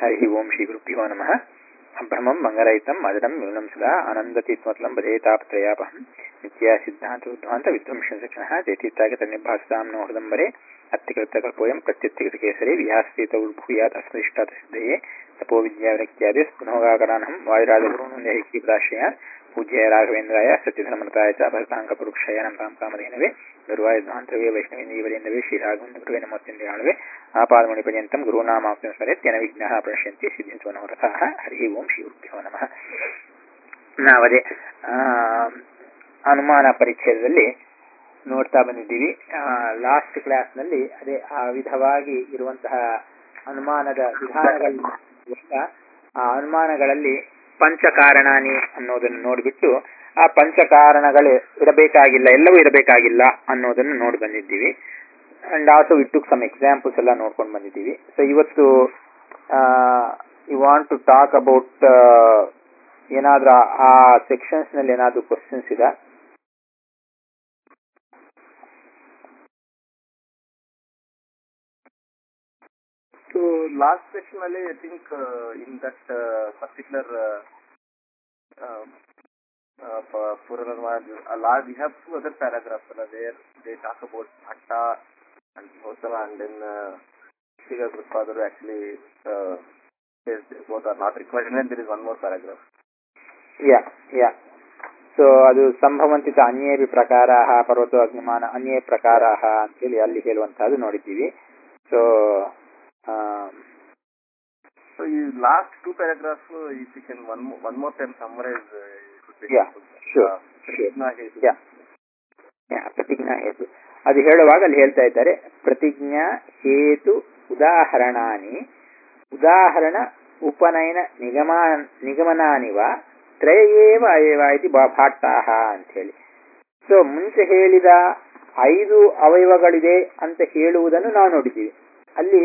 हरिः ओं श्रीगुरुभ्यो नमः अभ्रमं मङ्गलयुतं मदनं न्यूनं सदा आनन्दतीत्मतलं बधेतापत्रयापहं नित्या सिद्धान्तोद्धान्तविध्वंसक्षणः चेतीत्यागतनिर्भासां नो हृदम्बरे अत्तिकृतकल्पोऽयं प्रत्युत्तिकृतकेसरे विहास्तीत उद्भूयात् अस्मदिष्टात् सिद्धये तपोविद्यावृत्त्यादि स्पुनोगाकरानहं वायुराजगुरूनन्दैकीप्राश्रयात् पूज्याय राघवेन्द्राय सत्यधर्मताय च भरताङ्कपुरुक्षाय नमतां कामधेनवे गुरुवायुध्वान्तवे वैष्णवेन्दीवरेन्दवे श्रीराघवेन्द्रवे नमोत्यन्दयाणवे आपादमणिपर्यन्तं गुरूणामाप्तिं स्मरेत्यन विघ्नाः प्रणश्यन्ति सिद्धिन्तो मनोरथाः हरिः ओಂ ಶ್ರೀಗುರುಭ್ಯೋ ನಮಃ ನಾವದೇ ಅನುಮಾನ ಪರಿಚ್ಛೇದದಲ್ಲಿ ನೋಡ್ತಾ ಬಂದಿದ್ದೀವಿ ಲಾಸ್ಟ್ ಕ್ಲಾಸ್ನಲ್ಲಿ ಅದೇ ಆ ವಿಧವಾಗಿ ಇರುವಂತಹ ಅನುಮಾನದ ವಿಧಾನಗಳ ಆ ಅನುಮಾನಗಳಲ್ಲಿ ಪಂಚಕಾರಣಾನಿ ಅನ್ನೋದನ್ನು ನೋಡಿಬಿಟ್ಟು ಆ ಪಂಚಕಾರಣಗಳು ಇರಬೇಕಾಗಿಲ್ಲ ಎಲ್ಲವೂ ಇರಬೇಕಾಗಿಲ್ಲ ಅನ್ನೋದನ್ನು ನೋಡಿ ಬಂದಿದ್ದೀವಿ and also it took some examples ಎಲ್ಲ ನೋಡ್ಕೊಂಡು ಬಂದಿದ್ದೀವಿ ಸೊ ಇವತ್ತು you want to talk about ಏನಾದ್ರೂ ಆ ಸೆಕ್ಷನ್ಸ್ ನಲ್ಲಿ ಏನಾದ್ರೂ ಕ್ವಶನ್ಸ್ ಇದೆ So last section Ali, I think uh, in that uh, particular uh, uh, uh, for Purana, a lot we have two other paragraphs uh, where they talk about Bhatta and Hosala and then uh, Shiga Gurupadaru actually uh, says both are not required and then there is one more paragraph. Yeah yeah so ಅದು ಸಂಭವಂತಿತ ಅನ್ಯೇಪಿ ಪ್ರಕಾರ ಪರ್ವತ ಅಗ್ನಿಮಾನ ಅನ್ಯೇ ಪ್ರಕಾರ ಅಂತೇಳಿ ಅಲ್ಲಿ ಹೇಳುವಂತಹದ್ದು ನೋಡಿದ್ದೀವಿ so So in last two paragraphs, uh, if you can one more, one more time summarize, uh, it would be Yeah, helpful. sure, Uh, sure. Prajna Hetu. Yeah. Yeah, ಪ್ರತಿಜ್ಞಾ ಹೇತು ಅದು ಹೇಳುವಾಗ ಅಲ್ಲಿ ಹೇಳ್ತಾ ಇದ್ದಾರೆ ಪ್ರತಿಜ್ಞಾ ಹೇತು ಉದಾಹರಣಾನಿ ಉದಾಹರಣ ಉಪನಯನ ನಿಗಮ ನಿಗಮನಾನಿವ ತ್ರಯೇವ ಅಯವ ಇತಿ ಭಾಟ್ಟಾಹ ಅಂತ ಹೇಳಿ ಸೊ ಮುಂಚೆ ಹೇಳಿದ ಐದು ಅವಯವಗಳಿದೆ ಅಂತ ಹೇಳುವುದನ್ನು ನಾವು ನೋಡಿದ್ದೀವಿ ಅಲ್ಲಿ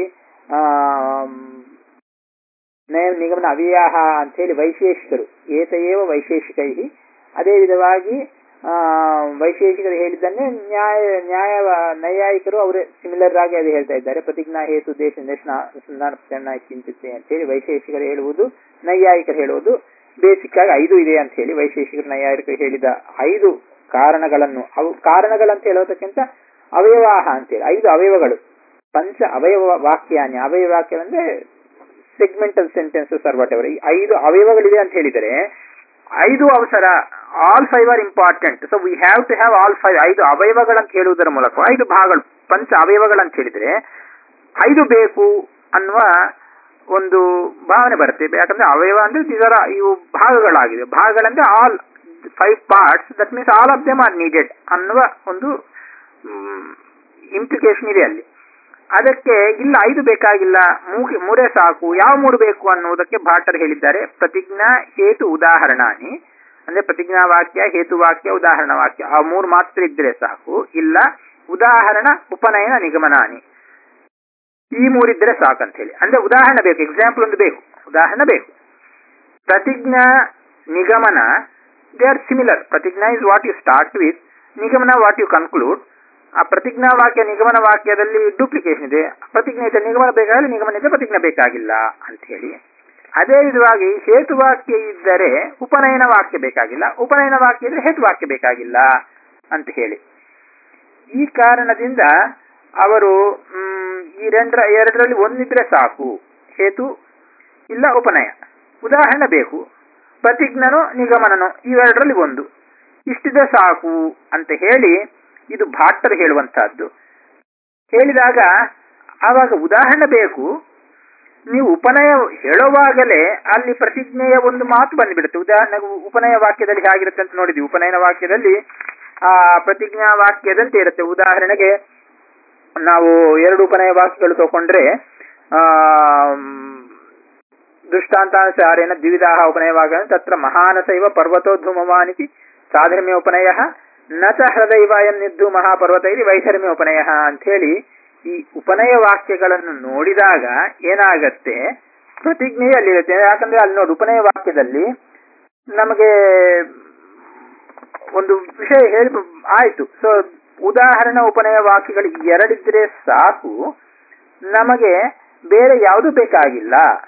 ನಯ ನಿಗಮನ ಅವ್ಯಾಹ ಅಂತ ಹೇಳಿ ವೈಶೇಷಿಕರು ಏತಯೇವ ವೈಶೇಷಿಕೈ ಅದೇ ವಿಧವಾಗಿ ಆ ವೈಶೇಷಿಕರು ಹೇಳಿದ್ದನ್ನೇ ನ್ಯಾಯ ನ್ಯಾಯ ನೈಯಾಯಿಕರು ಅವರೇ ಸಿಮಿಲರ್ ಆಗಿ ಅದು ಹೇಳ್ತಾ ಇದ್ದಾರೆ ಪ್ರತಿಜ್ಞಾ ಹೇತು ದೇಶ ದೇಶನ ಅನುಸಂಧಾನ ಪ್ರಕರಣ ಚಿಂತಿತೆ ಅಂತ ಹೇಳಿ ವೈಶೇಷಿಕರು ಹೇಳುವುದು ನೈಯಾಯಿಕರು ಹೇಳುವುದು ಬೇಸಿಕ್ ಆಗಿ ಐದು ಇದೆ ಅಂತ ಹೇಳಿ ವೈಶೇಷಿಕರು ನೈಯಾಯಿಕರು ಹೇಳಿದ ಐದು ಕಾರಣಗಳನ್ನು ಅವು ಕಾರಣಗಳಂತ ಹೇಳೋದಕ್ಕಿಂತ ಅವಯವಾಹ ಅಂತೇಳಿ ಐದು ಅವಯವಗಳು ಪಂಚ ಅವಯವ ವಾಕ್ಯಾನ್ಯ ಅವಯವ ವಾಕ್ಯ ಅಂದ್ರೆ segmental sentences are whatever ಈ ಐದು ಅವಯವಗಳಿದೆ ಅಂತ ಹೇಳಿದರೆ ಐದು ಅವಸರ all five are important so we have to have all five ಐದು ಅವಯವಗಳಂತ ಹೇಳುವುದರ ಮೂಲಕ ಐದು ಭಾಗಗಳು ಪಂಚ ಅವಯವಗಳಂತ ಹೇಳಿದ್ರೆ ಐದು ಬೇಕು ಅನ್ನುವ ಒಂದು ಭಾವನೆ ಬರುತ್ತೆ ಯಾಕಂದ್ರೆ ಅವಯವ ಅಂದ್ರೆ ಇದರ ಇವು ಭಾಗಗಳಾಗಿದೆ ಭಾಗಗಳಂದ್ರೆ all five parts that means all of them are needed ಅನ್ನುವ ಒಂದು ಇಂಪ್ಲಿಕೇಶನ್ ಇದೆ ಅಲ್ಲಿ ಅದಕ್ಕೆ ಇಲ್ಲ ಐದು ಬೇಕಾಗಿಲ್ಲ ಮೂರೇ ಸಾಕು ಯಾವ ಮೂರು ಬೇಕು ಅನ್ನುವುದಕ್ಕೆ ಭಾಟರ್ ಹೇಳಿದ್ದಾರೆ ಪ್ರತಿಜ್ಞಾ ಹೇತು ಉದಾಹರಣಾನಿ ಅಂದ್ರೆ ಪ್ರತಿಜ್ಞಾ ವಾಕ್ಯ ಹೇತು ವಾಕ್ಯ ಉದಾಹರಣ ವಾಕ್ಯ ಆ ಮೂರು ಮಾತ್ರ ಇದ್ರೆ ಸಾಕು ಇಲ್ಲ ಉದಾಹರಣ ಉಪನಯನ ನಿಗಮನಾನಿ ಈ ಮೂರಿದ್ರೆ ಸಾಕಂತ ಹೇಳಿ ಅಂದ್ರೆ ಉದಾಹರಣೆ ಬೇಕು ಎಕ್ಸಾಂಪಲ್ ಒಂದು ಬೇಕು ಉದಾಹರಣೆ ಬೇಕು ಪ್ರತಿಜ್ಞಾ ನಿಗಮನ ದೇ ಆರ್ ಸಿಮಿಲರ್ ಪ್ರತಿಜ್ಞಾ is what you start with ನಿಗಮನ ವಾಟ್ ಯು ಕನ್ಕ್ಲೂಡ್ ಆ ಪ್ರತಿಜ್ಞಾ ವಾಕ್ಯ ನಿಗಮನ ವಾಕ್ಯದಲ್ಲಿ ಡೂಪ್ಲಿಕೇಶನ್ ಇದೆ ಪ್ರತಿಜ್ಞೆ ಇದೆ ನಿಗಮನ ಬೇಕಾಗಲ್ಲ ನಿಗಮನ ಇದೆ ಪ್ರತಿಜ್ಞೆ ಬೇಕಾಗಿಲ್ಲ ಅಂತ ಹೇಳಿ ಅದೇ ವಿಧವಾಗಿ ಹೇತುವಾಕ್ಯ ಇದ್ದರೆ ಉಪನಯನ ವಾಕ್ಯ ಬೇಕಾಗಿಲ್ಲ ಉಪನಯನ ವಾಕ್ಯ ಇದ್ರೆ ಹೇತುವಾಕ್ಯ ಬೇಕಾಗಿಲ್ಲ ಅಂತ ಹೇಳಿ ಈ ಕಾರಣದಿಂದ ಅವರು ಈ రెంಡರ ಎರಡರಲ್ಲಿ ಒಂದಿದ್ರೆ ಸಾಕು ಹೇತು ಇಲ್ಲ ಉಪನಯ ಉದಾಹರಣೆ ಬೇಕು ಪ್ರತಿಜ್ಞನೋ ನಿಗಮನನೋ ಇವೆರಡರಲ್ಲಿ ಒಂದು ಇಷ್ಟಿದೆ ಸಾಕು ಅಂತ ಹೇಳಿ ಇದು ಭಾಟ್ಟರು ಹೇಳುವಂತಹದ್ದು ಹೇಳಿದಾಗ ಆವಾಗ ಉದಾಹರಣೆ ಬೇಕು ನೀವು ಉಪನಯ ಹೇಳುವಾಗಲೇ ಅಲ್ಲಿ ಪ್ರತಿಜ್ಞೆಯ ಒಂದು ಮಾತು ಬಂದ್ಬಿಡುತ್ತೆ ಉದಾಹರಣೆಗೆ ಉಪನಯ ವಾಕ್ಯದಲ್ಲಿ ಹೇಗಿರುತ್ತೆ ಅಂತ ನೋಡಿದ್ವಿ ಉಪನಯನ ವಾಕ್ಯದಲ್ಲಿ ಆ ಪ್ರತಿಜ್ಞಾ ವಾಕ್ಯದಂತೆ ಇರುತ್ತೆ ಉದಾಹರಣೆಗೆ ನಾವು ಎರಡು ಉಪನಯ ವಾಕ್ಯಗಳು ತಗೊಂಡ್ರೆ ಆ ದೃಷ್ಟಾಂತಾನುಸಾರೇಣ ದ್ವಿವಿಧಾಹ ಉಪನಯವಾಗ ತತ್ರ ಮಹಾನಸೈವ ಪರ್ವತೋದ್ಧುಮವಾನಿತಿ ಸಾಧರ್ಮ್ಯ ಉಪನಯ ನ ಚ ಹೃದೈವಾಯಂ ನಿರ್ಧು ಮಹಾಪರ್ವತೈರಿ ವೈಧರ್ಮ್ಯ ಉಪನಯ ಅಂತ ಹೇಳಿ ಈ ಉಪನಯ ವಾಕ್ಯಗಳನ್ನು ನೋಡಿದಾಗ ಏನಾಗತ್ತೆ ಪ್ರತಿಜ್ಞೆಯಲ್ಲಿರುತ್ತೆ ಯಾಕಂದ್ರೆ ಅಲ್ಲಿ ನೋಡಿ ಉಪನಯ ವಾಕ್ಯದಲ್ಲಿ ನಮಗೆ ಒಂದು ವಿಷಯ ಹೇಳಿ ಆಯ್ತು ಸೊ ಉದಾಹರಣೆ ಉಪನಯ ವಾಕ್ಯಗಳು ಎರಡಿದ್ರೆ ಸಾಕು ನಮಗೆ ಬೇರೆ ಯಾವುದು ಬೇಕಾಗಿಲ್ಲ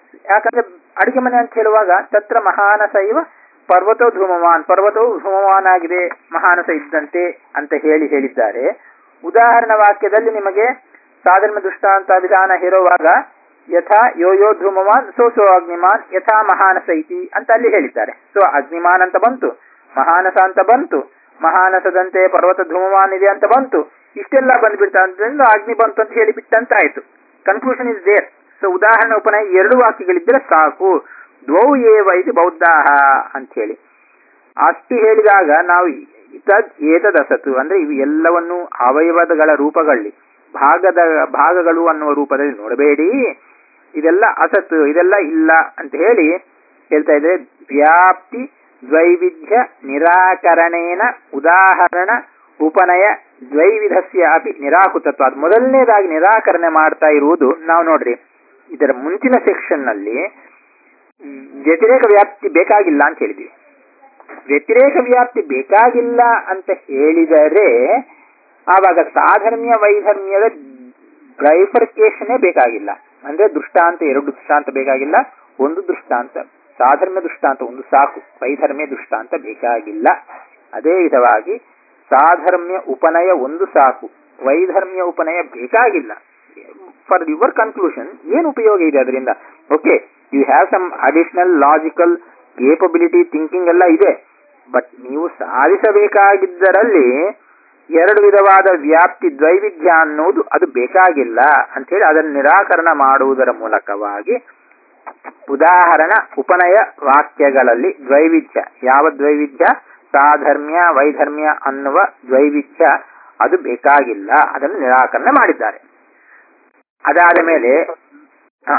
ಯಾಕಂದ್ರೆ ಅಡಿಗೆ ಮನೆ ಅಂತ ಹೇಳುವಾಗ ತತ್ರ ಮಹಾನಸ ಇವ ಪರ್ವತೋ ಧೂಮವಾನ್ ಪರ್ವತವು ಧೂಮವಾನ್ ಆಗಿದೆ ಮಹಾನಸ ಇದ್ದಂತೆ ಅಂತ ಹೇಳಿ ಹೇಳಿದ್ದಾರೆ ಉದಾಹರಣಾ ವಾಕ್ಯದಲ್ಲಿ ನಿಮಗೆ ಸಾಧರ್ಮ ದೃಷ್ಟಾಂತ ವಿಧಾನ ಹೇಳುವಾಗ ಯಥಾ ಯೋ ಯೋ ಧೂಮವಾನ್ ಸೋ ಸೋ ಅಗ್ನಿಮಾನ್ ಯಥಾ ಮಹಾನಸ ಇತಿ ಅಂತ ಅಲ್ಲಿ ಹೇಳಿದ್ದಾರೆ ಸೊ ಅಗ್ನಿಮಾನ್ ಅಂತ ಬಂತು ಮಹಾನಸ ಅಂತ ಬಂತು ಮಹಾನಸದಂತೆ ಪರ್ವತ ಧೂಮವಾನ್ ಇದೆ ಅಂತ ಬಂತು ಇಷ್ಟೆಲ್ಲ ಬಂದ್ಬಿಡ್ತಾ ಅಂತಂದ್ರೆ ಅಗ್ನಿ ಬಂತು ಅಂತ ಹೇಳಿಬಿಟ್ಟಂತಾಯ್ತು ಕನ್ಕ್ಲೂಷನ್ ಇಸ್ ದೇರ್ ಸೊ ಉದಾಹರಣೆ ಉಪನಯ ಎರಡು ವಾಕ್ಯಗಳಿದ್ರೆ ಸಾಕು ದ್ವೌ ಏವ ಇದು ಬೌದ್ಧಾಹ ಅಂತ ಹೇಳಿ ಅಷ್ಟು ಹೇಳಿದಾಗ ನಾವು ತದ್ ಏತದಸತು ಅಂದ್ರೆ ಇವು ಎಲ್ಲವನ್ನು ಅವಯವದಗಳ ರೂಪಗಳಲ್ಲಿ ಭಾಗದ ಭಾಗಗಳು ಅನ್ನುವ ರೂಪದಲ್ಲಿ ನೋಡಬೇಡಿ ಇದೆಲ್ಲ ಅಸತ್ತು ಇದೆಲ್ಲ ಇಲ್ಲ ಅಂತ ಹೇಳಿ ಹೇಳ್ತಾ ಇದ್ರೆ ವ್ಯಾಪ್ತಿ ದ್ವೈವಿಧ್ಯ ನಿರಾಕರಣೇನ ಉದಾಹರಣ ಉಪನಯ ದ್ವೈವಿಧಸ್ಯ ಅಪಿ ನಿರಾಕೃತತ್ವ ಅದು ಮೊದಲನೇದಾಗಿ ನಿರಾಕರಣೆ ಮಾಡ್ತಾ ಇರುವುದು ನಾವು ನೋಡ್ರಿ ಇದರ ಮುಂಚಿನ ಸೆಕ್ಷನ್ ನಲ್ಲಿ ವ್ಯತಿರೇಕ ವ್ಯಾಪ್ತಿ ಬೇಕಾಗಿಲ್ಲ ಅಂತ ಹೇಳಿದ್ವಿ ವ್ಯತಿರೇಕ ವ್ಯಾಪ್ತಿ ಬೇಕಾಗಿಲ್ಲ ಅಂತ ಹೇಳಿದರೆ ಆವಾಗ ಸಾಧರ್ಮ್ಯ ವೈಧರ್ಮ್ಯದ ಬ್ರೈಫರ್ಕೇಶನೇ ಬೇಕಾಗಿಲ್ಲ ಅಂದ್ರೆ ದೃಷ್ಟಾಂತ ಎರಡು ದೃಷ್ಟಾಂತ ಬೇಕಾಗಿಲ್ಲ ಒಂದು ದೃಷ್ಟಾಂತ ಸಾಧರ್ಮ್ಯ ದೃಷ್ಟಾಂತ ಒಂದು ಸಾಕು ವೈಧರ್ಮ್ಯ ದೃಷ್ಟಾಂತ ಬೇಕಾಗಿಲ್ಲ ಅದೇ ವಿಧವಾಗಿ ಸಾಧರ್ಮ್ಯ ಉಪನಯ ಒಂದು ಸಾಕು ವೈಧರ್ಮ್ಯ ಉಪನಯ ಬೇಕಾಗಿಲ್ಲ ಫಾರ್ ಯುವರ್ ಕನ್ಕ್ಲೂಷನ್ ಏನು ಉಪಯೋಗ ಇದೆ ಅದರಿಂದ okay you have some additional logical capability thinking ಎಲ್ಲ ಇದೆ ಬಟ್ ನೀವು ಸಾಧಿಸಬೇಕಾಗಿದ್ದರಲ್ಲಿ ಎರಡು ವಿಧವಾದ ವ್ಯಾಪ್ತಿ ದ್ವೈವಿಧ್ಯ ಅನ್ನೋದು ಅದು ಬೇಕಾಗಿಲ್ಲ ಅಂತೇಳಿ ಅದನ್ನು ನಿರಾಕರಣ ಮಾಡುವುದರ ಮೂಲಕವಾಗಿ ಉದಾಹರಣ ಉಪನಯ ವಾಕ್ಯಗಳಲ್ಲಿ ದ್ವೈವಿಧ್ಯ ಯಾವ ದ್ವೈವಿಧ್ಯ ಸಾಧರ್ಮ್ಯ ವೈಧರ್ಮ್ಯ ಅನ್ನುವ ದ್ವೈವಿಧ್ಯ ಅದು ಬೇಕಾಗಿಲ್ಲ ಅದನ್ನು ನಿರಾಕರಣೆ ಮಾಡಿದ್ದಾರೆ ಅದಾದ ಮೇಲೆ ಹಾ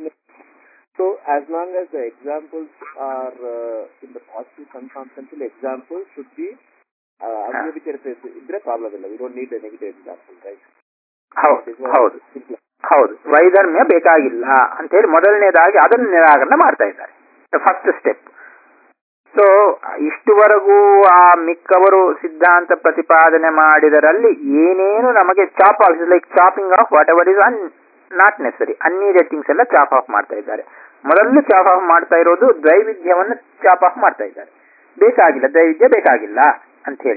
So as long as the examples are uh, in the positive consonantal example should be uh, ಅಗ್ನಿವಿಚರಿತ ಇದ್ರೆ ಪ್ರಾಬ್ಲಮ್ ಇಲ್ಲ we don't need negative example right ಹೌದು ಹೌದು ಹೌದು ವೈಧರ್ಮ್ಯ ಬೇಕಾಗಿಲ್ಲ ಅಂತ ಹೇಳಿ ಮೊದಲನೇದಾಗಿ ಅದನ್ನು ನಿರಾಕರಣೆ ಮಾಡ್ತಾ ಇದ್ದಾರೆ ಫಸ್ಟ್ ಸ್ಟೆಪ್ ಸೊ ಇಷ್ಟುವರೆಗೂ ಆ ಮಿಕ್ಕವರು ಸಿದ್ಧಾಂತ ಪ್ರತಿಪಾದನೆ ಮಾಡಿದರಲ್ಲಿ ಏನೇನು ನಮಗೆ chop off like chopping off whatever is un not necessary unneeded things ಎಲ್ಲ ಚಾಪ್ ಆಫ್ ಮಾಡ್ತಾ ಇದ್ದಾರೆ ಮೊದಲು ಚಾಪ್ ಆಫ್ ಮಾಡ್ತಾ ಇರೋದು ದ್ವೈವಿಧ್ಯವನ್ನು ಚಾಪ್ ಆಫ್ ಮಾಡ್ತಾ ಇದ್ದಾರೆ ಬೇಕಾಗಿಲ್ಲ ದ್ವೈವಿಧ್ಯ ಬೇಕಾಗಿಲ್ಲ ಅಂತ ಹೇಳಿ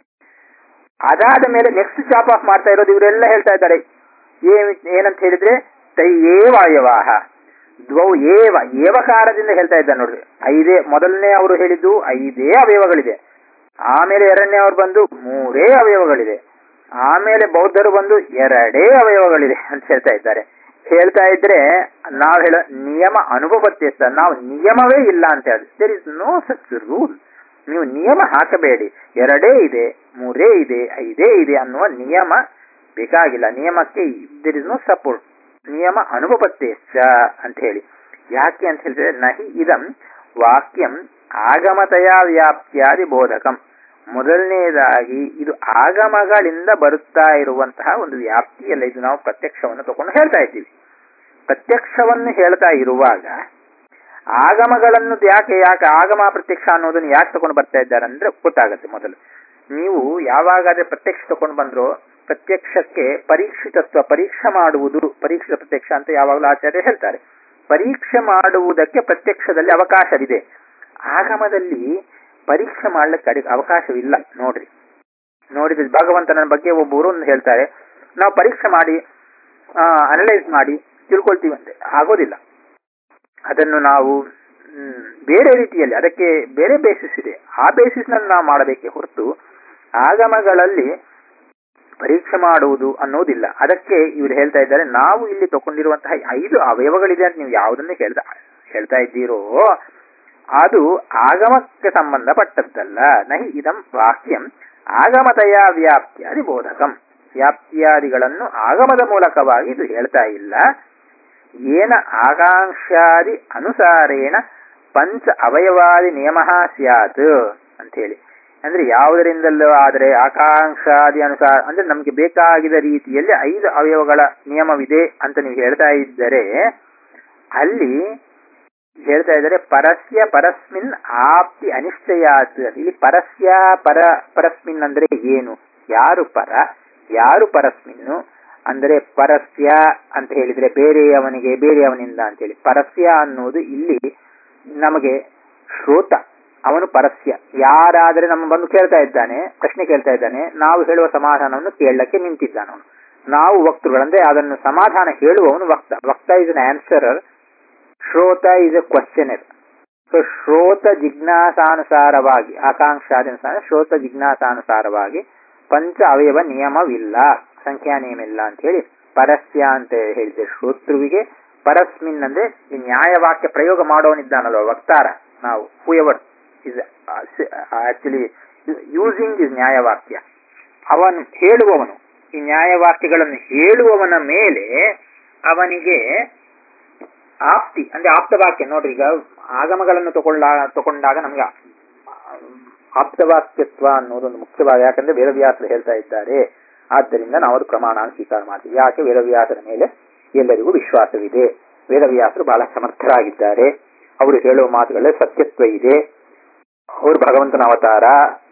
ಅದಾದ ಮೇಲೆ ನೆಕ್ಸ್ಟ್ ಚಾಪ್ ಆಫ್ ಮಾಡ್ತಾ ಇರೋದು ಇವರೆಲ್ಲ ಹೇಳ್ತಾ ಇದ್ದಾರೆ ಏನ್ ಏನಂತ ಹೇಳಿದ್ರೆ ತೈ ಏವಾಯವಾಹ ದ್ವೌ ಏವ ಏವಕಾರದಿಂದ ಹೇಳ್ತಾ ಇದ್ದಾರೆ ನೋಡ್ರಿ ಐದೇ ಮೊದಲನೇ ಅವರು ಹೇಳಿದ್ದು ಐದೇ ಅವಯವಗಳಿದೆ ಆಮೇಲೆ ಎರಡನೇ ಅವ್ರು ಬಂದು ಮೂರೇ ಅವಯವಗಳಿದೆ ಆಮೇಲೆ ಬೌದ್ಧರು ಬಂದು ಎರಡೇ ಅವಯವಗಳಿದೆ ಅಂತ ಹೇಳ್ತಾ ಇದ್ದಾರೆ ಹೇಳ್ತಾ ಇದ್ರೆ ನಾವು ಹೇಳೋ ನಿಯಮ ಅನುಭವತ್ತೆ ಸರ್ ನಾವು ನಿಯಮವೇ ಇಲ್ಲ ಅಂತ ಹೇಳಿ there is no such rule ನೀವು ನಿಯಮ ಹಾಕಬೇಡಿ ಎರಡೇ ಇದೆ ಮೂರೇ ಇದೆ ಐದೇ ಇದೆ ಅನ್ನುವ ನಿಯಮ ಬೇಕಾಗಿಲ್ಲ ನಿಯಮಕ್ಕೆ ದೇರ್ ಇಸ್ ನೋ ಸಪೋರ್ಟ್ ನಿಯಮ ಅನುಭವತ್ತೆ ಸ ಅಂತ ಹೇಳಿ ಯಾಕೆ ಅಂತ ಹೇಳಿದ್ರೆ ನಹಿ ಇದಂ ವಾಕ್ಯಂ ಆಗಮತಯ ವ್ಯಾಪ್ತ್ಯಾದಿ ಬೋಧಕಂ ಮೊದಲನೇದಾಗಿ ಇದು ಆಗಮಗಳಿಂದ ಬರುತ್ತಾ ಇರುವಂತಹ ಒಂದು ವ್ಯಾಪ್ತಿಯಲ್ಲ ಇದು ನಾವು ಪ್ರತ್ಯಕ್ಷವನ್ನು ತಗೊಂಡು ಹೇಳ್ತಾ ಇದ್ದೀವಿ ಪ್ರತ್ಯಕ್ಷವನ್ನು ಹೇಳ್ತಾ ಇರುವಾಗ ಆಗಮಗಳನ್ನು ಯಾಕೆ ಯಾಕೆ ಆಗಮ ಪ್ರತ್ಯಕ್ಷ ಅನ್ನೋದನ್ನು ಯಾಕೆ ತಗೊಂಡು ಬರ್ತಾ ಇದ್ದಾರೆ ಅಂದ್ರೆ ಗೊತ್ತಾಗತ್ತೆ ಮೊದಲು ನೀವು ಯಾವಾಗಾದ್ರೆ ಪ್ರತ್ಯಕ್ಷ ತಗೊಂಡು ಬಂದ್ರೋ ಪ್ರತ್ಯಕ್ಷಕ್ಕೆ ಪರೀಕ್ಷಿತತ್ವ ಪರೀಕ್ಷೆ ಮಾಡುವುದು ಪರೀಕ್ಷಿತ ಪ್ರತ್ಯಕ್ಷ ಅಂತ ಯಾವಾಗಲೂ ಆಚಾರ್ಯ ಹೇಳ್ತಾರೆ ಪರೀಕ್ಷೆ ಮಾಡುವುದಕ್ಕೆ ಪ್ರತ್ಯಕ್ಷದಲ್ಲಿ ಅವಕಾಶವಿದೆ ಆಗಮದಲ್ಲಿ ಪರೀಕ್ಷೆ ಮಾಡ್ಲಿಕ್ಕೆ ಅಡಿ ಅವಕಾಶವಿಲ್ಲ ನೋಡ್ರಿ ನೋಡಿದ್ರೆ ಭಗವಂತನ ಬಗ್ಗೆ ಒಬ್ಬರು ಹೇಳ್ತಾರೆ ನಾವು ಪರೀಕ್ಷೆ ಮಾಡಿ ಅನಲೈಸ್ ಮಾಡಿ ತಿಳ್ಕೊಳ್ತೀವಿ ಅಂತೆ ಆಗೋದಿಲ್ಲ ಅದನ್ನು ನಾವು ಬೇರೆ ರೀತಿಯಲ್ಲಿ ಅದಕ್ಕೆ ಬೇರೆ ಬೇಸಿಸ್ ಇದೆ ಆ ಬೇಸಿಸ್ ನಲ್ಲಿ ನಾವು ಮಾಡಬೇಕೆ ಹೊರತು ಆಗಮಗಳಲ್ಲಿ ಪರೀಕ್ಷೆ ಮಾಡುವುದು ಅನ್ನೋದಿಲ್ಲ ಅದಕ್ಕೆ ಇವರು ಹೇಳ್ತಾ ಇದ್ದಾರೆ ನಾವು ಇಲ್ಲಿ ತಗೊಂಡಿರುವಂತಹ ಐದು ಅವಯವಗಳಿದೆ ಅಂತ ನೀವು ಯಾವುದನ್ನು ಹೇಳ್ತಾ ಹೇಳ್ತಾ ಇದ್ದೀರೋ ಅದು ಆಗಮಕ್ಕೆ ಸಂಬಂಧಪಟ್ಟದ್ದಲ್ಲ ನಹಿ ಇದಂ ವಾಕ್ಯಂ ಆಗಮತಯ ವ್ಯಾಪ್ತ್ಯಾದಿ ಬೋಧಕಂ ವ್ಯಾಪ್ತಿಯಾದಿಗಳನ್ನು ಆಗಮದ ಮೂಲಕವಾಗಿ ಇದು ಹೇಳ್ತಾ ಇಲ್ಲ ಏನ ಆಕಾಂಕ್ಷಾದಿ ಅನುಸಾರೇಣ ಪಂಚ ಅವಯವಾದಿ ನಿಯಮ ಸ್ಯಾತ್ ಅಂತ ಹೇಳಿ ಅಂದ್ರೆ ಯಾವುದರಿಂದಲೂ ಆದರೆ ಆಕಾಂಕ್ಷಾದಿ ಅನುಸಾರ ಅಂದ್ರೆ ನಮಗೆ ಬೇಕಾಗಿದ ರೀತಿಯಲ್ಲಿ ಐದು ಅವಯವಗಳ ನಿಯಮವಿದೆ ಅಂತ ನೀವು ಹೇಳ್ತಾ ಇದ್ದರೆ ಅಲ್ಲಿ ಹೇಳ್ತಾ ಇದ್ದಾರೆ ಪರಸ್ಯ ಪರಸ್ಮಿನ್ ಆಪ್ತಿ ಅನಿಶ್ಚಯಾತ್ ಇಲ್ಲಿ ಪರಸ್ಯ ಪರ ಪರಸ್ಮಿನ್ ಅಂದ್ರೆ ಏನು ಯಾರು ಪರ ಯಾರು ಪರಸ್ಮಿನ್ನು ಅಂದರೆ ಪರಸ್ಯ ಅಂತ ಹೇಳಿದ್ರೆ ಬೇರೆಯವನಿಗೆ ಬೇರೆಯವನಿಂದ ಅಂತೇಳಿ ಪರಸ್ಯ ಅನ್ನೋದು ಇಲ್ಲಿ ನಮಗೆ ಶ್ರೋತ ಅವನು ಪರಸ್ಯ ಯಾರಾದರೆ ನಮ್ಮ ಬಂದು ಕೇಳ್ತಾ ಇದ್ದಾನೆ ಪ್ರಶ್ನೆ ಕೇಳ್ತಾ ಇದ್ದಾನೆ ನಾವು ಹೇಳುವ ಸಮಾಧಾನವನ್ನು ಕೇಳಕ್ಕೆ ನಿಂತಿದ್ದಾನ ಅವನು ನಾವು ವಕ್ತೃಗಳಂದ್ರೆ ಅದನ್ನು ಸಮಾಧಾನ ಹೇಳುವವನು ವಕ್ತ ವಕ್ತ ಇಸ್ ಅನ್ ಆನ್ಸರರ್ ಶ್ರೋತ ಇಸ್ ಎ ಕ್ವಶನರ್ ಸೊ ಶ್ರೋತ ಜಿಜ್ಞಾಸಾನುಸಾರವಾಗಿ ಆಕಾಂಕ್ಷಾನುಸಾರ ಶ್ರೋತ ಜಿಜ್ಞಾಸಾನುಸಾರವಾಗಿ ಪಂಚ ಅವಯವ ನಿಯಮವಿಲ್ಲ ಸಂಖ್ಯಾ ನಿಯಮ ಇಲ್ಲ ಅಂತ ಹೇಳಿ ಪರಸ್ಯ ಅಂತ ಹೇಳಿದೆ ಶ್ರೋತೃವಿಗೆ ಪರಸ್ಮಿನ್ ಅಂದ್ರೆ ಈ ನ್ಯಾಯವಾಕ್ಯ ಪ್ರಯೋಗ ಮಾಡೋನಿದ್ದಾನಲ್ವ ವಕ್ತಾರ ನಾವು whoever is actually using is ನ್ಯಾಯವಾಕ್ಯ ಅವನು ಹೇಳುವವನು ಈ ನ್ಯಾಯವಾಕ್ಯಗಳನ್ನು ಹೇಳುವವನ ಮೇಲೆ ಅವನಿಗೆ ಆಪ್ತಿ ಅಂದ್ರೆ ಆಪ್ತವಾಕ್ಯ ನೋಡ್ರಿ ಈಗ ಆಗಮಗಳನ್ನು ತಗೊಳ್ಳ ತಗೊಂಡಾಗ ನಮ್ಗೆ ಆಪ್ತವಾಕ್ಯತ್ವ ಅನ್ನೋದೊಂದು ಮುಖ್ಯವಾದ ಯಾಕಂದ್ರೆ ವೇದವ್ಯಾಸರು ಹೇಳ್ತಾ ಇದ್ದಾರೆ ಆದ್ದರಿಂದ ನಾವು ಅದು ಪ್ರಮಾಣ ಅಂತ ಸ್ವೀಕಾರ ಮಾಡ್ತೀವಿ ಯಾಕೆ ವೇದವ್ಯಾಸರ ಮೇಲೆ ಎಲ್ಲರಿಗೂ ವಿಶ್ವಾಸವಿದೆ ವೇದವ್ಯಾಸರು ಬಹಳ ಸಮರ್ಥರಾಗಿದ್ದಾರೆ ಅವರು ಹೇಳುವ ಮಾತುಗಳೇ ಸತ್ಯತ್ವ ಇದೆ ಅವರು ಭಗವಂತನ ಅವತಾರ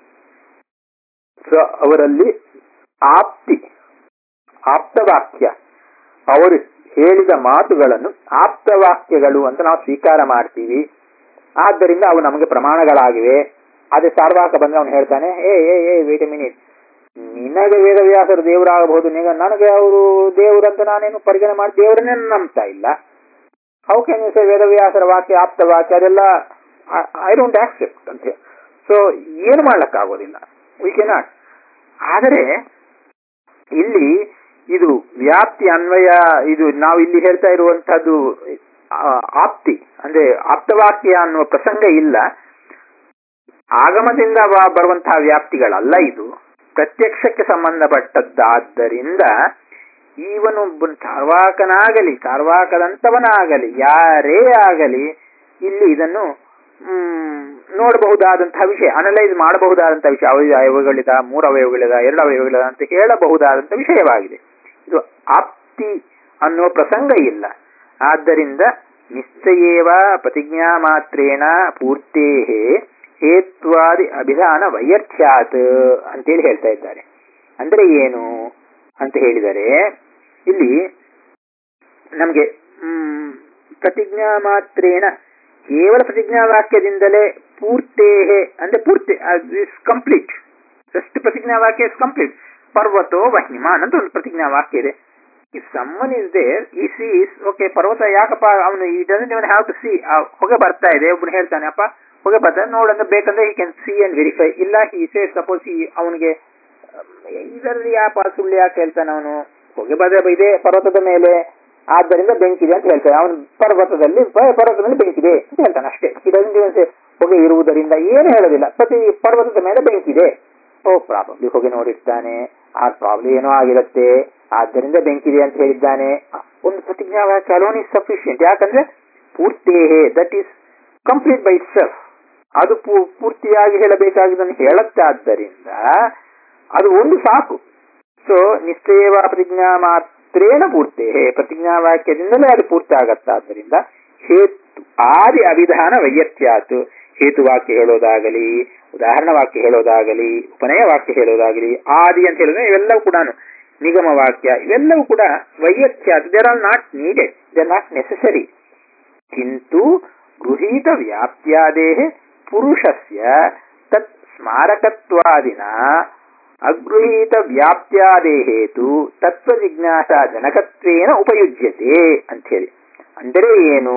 ಸೊ ಅವರಲ್ಲಿ ಆಪ್ತಿ ಆಪ್ತವಾಕ್ಯ ಅವರು ಹೇಳಿದ ಮಾತುಗಳನ್ನು ಆಪ್ತವಾಕ್ಯಗಳು ಅಂತ ನಾವು ಸ್ವೀಕಾರ ಮಾಡ್ತೀವಿ ಆದ್ದರಿಂದ ಅವು ನಮಗೆ ಪ್ರಮಾಣಗಳಾಗಿವೆ ಅದೇ ಸಾರ್ವಾಕ ಬಂದ್ರೆ ಅವನು ಹೇಳ್ತಾನೆ ಏ ಏ ಏ ವೇಟ್ ಎ ಮಿನಿಟ್ ನಿನಗೆ ವೇದವ್ಯಾಸರು ದೇವರಾಗಬಹುದು ನಿಗ ನನಗೆ ಅವರು ದೇವರಂತ ನಾನೇನು ಪರಿಗಣನೆ ಮಾಡಿ ದೇವರನ್ನೇ ನಂಬ್ತಾ ಇಲ್ಲ ಹೌ ಕ್ಯಾನ್ ಯು ಸೇ ವೇದವ್ಯಾಸರ ವಾಕ್ಯ ಆಪ್ತ ವಾಕ್ಯ ಅದೆಲ್ಲ ಐ ಡೋಂಟ್ ಆಕ್ಸೆಪ್ಟ್ ಅಂತ ಸೊ ಏನು ಮಾಡ್ಲಕ್ಕಾಗೋದಿಲ್ಲ ವಿ ಕೆನಾಟ್ ಆದರೆ ಇಲ್ಲಿ ಇದು ವ್ಯಾಪ್ತಿ ಅನ್ವಯ ಇದು ನಾವು ಇಲ್ಲಿ ಹೇಳ್ತಾ ಇರುವಂತಹದ್ದು ಆಪ್ತಿ ಅಂದ್ರೆ ಆಪ್ತವಾಕ್ಯ ಅನ್ನುವ ಪ್ರಸಂಗ ಇಲ್ಲ ಆಗಮದಿಂದ ಬರುವಂತಹ ವ್ಯಾಪ್ತಿಗಳಲ್ಲ ಇದು ಪ್ರತ್ಯಕ್ಷಕ್ಕೆ ಸಂಬಂಧಪಟ್ಟದ್ದಾದ್ದರಿಂದ ಇವನು ಚಾರ್ವಾಕನಾಗಲಿ ಚಾರ್ವಾಕದಂತವನಾಗಲಿ ಯಾರೇ ಆಗಲಿ ಇಲ್ಲಿ ಇದನ್ನು ನೋಡಬಹುದಾದಂತಹ ವಿಷಯ ಅನಲೈಸ್ ಮಾಡಬಹುದಾದಂತಹ ವಿಷಯ ಅವಯ ಅವಯವಗಳಿದ ಮೂರು ಅವಯವಗಳಿದ ಎರಡು ಅವಯವಗಳಿದ ಅಂತ ಹೇಳಬಹುದಾದಂತಹ ವಿಷಯವಾಗಿದೆ ಇದು ಆಪ್ತಿ ಅನ್ನುವ ಪ್ರಸಂಗ ಇಲ್ಲ ಆದ್ದರಿಂದ ನಿಶ್ಚಯೇವ ಪ್ರತಿಜ್ಞಾ ಮಾತ್ರೇಣ ಪೂರ್ತೇ ಹೇತ್ವಾದಿ ಅಭಿಧಾನ ವೈಯರ್ಥ್ಯಾತ್ ಅಂತೇಳಿ ಹೇಳ್ತಾ ಇದ್ದಾರೆ ಅಂದ್ರೆ ಏನು ಅಂತ ಹೇಳಿದರೆ ಇಲ್ಲಿ ನಮಗೆ ಪ್ರತಿಜ್ಞಾ ಮಾತ್ರೇಣ ಕೇವಲ ಪ್ರತಿಜ್ಞಾ ವಾಕ್ಯದಿಂದಲೇ ಪೂರ್ತೇಹೆ ಅಂದ್ರೆ ಪೂರ್ತಿ ಇಸ್ ಕಂಪ್ಲೀಟ್ ಜಸ್ಟ್ ಪ್ರತಿಜ್ಞಾ ವಾಕ್ಯ ಇಸ್ ಕಂಪ್ಲೀಟ್ ಪರ್ವತೋ ವಹಿಮಾನ್ ಅಂತ ಒಂದು ಪ್ರತಿಜ್ಞಾ ವಾಕ್ಯ ಇದೆ ಇಫ್ ಸಮ್ಮನ್ ಇಸ್ ದೇರ್ ಈ ಸೀಸ್ ಓಕೆ ಪರ್ವತ ಯಾಕಪ್ಪ ಅವನು ಈ doesn't even have to see ಹೊಗೆ ಬರ್ತಾ ಇದೆ ಒಬ್ಬನು ಹೇಳ್ತಾನೆ ಅಪ್ಪ ಹೊಗೆ ಬರ್ತಾ ನೋಡಂದ್ರೆ ಬೇಕಂದ್ರೆ he can see and verify ಇಲ್ಲ ಹಿ ಸೇ ಸಪೋಸ್ ಈ ಅವನಿಗೆ ಇದರಲ್ಲಿ ಯಾಪ ಸುಳ್ಳು ಯಾಕೆ ಹೇಳ್ತಾನೆ ಅವನು ಹೊಗೆ ಬದ ಇದೆ ಪರ್ವತದ ಮೇಲೆ ಆದ್ದರಿಂದ ಬೆಂಕಿದೆ ಅಂತ ಹೇಳ್ತಾನೆ ಅವನು ಪರ್ವತದಲ್ಲಿ ಪರ್ವತದಲ್ಲಿ ಬೆಂಕಿದೆ ಅಂತ ಹೇಳ್ತಾನೆ ಅಷ್ಟೇ ಇದರಿಂದ ಹೊಗೆ ಇರುವುದರಿಂದ ಏನು ಹೇಳೋದಿಲ್ಲ ಪ್ರತಿ ಪರ್ವತದ ಮೇಲೆ ಬೆಂಕಿದೆ ಓ ಪ್ರಾಬ್ಲಿ ಹೊಗೆ ನೋಡಿರ್ತಾನೆ ಆ ಪ್ರಾಬ್ಲಮ್ ಏನೋ ಆಗಿರುತ್ತೆ ಆದ್ದರಿಂದ ಬೆಂಕಿದೆ ಅಂತ ಹೇಳಿದ್ದಾನೆ ಒಂದು ಪ್ರತಿಜ್ಞಾ ವಾಕ್ಯ ಅಲೋನ್ ಇಸ್ ಸಫಿಷಿಯಂಟ್ ಯಾಕಂದ್ರೆ ಪೂರ್ತೇಹೆ that is complete by self ಅದು ಪೂರ್ತಿಯಾಗಿ ಹೇಳಬೇಕಾಗಿದ್ದನ್ನು ಹೇಳುತ್ತಾದ್ದರಿಂದ ಅದು ಒಂದು ಸಾಕು ಸೊ ನಿಶ್ಚಯವ ಪ್ರತಿಜ್ಞಾ ಮಾತ್ರೇಣ ಪೂರ್ತೆ ಪ್ರತಿಜ್ಞಾ ವಾಕ್ಯದಿಂದಲೇ ಅದು ಪೂರ್ತಿ ಆಗತ್ತಾದ್ದರಿಂದ ಹೇತು ಆದಿ ಅವಿಧಾನ ವೈಯತ್ಯಾತ್ ಹೇತುವಾಕ್ಯ ಹೇಳೋದಾಗಲಿ ಉದಾಹರಣ ವಾಕ್ಯ ಹೇಳೋದಾಗಲಿ ಉಪನಯ ವಾಕ್ಯ ಹೇಳೋದಾಗಲಿ ಆದಿ ಅಂತ ಹೇಳಿದ್ರೆ ಇವೆಲ್ಲವೂ ಕೂಡ ನಿಗಮ ವಾಕ್ಯ ಇವೆಲ್ಲವೂ ಕೂಡ ವೈಯತ್ಯಾತ್ there are not needed there not necessary ಕಿಂತು ಗೃಹೀತ ವ್ಯಾಪ್ತ್ಯಾದೇ ಪುರುಷಸ್ಯ ತತ್ ಸ್ಮಾರಕತ್ವಾದಿನ ಅಗೃಹೀತ ವ್ಯಾಪ್ತ್ಯಾದೇ ಹೇತು ತತ್ವ ಜಿಜ್ಞಾಸಾ ಜನಕತ್ವೇನ ಉಪಯುಜ್ಯತೆ ಅಂತ ಹೇಳಿ ಅಂದರೆ ಏನು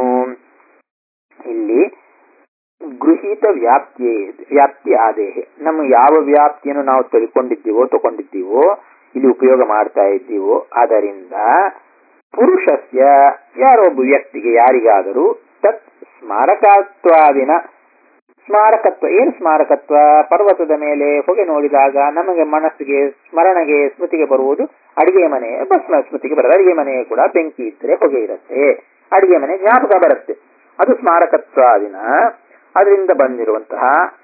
ಇಲ್ಲಿ ಗೃಹೀತ ವ್ಯಾಪ್ತಿ ವ್ಯಾಪ್ತಿ ಆದೇಹ ನಮ್ಮ ಯಾವ ವ್ಯಾಪ್ತಿಯನ್ನು ನಾವು ತೆಗೆದುಕೊಂಡಿದ್ದೀವೋ ತಗೊಂಡಿದ್ದೀವೋ ಇಲ್ಲಿ ಉಪಯೋಗ ಮಾಡ್ತಾ ಇದ್ದೀವೋ ಅದರಿಂದ ಪುರುಷಸ್ಯ ಯಾರೊಬ್ಬ ವ್ಯಕ್ತಿಗೆ ಯಾರಿಗಾದರೂ ತತ್ ಸ್ಮಾರಕತ್ವಾದಿನ ಸ್ಮಾರಕತ್ವ ಏನು ಸ್ಮಾರಕತ್ವ ಪರ್ವತದ ಮೇಲೆ ಹೊಗೆ ನೋಡಿದಾಗ ನಮಗೆ ಮನಸ್ಸಿಗೆ ಸ್ಮರಣೆಗೆ ಸ್ಮೃತಿಗೆ ಬರುವುದು ಅಡಿಗೆ ಮನೆ ಭಸ್ಮ ಸ್ಮೃತಿಗೆ ಬರುತ್ತೆ ಅಡಿಗೆ ಮನೆ ಕೂಡ ಬೆಂಕಿ ಇದ್ರೆ ಹೊಗೆ ಇರುತ್ತೆ ಅಡಿಗೆ ಮನೆ ಜ್ಞಾಪಕ ಬರುತ್ತೆ ಅದು ಸ್ಮಾರಕತ್ವಾದಿನ ಅದರಿಂದ ಬಂದಿರುವಂತಹ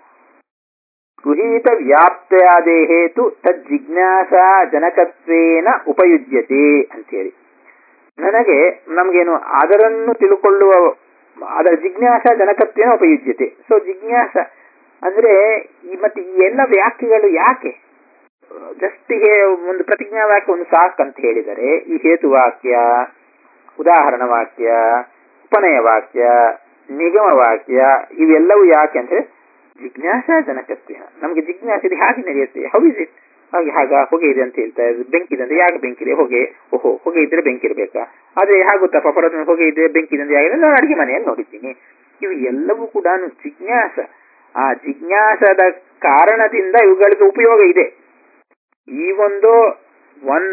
ಗೃಹೀತ ವ್ಯಾಪ್ತಿಯಾದೇ ಹೇತು ತದ್ ಜಿಜ್ಞಾಸಾ ಜನಕತ್ವೇನ ಉಪಯುಜ್ಯತೆ ಅಂತೇಳಿ ನನಗೆ ನಮಗೇನು ಅದರನ್ನು ತಿಳ್ಕೊಳ್ಳುವ ಅದರ ಜಿಜ್ಞಾಸ ಜನಕತ್ವೇನ ಉಪಯುಜ್ಯತೆ ಸೊ ಜಿಜ್ಞಾಸ ಅಂದ್ರೆ ಈ ಮತ್ತೆ ಈ ಎಲ್ಲ ವ್ಯಾಖ್ಯೆಗಳು ಯಾಕೆ ಜಸ್ಟ್ ಒಂದು ಪ್ರತಿಜ್ಞಾ ವಾಕ್ಯ ಒಂದು ಸಾಕಂತ ಹೇಳಿದರೆ ಈ ಹೇತು ವಾಕ್ಯ ಉದಾಹರಣ ವಾಕ್ಯ ಉಪನಯ ವಾಕ್ಯ ನಿಗಮ ವಾಕ್ಯ ಇವೆಲ್ಲವೂ ಯಾಕೆ ಅಂದ್ರೆ ಜಿಜ್ಞಾಸಾ ಜನಕತ್ವ ನಮಗೆ ಜಿಜ್ಞಾಸೆ ಇದು ಹೇಗೆ ನಡೆಯುತ್ತೆ ಹೌ ಇಸ್ ಇಟ್ ಹಾಗೆ ಹಾಗ ಹೊಗೆ ಇದೆ ಅಂತ ಹೇಳ್ತಾ ಇದ್ರು ಬೆಂಕಿ ಇದೆ ಅಂದ್ರೆ ಯಾಕೆ ಬೆಂಕಿ ಇದೆ ಹೊಗೆ ಓಹೋ ಹೊಗೆ ಇದ್ರೆ ಬೆಂಕಿ ಇರ್ಬೇಕಾ ಆದ್ರೆ ಹೇಗುತ್ತಪ್ಪ ಪರ್ವತ ಹೊಗೆ ಇದೆ ಬೆಂಕಿ ಇದೆ ಅಂತ ಯಾಕೆ ನಾನು ಅಡಿಗೆ ಮನೆಯಲ್ಲಿ ನೋಡಿದ್ದೀನಿ ಇವು ಎಲ್ಲವೂ ಕೂಡ ಜಿಜ್ಞಾಸ ಆ ಜಿಜ್ಞಾಸದ ಕಾರಣದಿಂದ ಇವುಗಳಿಗೆ ಉಪಯೋಗ ಇದೆ ಈ ಒಂದು ಒನ್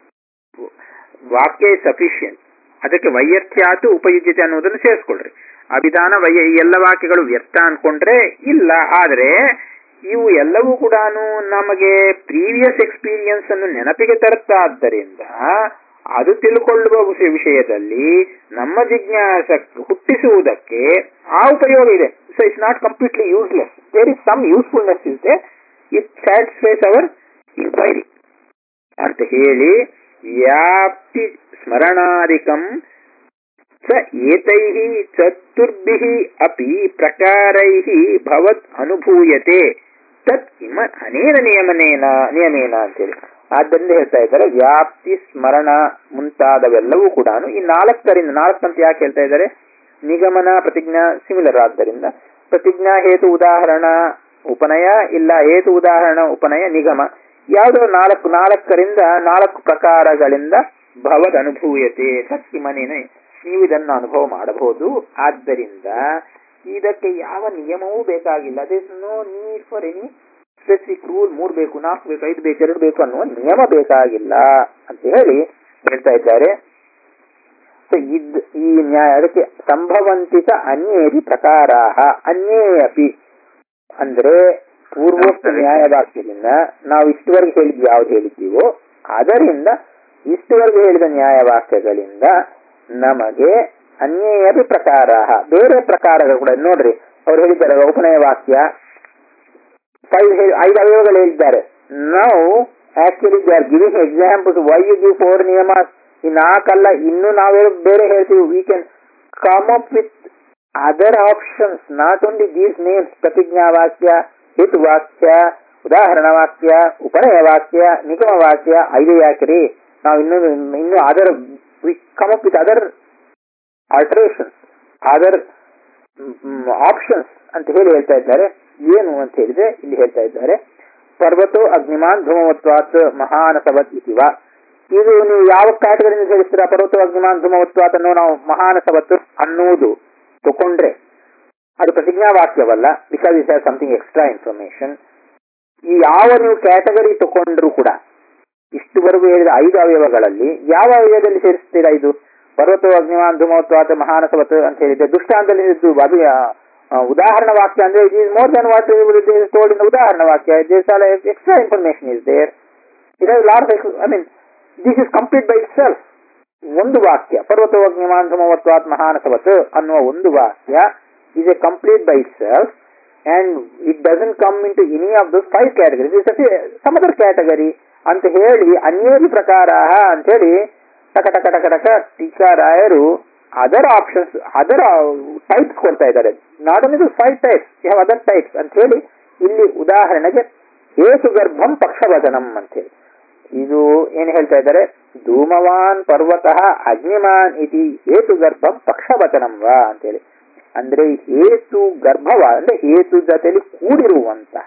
ವಾಕ್ಯ ಸಫಿಷಿಯಂಟ್ ಅದಕ್ಕೆ ವೈಯರ್ಥ್ಯಾತು ಉಪಯುಜ್ಯತೆ ಅನ್ನೋದನ್ನು ಸೇರಿಸ್ಕೊಳ್ರಿ ಅಭಿಧಾನ ವೈಯ ಈ ಎಲ್ಲ ವಾಕ್ಯಗಳು ವ್ಯರ್ಥ ಅನ್ಕೊಂಡ್ರೆ ಇಲ್ಲ ಆದ್ರೆ ಇವು ಎಲ್ಲವೂ ಕೂಡ ನಮಗೆ ಪ್ರೀವಿಯಸ್ ಎಕ್ಸ್ಪೀರಿಯನ್ಸ್ ಅನ್ನು ನೆನಪಿಗೆ ತರುತ್ತಾದ್ದರಿಂದ ಅದು ತಿಳ್ಕೊಳ್ಳುವ ವಿಷಯ- ವಿಷಯದಲ್ಲಿ ನಮ್ಮ ಜಿಜ್ಞಾಸ ಹುಟ್ಟಿಸುವುದಕ್ಕೆ ಆ ಉಪಯೋಗ ಇದೆ so it's not completely useless there is some usefulness is they it satisfies our inquiry ಅಂತ ಹೇಳಿ ವ್ಯಾಪ್ತಿ ಸ್ಮರಣಾದಿಕಂ ಸ ಏತೈಃ ಚತುರ್ಭಿಃ ಅಪಿ ಪ್ರಕಾರೈಃ ಭವತ್ ಅನುಭೂಯತೆ ತತ್ ಇಮ ಅನೇನ ನಿಯಮನೇನ ನಿಯಮೇನ ಅಂತೇಳಿ ಆದ್ದರಿಂದ ಹೇಳ್ತಾ ಇದ್ದಾರೆ ವ್ಯಾಪ್ತಿ ಸ್ಮರಣ ಮುಂತಾದವೆಲ್ಲವೂ ಕೂಡ ಈ ನಾಲ್ಕರಿಂದ ನಾಲ್ಕಂತ ಯಾಕೆ ಹೇಳ್ತಾ ಇದ್ದಾರೆ ನಿಗಮನ ಪ್ರತಿಜ್ಞಾ ಸಿಮಿಲರ್ ಆದ್ದರಿಂದ ಪ್ರತಿಜ್ಞಾ ಹೇತು ಉದಾಹರಣ ಉಪನಯ ಇಲ್ಲ ಹೇತು ಉದಾಹರಣ ಉಪನಯ ನಿಗಮ ಯಾವುದೋ ನಾಲ್ಕು ನಾಲ್ಕರಿಂದ ನಾಲ್ಕು ಪ್ರಕಾರಗಳಿಂದ ಭವದ್ ಅನುಭೂಯತೆ ಸತ್ಯಮನೇನೆ ನೀವು ಇದನ್ನು ಅನುಭವ ಮಾಡಬಹುದು ಆದ್ದರಿಂದ ಇದಕ್ಕೆ ಯಾವ ನಿಯಮವೂ ಬೇಕಾಗಿಲ್ಲ this no need for any specific rule ಮೂರ್ ಬೇಕು ನಾಲ್ಕು ಬೇಕು ಐದು ಬೇಕು ಎರಡು ಬೇಕು ಅನ್ನುವ ನಿಯಮ ಬೇಕಾಗಿಲ್ಲ ಅಂತ ಹೇಳಿ ಹೇಳ್ತಾ ಇದ್ದಾರೆ ಸೊ ಇದ್ ಈ ನ್ಯಾಯ ಅದಕ್ಕೆ ಸಂಭವಂತಿಕ ಅನ್ಯೇರಿ ಪ್ರಕಾರ ಅನ್ಯೇ ಅಪಿ ಅಂದ್ರೆ ಪೂರ್ವೋಕ್ತ ನ್ಯಾಯವಾಕ್ಯದಿಂದ ನಾವು ಇಷ್ಟುವರೆಗೆ ಹೇಳಿದ್ವಿ ಯಾವ್ದು ಹೇಳಿದ್ದೀವೋ ಅದರಿಂದ ಇಷ್ಟುವರೆಗೆ ಹೇಳಿದ ನ್ಯಾಯವಾಕ್ಯಗಳಿಂದ ನಮಗೆ ಅನ್ಯೇಯಪಿ ಪ್ರಕಾರ ಬೇರೆ ಪ್ರಕಾರಗಳು ಕೂಡ ನೋಡ್ರಿ ಅವ್ರು ಹೇಳಿದ್ದಾರೆ ಉಪನಯ ವಾಕ್ಯ ಫೈವ್ ಐದು ಅವಯವಗಳು ಹೇಳಿದ್ದಾರೆ ನಾವು actually they are giving examples why you give four ನಿಯಮ ಈ ನಾಲ್ಕಲ್ಲ ಇನ್ನು ನಾವೇ ಬೇರೆ ಹೇಳ್ತೀವಿ we can come up with other options not only these names ಪ್ರತಿಜ್ಞಾ ವಾಕ್ಯ ಹಿತ್ ವಾಕ್ಯ ಉದಾಹರಣ ವಾಕ್ಯ ಉಪನಯ ವಾಕ್ಯ ನಿಗಮ ವಾಕ್ಯ ಐದು ಯಾಕ್ರಿ ನಾವು ಇನ್ನು ಇನ್ನು other we come up with other alterations other options ಅಂತ ಹೇಳಿ ಹೇಳ್ತಾ ಇದ್ದಾರೆ ಏನು ಅಂತ ಹೇಳಿದ್ರೆ ಇಲ್ಲಿ ಹೇಳ್ತಾ ಇದ್ದಾರೆ ಪರ್ವತೋ ಅಗ್ನಿಮಾನ್ ಧೂಮವತ್ವಾತ್ ಮಹಾನಸವತ್ ಇತಿವ ಇದು ನೀವು ಯಾವ ಕ್ಯಾಟಗರಿಯಿಂದ ಸೇರಿಸ್ತೀರಾ ಪರ್ವತೋ ಅಗ್ನಿಮಾನ್ ಧೂಮವತ್ವಾತ್ ಅನ್ನೋ ನಾವು ಮಹಾನಸವತ್ ಅನ್ನುವುದು ತಗೊಂಡ್ರೆ ಅದು ಪ್ರತಿಜ್ಞಾ ವಾಕ್ಯವಲ್ಲ because is has something extra information ಈ ಯಾವ ನೀವು ಕ್ಯಾಟಗರಿ ತಗೊಂಡ್ರು ಕೂಡ ಇಷ್ಟುವರೆಗೂ ಹೇಳಿದ ಐದು ಅವಯವಗಳಲ್ಲಿ ಯಾವ ಅವಯವದಲ್ಲಿ ಸೇರಿಸ್ತೀರಾ ಇದು ಪರ್ವತೋ ಅಗ್ನಿವಾನ್ ಧೂಮೋತ್ವಾತ ಮಹಾನಸವತ್ ಅಂತ ಹೇಳಿದ್ರೆ ದುಷ್ಟಾಂತದಲ್ಲಿ ಇದ್ದು ಅದು ಆ, ಉದಾಹರಣ ವಾಕ್ಯ ಅಂದ್ರೆ it is more than what told in ಉದಾಹರಣ ವಾಕ್ಯ these all extra information is there it has lot I mean this is complete by itself ಒಂದು ವಾಕ್ಯ ಪರ್ವತೋ ಅಗ್ನಿವಾನ್ ಧೂಮವತ್ವಾತ್ ಮಹಾನಸವತ್ ಅನ್ನುವ ಒಂದು ವಾಕ್ಯ is a complete by itself and it doesn't come into any of those five categories. It's a, some other category ಅಂತ ಹೇಳಿ ಅನ್ಯೇರಿ ಪ್ರಕಾರ ಅಂತ ಹೇಳಿ ಟಕ ಟಕ ಟಕ ಟಕ ಟೀಕಾರಾಯರು ಅದರ್ ಆಪ್ಷನ್ಸ್ ಅದರ್ ಟೈಪ್ಸ್ ಕೊಡ್ತಾ ಇದ್ದಾರೆ not only five types you have other types ಅಂತ ಹೇಳಿ ಇಲ್ಲಿ ಉದಾಹರಣೆಗೆ ಹೇತು ಗರ್ಭಂ ಪಕ್ಷವದನಂ ಅಂತ ಹೇಳಿ ಇದು ಏನ್ ಹೇಳ್ತಾ ಇದ್ದಾರೆ ಧೂಮವಾನ್ ಪರ್ವತಃ ಅಗ್ನಿಮಾನ್ ಇತಿ ಹೇತು ಗರ್ಭಂ ಪಕ್ಷವಚನಂ ವಾ ಅಂತೇಳಿ ಅಂದ್ರೆ ಹೇತು ಗರ್ಭವ ಅಂದ್ರೆ ಹೇತು ಜೊತೆಲಿ ಕೂಡಿರುವಂತಹ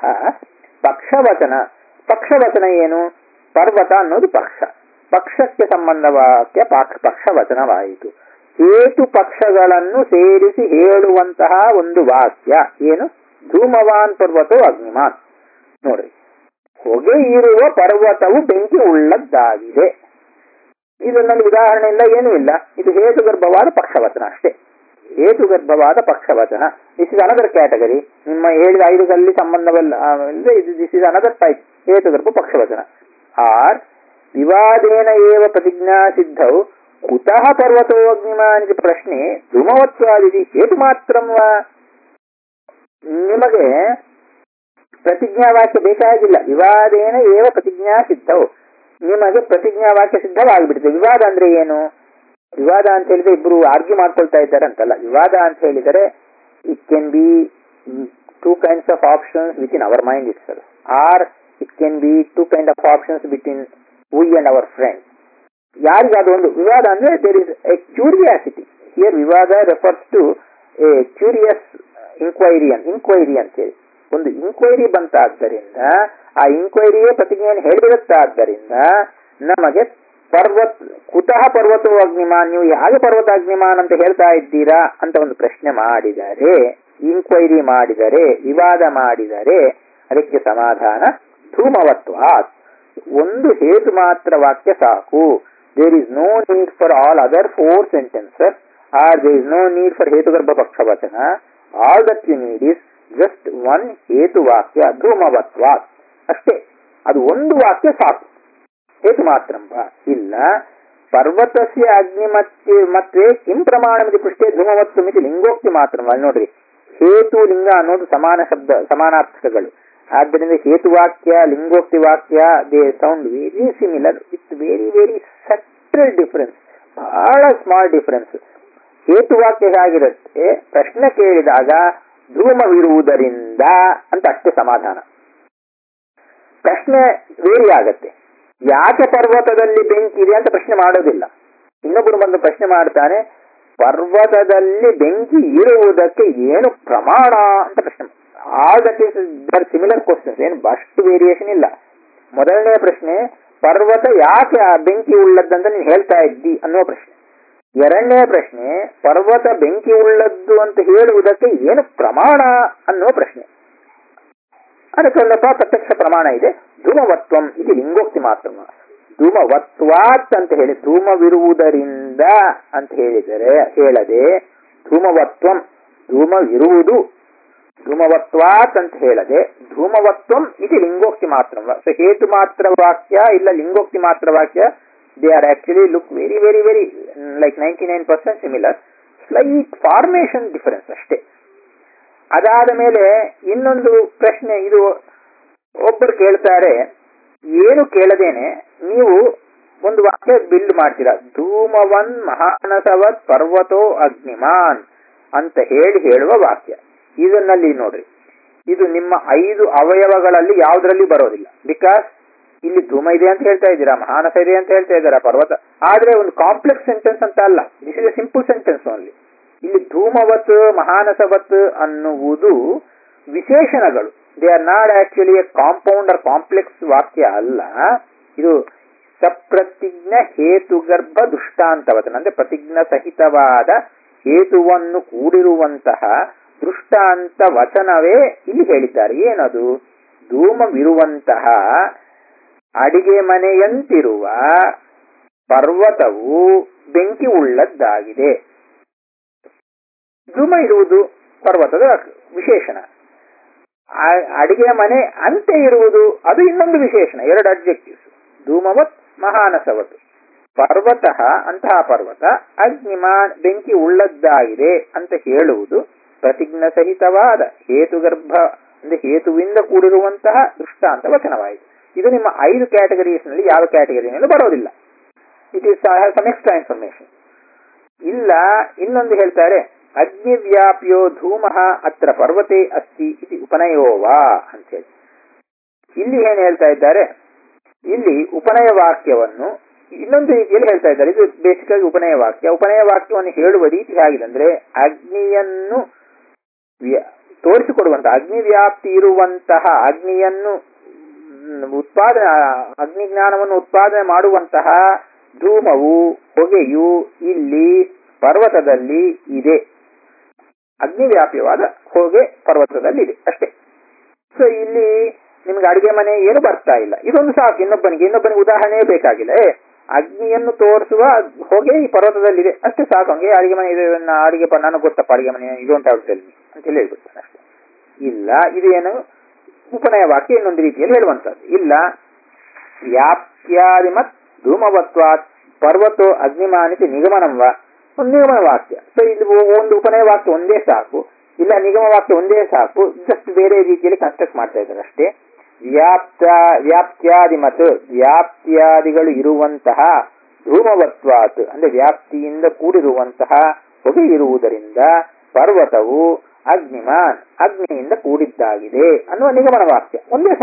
ಪಕ್ಷವಚನ ಪಕ್ಷವಚನ ಏನು ಪರ್ವತ ಅನ್ನೋದು ಪಕ್ಷ ಪಕ್ಷಕ್ಕೆ ಸಂಬಂಧವಾಕ್ಯ ಪಾಕ್- ಪಕ್ಷವಚನವಾಯಿತು ಹೇತು ಪಕ್ಷಗಳನ್ನು ಸೇರಿಸಿ ಹೇಳುವಂತಹ ಒಂದು ವಾಕ್ಯ ಏನು ಧೂಮವಾನ್ ಪರ್ವತೋ ಅಗ್ನಿಮಾನ್ ನೋಡ್ರಿ ಹೊಗೆ ಇರುವ ಪರ್ವತವು ಬೆಂಕಿ ಉಳ್ಳದ್ದಾಗಿದೆ ಇದರಲ್ಲಿ ಉದಾಹರಣೆ ಇಲ್ಲ ಏನೂ ಇಲ್ಲ ಇದು ಹೇತುಗರ್ಭವಾದ ಪಕ್ಷವಚನ ಅಷ್ಟೇ ಹೇತುಗರ್ಭವಾದ ಪಕ್ಷವಚನ ದಿಸ್ ಇಸ್ ಅನದರ್ ಕ್ಯಾಟಗರಿ ನಿಮ್ಮ ಹೇಳಿದ ಐದುಗಳಲ್ಲಿ ಸಂಬಂಧವಲ್ಲ ದಿಸ್ ಇಸ್ ಅನದರ್ ಟೈಪ್ ಹೇತುಗರ್ಭ ಪಕ್ಷವಚನ ಆರ್ ವಿವಾದೇನ ಏವ ಪ್ರತಿಜ್ಞಾ ಸಿದ್ಧೌ ಕುತಃ ಪರ್ವತೋ ಅಗ್ನಿಮಾನ್ ಇದು ಪ್ರಶ್ನೆ ಧೂಮವತ್ವಾದಿತಿ ಹೇತು ಮಾತ್ರಂ ವಾ ನಿಮಗೆ ಪ್ರತಿಜ್ಞಾ ವಾಕ್ಯ ಬೇಕಾಗಿಲ್ಲ ವಿವಾದೇನ ಏವ ಪ್ರತಿಜ್ಞಾ ಸಿದ್ಧವು ನಿಮಗೆ ಪ್ರತಿಜ್ಞಾ ವಾಕ್ಯ ಸಿದ್ಧವಾಗಿಬಿಡುತ್ತೆ ವಿವಾದ ಅಂದ್ರೆ ಏನು ವಿವಾದ ಅಂತ ಹೇಳಿದ್ರೆ ಇಬ್ರು ಆರ್ಗ್ಯೂ ಮಾಡ್ಕೊಳ್ತಾ ಇದ್ದಾರೆ ಅಂತಲ್ಲ ವಿವಾದ ಅಂತ ಹೇಳಿದರೆ it can be two kinds of options within our mind itself or it can be two kind of options between we and our friend ಯಾರಿಗಾದ ಒಂದು ವಿವಾದ ಅಂದ್ರೆ there is a curiosity here ವಿವಾದ refers to a curious inquiry an inquiry ಅಂತೇಳಿ ಒಂದು inquiry ಬಂತಾದ್ದರಿಂದ ಆ ಇನ್ಕ್ವೈರಿಯೇ ಪ್ರತಿಜ್ಞೆಯನ್ನು ಹೇಳಿಬಿಡುತ್ತಾದ್ದರಿಂದ ನಮಗೆ ಪರ್ವತ್ ಕುತಃ ಪರ್ವತೋ ಅಗ್ನಿಮಾನ್ ನೀವು ಯಾಕೆ ಪರ್ವತ ಅಗ್ನಿಮಾನ್ ಅಂತ ಹೇಳ್ತಾ ಇದ್ದೀರಾ ಅಂತ ಒಂದು ಪ್ರಶ್ನೆ ಮಾಡಿದರೆ ಇನ್ಕ್ವೈರಿ ಮಾಡಿದರೆ ವಿವಾದ ಮಾಡಿದರೆ ಅದಕ್ಕೆ ಸಮಾಧಾನ ಧೂಮವತ್ವಾತ್ ಒಂದು ಹೇತು ಮಾತ್ರ ವಾಕ್ಯ ಸಾಕು there is no need for all other four sentences or there is no need for ಹೇತುಗರ್ಭ ಪಕ್ಷವಚನ all that you need is just one ಹೇತು ವಾಕ್ಯ ಧೂಮವತ್ವಾತ್ ಅಷ್ಟೇ ಅದು ಒಂದು ವಾಕ್ಯ ಸಾಕು ಹೇತು ಮಾತ್ರ ಇಲ್ಲ ಪರ್ವತಸ್ಯ ಅಗ್ನಿಮತ್ಯೆ ಮತ್ತೆ ಕಿಂ ಪ್ರಮಾಣಮಿತಿ ಪೃಷ್ಠೆ ಧೂಮವತ್ವಮಿತಿ ಲಿಂಗೋಕ್ತಿ ಮಾತ್ರ ಅಲ್ಲಿ ನೋಡ್ರಿ ಹೇತು ಲಿಂಗ ಅನ್ನೋದು ಸಮಾನ ಶಬ್ದ ಸಮಾನಾರ್ಥಕಗಳು ಆದ್ದರಿಂದ ಹೇತುವಾಕ್ಯ ಲಿಂಗೋಕ್ತಿ ವಾಕ್ಯ they sound very similar with very very subtle difference ಬಹಳ ಸ್ಮಾಲ್ ಡಿಫರೆನ್ಸ್ ಹೇತುವಾಕ್ಯ ಹೇಗಿರುತ್ತೆ ಪ್ರಶ್ನೆ ಕೇಳಿದಾಗ ಧೂಮವಿರುವುದರಿಂದ ಅಂತ ಅಷ್ಟೇ ಸಮಾಧಾನ ಪ್ರಶ್ನೆ ವೇರಿ ಆಗತ್ತೆ ಯಾಕೆ ಪರ್ವತದಲ್ಲಿ ಬೆಂಕಿ ಇದೆ ಅಂತ ಪ್ರಶ್ನೆ ಮಾಡೋದಿಲ್ಲ ಇನ್ನೊಬ್ಬರು ಬಂದು ಪ್ರಶ್ನೆ ಮಾಡ್ತಾನೆ ಪರ್ವತದಲ್ಲಿ ಬೆಂಕಿ ಇರುವುದಕ್ಕೆ ಏನು ಪ್ರಮಾಣ ಅಂತ ಪ್ರಶ್ನೆ all that is there similar questions ಏನು ಅಷ್ಟು ವೇರಿಯೇಷನ್ ಇಲ್ಲ ಮೊದಲನೇ ಪ್ರಶ್ನೆ ಪರ್ವತ ಯಾಕೆ ಆ ಬೆಂಕಿ ಉಳ್ಳದ್ದಂತ ನೀನು ಹೇಳ್ತಾ ಇದ್ದಿ ಅನ್ನುವ ಪ್ರಶ್ನೆ ಎರಡನೇ ಪ್ರಶ್ನೆ ಪರ್ವತ ಬೆಂಕಿ ಉಳ್ಳದ್ದು ಅಂತ ಹೇಳುವುದಕ್ಕೆ ಏನು ಪ್ರಮಾಣ ಅನ್ನುವ ಪ್ರಶ್ನೆ ಅದಕ್ಕೊಂದಪ್ಪ ಪ್ರತ್ಯಕ್ಷ ಪ್ರಮಾಣ ಇದೆ ಧೂಮವತ್ವಂ ಇದು ಲಿಂಗೋಕ್ತಿ ಮಾತ್ರ ಧೂಮವತ್ವಾತ್ ಅಂತ ಹೇಳಿ ಧೂಮವಿರುವುದರಿಂದ ಅಂತ ಹೇಳಿದರೆ ಹೇಳದೆ ಧೂಮವತ್ವಂ ಧೂಮವಿರುವುದು ಧೂಮವತ್ವಾತ್ ಅಂತ ಹೇಳದೆ ಧೂಮವತ್ವಂ ಇದು ಲಿಂಗೋಕ್ತಿ ಮಾತ್ರ ಸೊ ಹೇತು ಮಾತ್ರ ವಾಕ್ಯ ಇಲ್ಲ ಲಿಂಗೋಕ್ತಿ ಮಾತ್ರ ವಾಕ್ಯ they are actually look very very very like ninety nine percent similar slight formation difference ಅಷ್ಟೇ ಅದಾದ ಮೇಲೆ ಇನ್ನೊಂದು ಪ್ರಶ್ನೆ ಇದು ಒಬ್ಬರು ಕೇಳ್ತಾರೆ ಏನು ಕೇಳದೇನೆ ನೀವು ಒಂದು ವಾಕ್ಯ ಬಿಲ್ಡ್ ಮಾಡ್ತೀರಾ ಧೂಮವನ್ ಮಹಾನಸವತ್ ಪರ್ವತೋ ಅಗ್ನಿಮಾನ್ ಅಂತ ಹೇಳಿ ಹೇಳುವ ವಾಕ್ಯ ಇದನ್ನಲ್ಲಿ ನೋಡ್ರಿ ಇದು ನಿಮ್ಮ ಐದು ಅವಯವಗಳಲ್ಲಿ ಯಾವುದರಲ್ಲಿ ಬರೋದಿಲ್ಲ ಬಿಕಾಸ್ ಇಲ್ಲಿ ಧೂಮ ಇದೆ ಅಂತ ಹೇಳ್ತಾ ಇದ್ದೀರಾ ಮಹಾನಸ ಇದೆ ಅಂತ ಹೇಳ್ತಾ ಇದ್ದೀರಾ ಪರ್ವತ ಆದ್ರೆ ಒಂದು ಕಾಂಪ್ಲೆಕ್ಸ್ ಸೆಂಟೆನ್ಸ್ ಅಂತ ಅಲ್ಲ this is a simple sentence only ಇಲ್ಲಿ ಧೂಮವತ್ ಮಹಾನಸವತ್ ಅನ್ನುವುದು ವಿಶೇಷಣಗಳು they are not actually a compound or complex ವಾಕ್ಯ ಅಲ್ಲ ಇದು ಸಪ್ರತಿಜ್ಞ ಹೇತುಗರ್ಭ ದುಷ್ಟಾಂತವತನ ಅಂದ್ರೆ ಪ್ರತಿಜ್ಞ ಸಹಿತವಾದ ಹೇತುವನ್ನು ಕೂಡಿರುವಂತಹ ದೃಷ್ಟಾಂತ ವಚನವೇ ಇಲ್ಲಿ ಹೇಳಿದ್ದಾರೆ ಏನದು ಧೂಮವಿರುವಂತಹ ಅಡಿಗೆ ಮನೆಯಂತಿರುವ ಪರ್ವತವು ಬೆಂಕಿ ಉಳ್ಳದ್ದಾಗಿದೆ ಧೂಮ ಇರುವುದು ಪರ್ವತದ ವಿಶೇಷಣ ಅಡಿಗೆ ಮನೆ ಅಂತೆ ಇರುವುದು ಅದು ಇನ್ನೊಂದು ವಿಶೇಷಣ ಎರಡು ಅಬ್ಜೆಕ್ಟಿವ್ಸ್ ಧೂಮವತ್ ಮಹಾನಸವತ್ ಪರ್ವತ ಅಂತಹ ಪರ್ವತ ಅಗ್ನಿಮಾನ್ ಬೆಂಕಿ ಉಳ್ಳದ್ದಾಗಿದೆ ಅಂತ ಹೇಳುವುದು ಪ್ರತಿಜ್ಞ ಸಹಿತವಾದ ಹೇತುಗರ್ಭ ಅಂದ್ರೆ ಹೇತುವಿಂದ ಕೂಡಿರುವಂತಹ ದೃಷ್ಟಾಂತ ವಚನವಾಯಿತು ಇದು ನಿಮ್ಮ ಐದು ಕ್ಯಾಟಗರೀಸ್ ನಲ್ಲಿ ಯಾವ ಕ್ಯಾಟಗರಿನಲ್ಲೂ ಬರೋದಿಲ್ಲ it is some extra information ಇಲ್ಲ ಇನ್ನೊಂದು ಹೇಳ್ತಾರೆ ಅಗ್ನಿವ್ಯಾಪ್ಯೋ ಧೂಮ ಅತ್ರ ಪರ್ವತೆ ಅಸ್ತಿ ಇತಿ ಉಪನಯೋವಾ ಅಂತ ಹೇಳಿ ಇಲ್ಲಿ ಏನ್ ಹೇಳ್ತಾ ಇದ್ದಾರೆ ಇಲ್ಲಿ ಉಪನಯ ವಾಕ್ಯವನ್ನು ಇನ್ನೊಂದು ರೀತಿಯಲ್ಲಿ ಹೇಳ್ತಾ ಇದ್ದಾರೆ ಇದು ಬೇಸಿಕ್ ಆಗಿ ಉಪನಯ ವಾಕ್ಯ ಉಪನಯ ವಾಕ್ಯವನ್ನು ಹೇಳುವ ರೀತಿ ಹೇಗಿದೆ ಅಂದ್ರೆ ಅಗ್ನಿಯನ್ನು ತೋರಿಸಿಕೊಡುವಂತಹ ಅಗ್ನಿ ವ್ಯಾಪ್ತಿ ಇರುವಂತಹ ಅಗ್ನಿಯನ್ನು ಉತ್ಪಾದನೆ ಅಗ್ನಿ ಜ್ಞಾನವನ್ನು ಉತ್ಪಾದನೆ ಮಾಡುವಂತಹ ಧೂಮವು ಹೊಗೆಯು ಇಲ್ಲಿ ಪರ್ವತದಲ್ಲಿ ಇದೆ ಅಗ್ನಿವ್ಯಾಪ್ಯವಾದ ಹೊಗೆ ಪರ್ವತದಲ್ಲಿ ಇದೆ ಅಷ್ಟೇ ಸೊ ಇಲ್ಲಿ ನಿಮ್ಗೆ ಅಡಿಗೆ ಮನೆ ಏನು ಬರ್ತಾ ಇಲ್ಲ ಇದೊಂದು ಸಾಕು ಇನ್ನೊಬ್ಬನಿಗೆ ಇನ್ನೊಬ್ಬನಿಗೆ ಉದಾಹರಣೆ ಬೇಕಾಗಿಲ್ಲ ಏ ಅಗ್ನಿಯನ್ನು ತೋರಿಸುವ ಹೊಗೆ ಈ ಪರ್ವತದಲ್ಲಿದೆ ಅಷ್ಟೇ ಸಾಕು ಹಂಗೆ ಅಡಿಗೆ ಮನೆ ಇದೆ ಅಡಿಗೆ ನನಗೆ ಗೊತ್ತಪ್ಪ ಅಡಿಗೆ ಮನೆ ಇದು ಅಂತ ಹೇಳ್ತೇನೆ ಅಂತ ಹೇಳಿ ಹೇಳ್ಬಿಡ್ತಾನೆ ಅಷ್ಟೇ ಇಲ್ಲ ಇದು ಏನು ಉಪನಯ ವಾಕ್ಯ ಇನ್ನೊಂದು ರೀತಿಯಲ್ಲಿ ಹೇಳುವಂತದ್ದು ಇಲ್ಲ ವ್ಯಾಪ್ತ್ಯಾದಿ ಮತ್ ಧೂಮವತ್ವಾತ್ ಪರ್ವತೋ ಅಗ್ನಿಮಾನಿತಿ ನಿಗಮನಂವ ಒಂದು ನಿಗಮನ ವಾಕ್ಯ ಸೊ ಇದು ಒಂದು ಉಪನಯ ವಾಕ್ಯ ಒಂದೇ ಸಾಕು ಇಲ್ಲ ನಿಗಮ ವಾಕ್ಯ ಒಂದೇ ಸಾಕು ಜಸ್ಟ್ ಬೇರೆ ರೀತಿಯಲ್ಲಿ ಕನ್ಸ್ಟ್ರಕ್ಟ್ ಮಾಡ್ತಾ ಇದ್ದಾರೆ ಅಷ್ಟೇ ವ್ಯಾಪ್ತ ವ್ಯಾಪ್ತ್ಯಾದಿ ಮತ್ತು ವ್ಯಾಪ್ತ್ಯಾದಿಗಳು ಇರುವಂತಹ ಧೂಮವತ್ವಾತ್ ಅಂದ್ರೆ ವ್ಯಾಪ್ತಿಯಿಂದ ಕೂಡಿರುವಂತಹ ಹೊಗೆ ಇರುವುದರಿಂದ ಪರ್ವತವು ಅಗ್ನಿಮಾನ್ ಅಗ್ನಿಯಿಂದ ಕೂಡಿದ್ದಾಗಿದೆ ಅನ್ನುವ ನಿಗಮನ ವಾಕ್ಯ ಒಂದೇ ಸಾಕು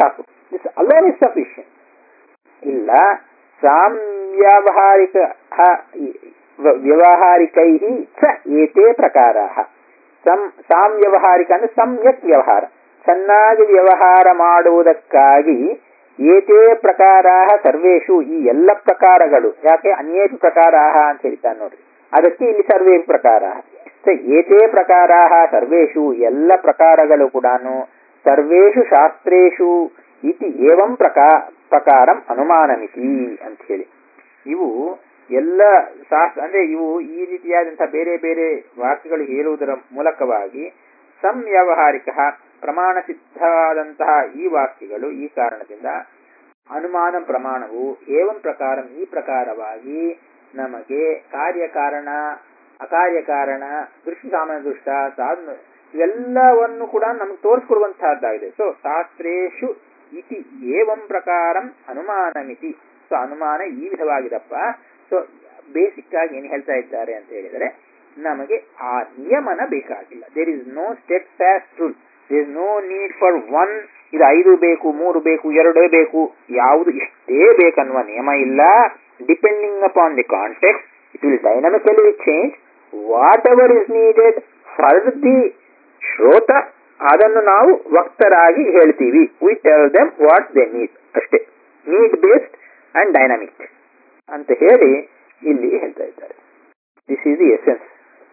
ದಿಸ್ ಅಲೋನ್ ಇಸ್ ಸಫಿಷಿಯಂಟ್ ಇಲ್ಲ ಸಾಮ್ಯಾವಹಾರಿಕ ವ್ಯವಹಾರಿಕೈ ಚ ಏತೇ ಪ್ರಕಾರ ಸಂ ಸಾಮ್ಯವಹಾರಿಕ ಅಂದ್ರೆ ಸಮ್ಯಕ್ ವ್ಯವಹಾರ ಚೆನ್ನಾಗಿ ವ್ಯವಹಾರ ಮಾಡುವುದಕ್ಕಾಗಿ ಏತೇ ಪ್ರಕಾರ ಸರ್ವೇಶು ಈ ಎಲ್ಲ ಪ್ರಕಾರಗಳು ಯಾಕೆ ಅನೇಕ ಪ್ರಕಾರ ಅಂತ ಹೇಳ್ತಾನೆ ನೋಡ್ರಿ ಅದಕ್ಕೆ ಇಲ್ಲಿ ಸರ್ವೇ ಪ್ರಕಾರ ಏತೇ ಪ್ರಕಾರ ಸರ್ವೇಶು ಎಲ್ಲ ಪ್ರಕಾರಗಳು ಕೂಡ ಸರ್ವೇಷು ಶಾಸ್ತ್ರೇಷು ಇತಿ ಏವಂ ಪ್ರಕಾ ಪ್ರಕಾರಂ ಅನುಮಾನಮಿತಿ ಅಂತ ಹೇಳಿ ಇವು ಎಲ್ಲ ಶಾಸ್ತ್ರ ಅಂದ್ರೆ ಇವು ಈ ರೀತಿಯಾದಂತಹ ಬೇರೆ ಬೇರೆ ವಾಕ್ಯಗಳು ಹೇಳುವುದರ ಮೂಲಕವಾಗಿ ಸಂವ್ಯಾವಹಾರಿಕ ಪ್ರಮಾಣ ಸಿದ್ಧವಾದಂತಹ ಈ ವಾಕ್ಯಗಳು ಈ ಕಾರಣದಿಂದ ಅನುಮಾನ ಪ್ರಮಾಣವು ಏವಂ ಪ್ರಕಾರ ಈ ಪ್ರಕಾರವಾಗಿ ನಮಗೆ ಕಾರ್ಯಕಾರಣ ಅಕಾರ್ಯಕಾರಣ ದೃಷ್ಟಿ ಸಾಮಾನ್ಯ ದೃಷ್ಟ ಸಾಧನ ಇವೆಲ್ಲವನ್ನು ಕೂಡ ನಮಗೆ ತೋರಿಸ್ಕೊಡುವಂತಹದ್ದಾಗಿದೆ ಸೊ ಶಾಸ್ತ್ರೇಶು ಇತಿ ಏವಂ ಪ್ರಕಾರಂ ಅನುಮಾನಮಿತಿ ಸೊ ಅನುಮಾನ ಈ ವಿಧವಾಗಿದಪ್ಪ ಸೊ ಬೇಸಿಕ್ ಆಗಿ ಏನು ಹೇಳ್ತಾ ಇದ್ದಾರೆ ಅಂತ ಹೇಳಿದರೆ ನಮಗೆ ಆ ನಿಯಮನ ಬೇಕಾಗಿಲ್ಲ there is no step fast rule there is no need for one ಇದು ಐದು ಬೇಕು ಮೂರು ಬೇಕು ಎರಡೇ ಬೇಕು ಯಾವುದು ಇಷ್ಟೇ ಬೇಕನ್ನುವ ನಿಯಮ ಇಲ್ಲ depending upon the context it will dynamically change whatever is needed for the ಶ್ರೋತ ಅದನ್ನು ನಾವು ವಕ್ತರಾಗಿ ಹೇಳ್ತೀವಿ we tell them what they need ಅಷ್ಟೇ ನೀಡ್ ಬೇಸ್ಡ್ ಅಂಡ್ ಡೈನಮಿಕ್ ಅಂತ ಹೇಳಿ ಇಲ್ಲಿ ಹೇಳ್ತಾ ಇದ್ದಾರೆ this is the essence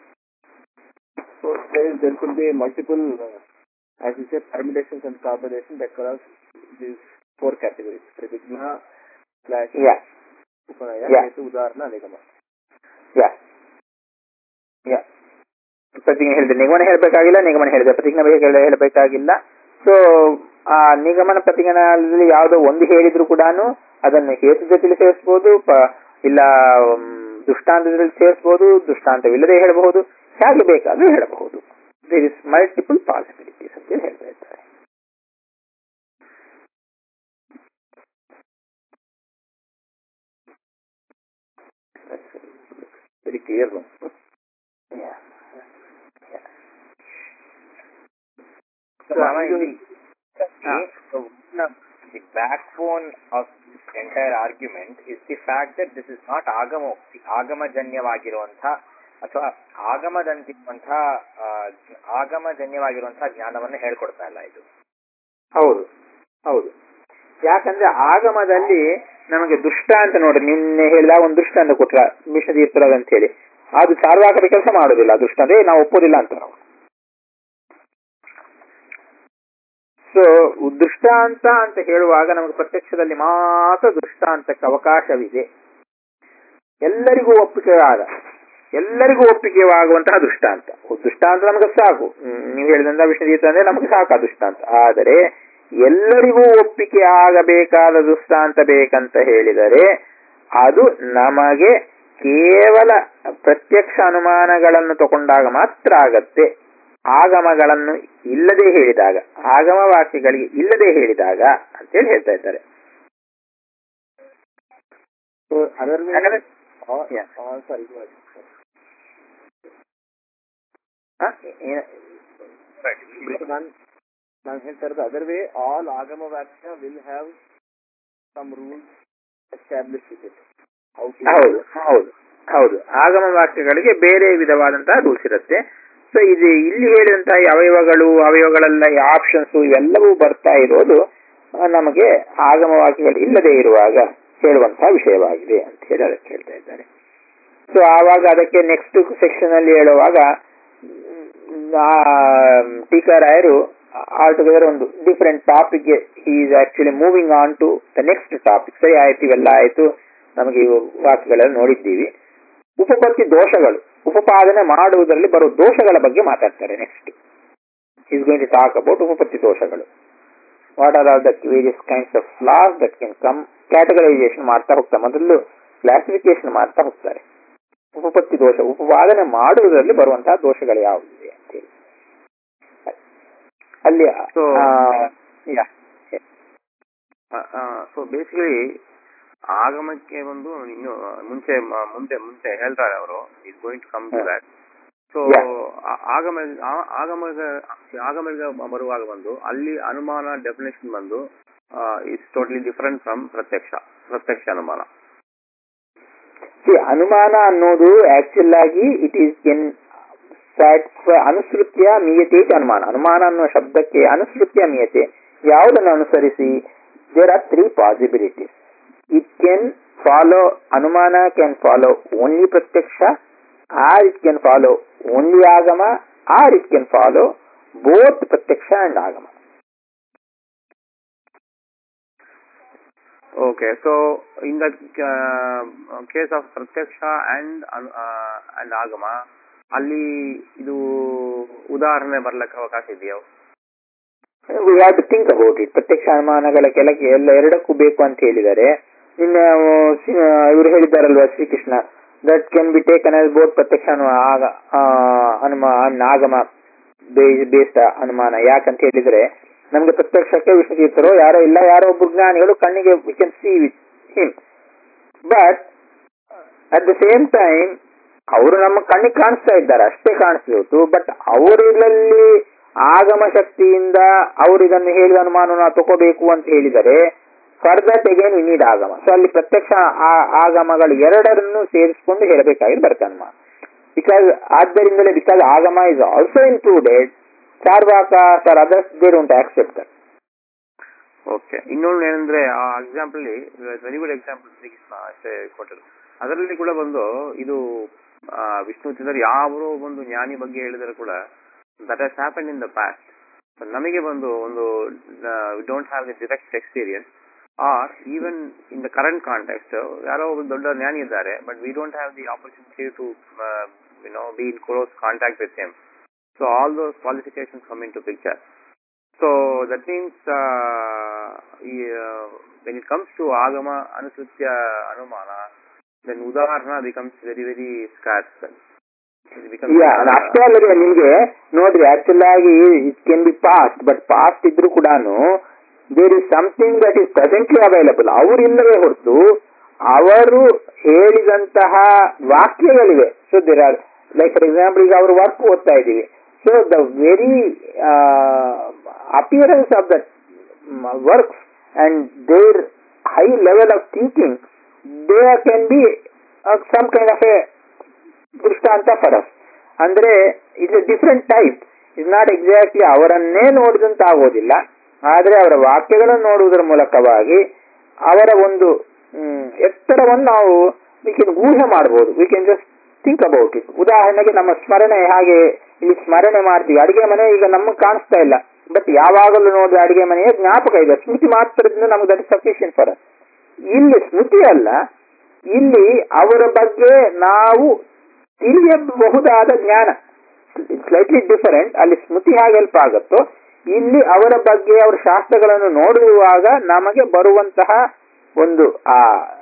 So there is there could be multiple, uh, as you said, permutations and combinations across these four categories. Pratigna slash yeah Upanaya, Yeah. Hetu, Udarna, Nigama. Yeah yeah ಪ್ರತಿಜ್ಞೆ ಹೇಳಿದೆ ನಿಗಮನ ಹೇಳಬೇಕಾಗಿಲ್ಲ ನಿಗಮನ ಹೇಳಿದೆ ಪ್ರತಿಜ್ಞೆ ಬಗ್ಗೆ ಹೇಳ- ಹೇಳಬೇಕಾಗಿಲ್ಲ so ಆ ನಿಗಮನ ಪ್ರತಿಜ್ಞಾನದಲ್ಲಿ ಯಾವುದೋ ಒಂದು ಹೇಳಿದ್ರು ಕೂಡ ಅದನ್ನು ಹೇತು ಜೊತೆಲಿ ಸೇರಿಸಬಹುದು ಇಲ್ಲ ಮ್, ದೃಷ್ಟಾಂತದಲ್ಲಿ ಸೇರಿಸಬಹುದು ದೃಷ್ಟಾಂತವಿಲ್ಲದೆ ಹೇಳಬಹುದು ಹೇಗೆ ಬೇಕಾದ್ರೂ ಹೇಳಬಹುದು ದೇರ್ ಇಸ್ ಮಲ್ಟಿಪಲ್ ಪಾಸಿಬಿಲಿಟೀಸ್ ಅಂತ ಹೇಳಿ ಹೇಳ್ತಾ ಇದ್ದಾರೆ Very clear one. Yeah. So, So, Rama, you- the, Ah. the, the, the backbone of this entire argument is the fact that this is not ಆಗಮೋಕ್ತಿ ಆಗಮಜನ್ಯವಾಗಿರುವಂತಹ ಅಥವಾ ಆಗಮದಂತಿರುವಂತಹ ಆ, ಆಗಮಜನ್ಯವಾಗಿರುವಂತಹ ಜ್ಞಾನವನ್ನು ಹೇಳ್ಕೊಡ್ತಾ ಇಲ್ಲ ಇದು ಹೌದು ಹೌದು ಯಾಕಂದ್ರೆ ಆಗಮದಲ್ಲಿ ನಮಗೆ ದುಷ್ಟ ಅಂತ ನೋಡ್ರಿ ನಿನ್ನೆ ಹೇಳಿದಾಗ ಒಂದು ದುಷ್ಟ ಅಂತ ಕೊಟ್ರ ವಿಷ್ಣು ತೀರ್ಥರಾಜ್ ಅಂತ ಹೇಳಿ ಅದು ಚಾರ್ವಾಕದ ಕೆಲಸ ಮಾಡೋದಿಲ್ಲ ಆ ದುಷ್ಟ ಅಂದ್ರೆ ನಾವು ಒಪ್ಪೋದಿಲ್ಲ ಅಂತ ನಾವು ಸೊ ದೃಷ್ಟಾಂತ ಅಂತ ಹೇಳುವಾಗ ನಮಗೆ ಪ್ರತ್ಯಕ್ಷದಲ್ಲಿ ಮಾತ್ರ ದೃಷ್ಟಾಂತಕ್ಕೆ ಅವಕಾಶವಿದೆ ಎಲ್ಲರಿಗೂ ಒಪ್ಪಿಗೆ ಆದ ಎಲ್ಲರಿಗೂ ಒಪ್ಪಿಗೆವಾಗುವಂತಹ ದೃಷ್ಟಾಂತ ದೃಷ್ಟಾಂತ ನಮಗೆ ಸಾಕು ಹ್ಮ್, ನೀವು ಹೇಳಿದಂತ ವಿಷ್ಣು ತೀರ್ಥ ಅಂದ್ರೆ ನಮಗೆ ಸಾಕು ಆ ದೃಷ್ಟಾಂತ ಆದರೆ ಎಲ್ಲರಿಗೂ ಒಪ್ಪಿಗೆ ಆಗಬೇಕಾದ ದೃಷ್ಟಾಂತ ಬೇಕಂತ ಹೇಳಿದರೆ ಅದು ನಮಗೆ ಕೇವಲ ಪ್ರತ್ಯಕ್ಷ ಅನುಮಾನಗಳನ್ನು ತಗೊಂಡಾಗ ಮಾತ್ರ ಆಗತ್ತೆ ಆಗಮಗಳನ್ನು ಇಲ್ಲದೆ ಹೇಳಿದಾಗ ಆಗಮ ವಾಕ್ಯಗಳಿಗೆ ಇಲ್ಲದೆ ಹೇಳಿದಾಗ ಅಂತೇಳಿ ಹೇಳ್ತಾ ಇದ್ದಾರೆ So other way, ಯಾಕಂದ್ರೆ all, Yeah. all sorry, go ahead. ಹ? ಏನ- So ನಾನು ನಾನು ಹೇಳ್ತಾ ಇರೋದು ಅದರ್ ವೇ ಆಲ್ ಆಗಮ ವಾಕ್ಯ will have some rules establish with it ಹೌದು ಹೌದು ಹೌದು ಆಗಮ ವಾಕ್ಯಗಳಿಗೆ ಬೇರೆ ವಿಧವಾದಂತಹ ರೂಲ್ಸ್ ಇರುತ್ತೆ ಸೊ ಇದು ಇಲ್ಲಿ ಹೇಳಿದಂತಹ ಈ ಅವಯವಗಳು ಅವಯವಗಳೆಲ್ಲ ಈ ಆಪ್ಷನ್ಸ್ ಇವೆಲ್ಲವೂ ಬರ್ತಾ ಇರೋದು ಆ, ನಮಗೆ ಆಗಮ ವಾಕ್ಯಗಳು ಇಲ್ಲದೆ ಇರುವಾಗ ಹೇಳುವಂತಹ ವಿಷಯವಾಗಿದೆ ಅಂತ ಹೇಳಿ ಅದಕ್ಕೆ ಹೇಳ್ತಾ ಇದ್ದಾರೆ ಸೊ ಆವಾಗ ಅದಕ್ಕೆ ನೆಕ್ಸ್ಟ್ ಸೆಕ್ಷನ್ ಅಲ್ಲಿ ಹೇಳುವಾಗ ಮ್, ಆ, ಟೀಕಾರಾಯರು ಆಲ್ ಟುಗೆದರ್ ಒಂದು different topic he is actually moving on to the next topic ಸರಿ ಆಯ್ತು ಇವೆಲ್ಲ ಆಯ್ತು ನಮಗೆ ಇವು ವಾಕ್ಯಗಳೆಲ್ಲ ನೋಡಿದ್ದೀವಿ ಉಪಪತ್ತಿ ದೋಷಗಳು ಉಪಪಾದನೆ ಮಾಡುವುದರಲ್ಲಿ ಬರುವ ದೋಷಗಳ ಬಗ್ಗೆ ಮಾತಾಡ್ತಾರೆ next is going to talk about ಉಪಪತ್ತಿ ದೋಷಗಳು what are all that various kinds of flaws that can come categorisation ಮಾಡ್ತಾ ಹೋಗ್ತಾರೆ ಮೊದಲು ಕ್ಲಾಸಿಫಿಕೇಶನ್ ಮಾಡ್ತಾ ಹೋಗ್ತಾರೆ ಉಪಪತ್ತಿ ದೋಷ ಉಪವಾದನೆ ಮಾಡುವುದರಲ್ಲಿ ಬರುವಂತಹ ದೋಷಗಳು ಯಾವುದಿವೆ ಅಂತೇಳಿ ಅಲ್ಲಿ So, ಆ, ಯಾ ಸೊ ಬೇಸಿಕಲಿ ಆಗಮಕ್ಕೆ ಒಂದು ಇನ್ನು ಮುಂಚೆ ಮ- ಮುಂದೆ ಮುಂಚೆ ಹೇಳ್ತಾರೆ ಅವರು is going to come to Yeah. That so Yeah. ಆಗಮ ಆ- ಆಗಮಗ ಆಗಮಗ ಬರುವಾಗ ಬಂದು ಅಲ್ಲಿ ಅನುಮಾನ ಡೆಫಿನೇಷನ್ ಬಂದು ಇಟ್ಸ್ ಟೋಟಲಿ ಡಿಫರೆಂಟ್ ಫ್ರಮ್ ಪ್ರತ್ಯಕ್ಷ ಪ್ರತ್ಯಕ್ಷ ಅನುಮಾನ See, ಅನುಮಾನ ಅನ್ನೋದು ಆಕ್ಚುಲ್ ಆಗಿ ಇಟ್ ಈಸ್ ಎನ್ ಅನುಸೃತ್ಯ ಮೀಯತೆ ಇತಿ ಅನುಮಾನ ಅನುಮಾನ ಅನ್ನುವ ಶಬ್ದಕ್ಕೆ ಅನುಸೃತ್ಯ ಮೀಯತೆ ಯಾವುದನ್ನು ಅನುಸರಿಸಿ there are three possibilities it can follow ಅನುಮಾನ ಕ್ಯಾನ್ ಫಾಲೋ ಓನ್ಲಿ ಪ್ರತ್ಯಕ್ಷ or it can follow only ಆಗಮ or it can follow both ಪ್ರತ್ಯಕ್ಷ ಅಂಡ್ ಆಗಮ Okay, so in the uh, case of Pratyaksha and anu- uh, and Agama, ಅಲ್ಲಿ ಇದು ಉದಾಹರಣೆ ಬರ್ಲಿಕ್ಕೆ ಅವಕಾಶ ಇದೆಯಾ we have to think about it ಪ್ರತ್ಯಕ್ಷ ಅನುಮಾನಗಳ ಕೆಳಗೆ ಎಲ್ಲ ಎರಡಕ್ಕೂ ಬೇಕು ಅಂತ ಹೇಳಿದ್ದಾರೆ ನಿನ್ನೆ ಇವರು ಹೇಳಿದ್ದಾರಲ್ವಾ Srikrishna that can be taken as both ಪ್ರತ್ಯಕ್ಷ ಅನು ಆಗ ಆ, ಅನುಮಾ ಅನ್- ಆಗಮ ಬೇಸ್ಡ್ ಅನುಮಾನ ಯಾಕಂತ ಹೇಳಿದ್ರೆ ನಮ್ಗೆ ಪ್ರತ್ಯಕ್ಷಕ್ಕೆ ವಿಷ್ಣು ತೀರ್ಥರು ಯಾರೋ ಇಲ್ಲ ಯಾರೋ ಒಬ್ರು ಜ್ಞಾನಿಗಳು ಕಣ್ಣಿಗೆ we can see with him but at the same time ಅವರು ನಮ್ಮ ಕಣ್ಣಿಗೆ ಕಾಣಿಸ್ತಾ ಇದ್ದಾರೆ ಅಷ್ಟೇ ಕಾಣಿಸ್ಬೋದು ಬಟ್ ಅವರಲ್ಲಿ ಆಗಮ ಶಕ್ತಿಯಿಂದ ಅವರು ಇದನ್ನು ಹೇಳಿದ ಅನುಮಾನನ ತಗೋಬೇಕು ಅಂತ ಹೇಳಿದರೆ for that again we need ಆಗಮ ಸೊ ಅಲ್ಲಿ ಪ್ರತ್ಯಕ್ಷ ಆ- ಆಗಮಗಳು ಎರಡರನ್ನು ಸೇರಿಸಿಕೊಂಡು ಹೇಳಬೇಕಾಗಿ ಬರುತ್ತೆ ಅನುಮಾನ ಬಿಕಾಸ್ ಆದ್ದರಿಂದಲೇ ಬಿಕಾಸ್ ಆಗಮ is also included Charvaka sir others they don't accept that okay ಇನ್ನೊಂದು ಏನಂದ್ರೆ ಆ example very good example Srikrishna ಅಷ್ಟೇ ಕೊಟ್ಟರು ಅದರಲ್ಲಿ ಕೂಡ ಬಂದು ಇದು ಆ, ವಿಷ್ಣು ಚಿಂತರು ಯಾವ ಒಂದು ಜ್ಞಾನಿ ಬಗ್ಗೆ ಹೇಳಿದರೆ ಕೂಡ that has happen in the past ನಮಗೆ ಬಂದು ಒಂದು don't have the direct experience or even in the current context ಯಾರೋ ಒಬ್ಬ ದೊಡ್ಡ ಜ್ಞಾನಿ ಇದ್ದಾರೆ but we don't have the opportunity to you know be in close contact with him so all those qualifications come into picture So that means uh, uh, when it comes to Agama Anusritya Anumana, then Udaharana becomes very, very scarce. then. It becomes yeah uh, ಅಷ್ಟೇ ಅಲ್ಲದೆ ನಿಮ್ಗೆ ನೋಡ್ರಿ actual ಆಗಿ it can be past but past ಇದ್ರೂ ಕೂಡ there is something that is presently available ಅವರು ಇಲ್ಲವೇ ಹೊರತು ಅವರು ಹೇಳಿದಂತಹ ವಾಕ್ಯಗಳಿವೆ so there are like for example ಈಗ ಅವರು ವರ್ಕ್ ಓದ್ತಾ ಇದ್ದೀವಿ so the very appearance of that works and there high level of thinking they can be some kind of a ದೃಷ್ಟಾಂತ ಫರಸ್ ಅಂದ್ರೆ ಇದು different type is not exactly ಅವರನ್ನೇ ನೋಡಿದಂತ ಆಗೋದಿಲ್ಲ ಆದ್ರೆ ಅವರ ವಾಕ್ಯಗಳನ್ನು ನೋಡುವುದರ ಮೂಲಕವಾಗಿ ಅವರ ಒಂದು ಮ್, ಎತ್ತರವನ್ನು ನಾವು ವಿ ಕೆನ್ ಊಹೆ ಮಾಡಬಹುದು we can just think about it ಉದಾಹರಣೆಗೆ ನಮ್ಮ ಸ್ಮರಣೆ ಹಾಗೆ ಇಲ್ಲಿ ಸ್ಮರಣೆ ಮಾಡ್ತೀವಿ ಅಡಿಗೆ ಮನೆ ಈಗ ನಮಗೆ ಕಾಣಿಸ್ತಾ ಇಲ್ಲ ಬಟ್ ಯಾವಾಗಲೂ ನೋಡಿದ ಅಡಿಗೆ ಮನೆಯ ಜ್ಞಾಪಕ ಇದೆ ಸ್ಮೃತಿ ಮಾತ್ರದಿಂದ ನಮಗೆ ದಟ್ ಸಫಿಷಿಯಂಟ್ ಫಾರ್ ಇಲ್ಲಿ ಸ್ಮೃತಿ ಅಲ್ಲ ಇಲ್ಲಿ ಅವರ ಬಗ್ಗೆ ನಾವು ತಿಳಿಯಬಹುದಾದ ಜ್ಞಾನ ಸ್ಲೈಟ್ಲಿ ಡಿಫರೆಂಟ್ ಅಲ್ಲಿ ಸ್ಮೃತಿ ಹೇಗೆ ಹೆಲ್ಪ್ ಆಗುತ್ತೋ ಇಲ್ಲಿ ಅವರ ಬಗ್ಗೆ ಅವರ ಶಾಸ್ತ್ರಗಳನ್ನು ನೋಡುವಾಗ ನಮಗೆ ಬರುವಂತಹ ಒಂದು ಆ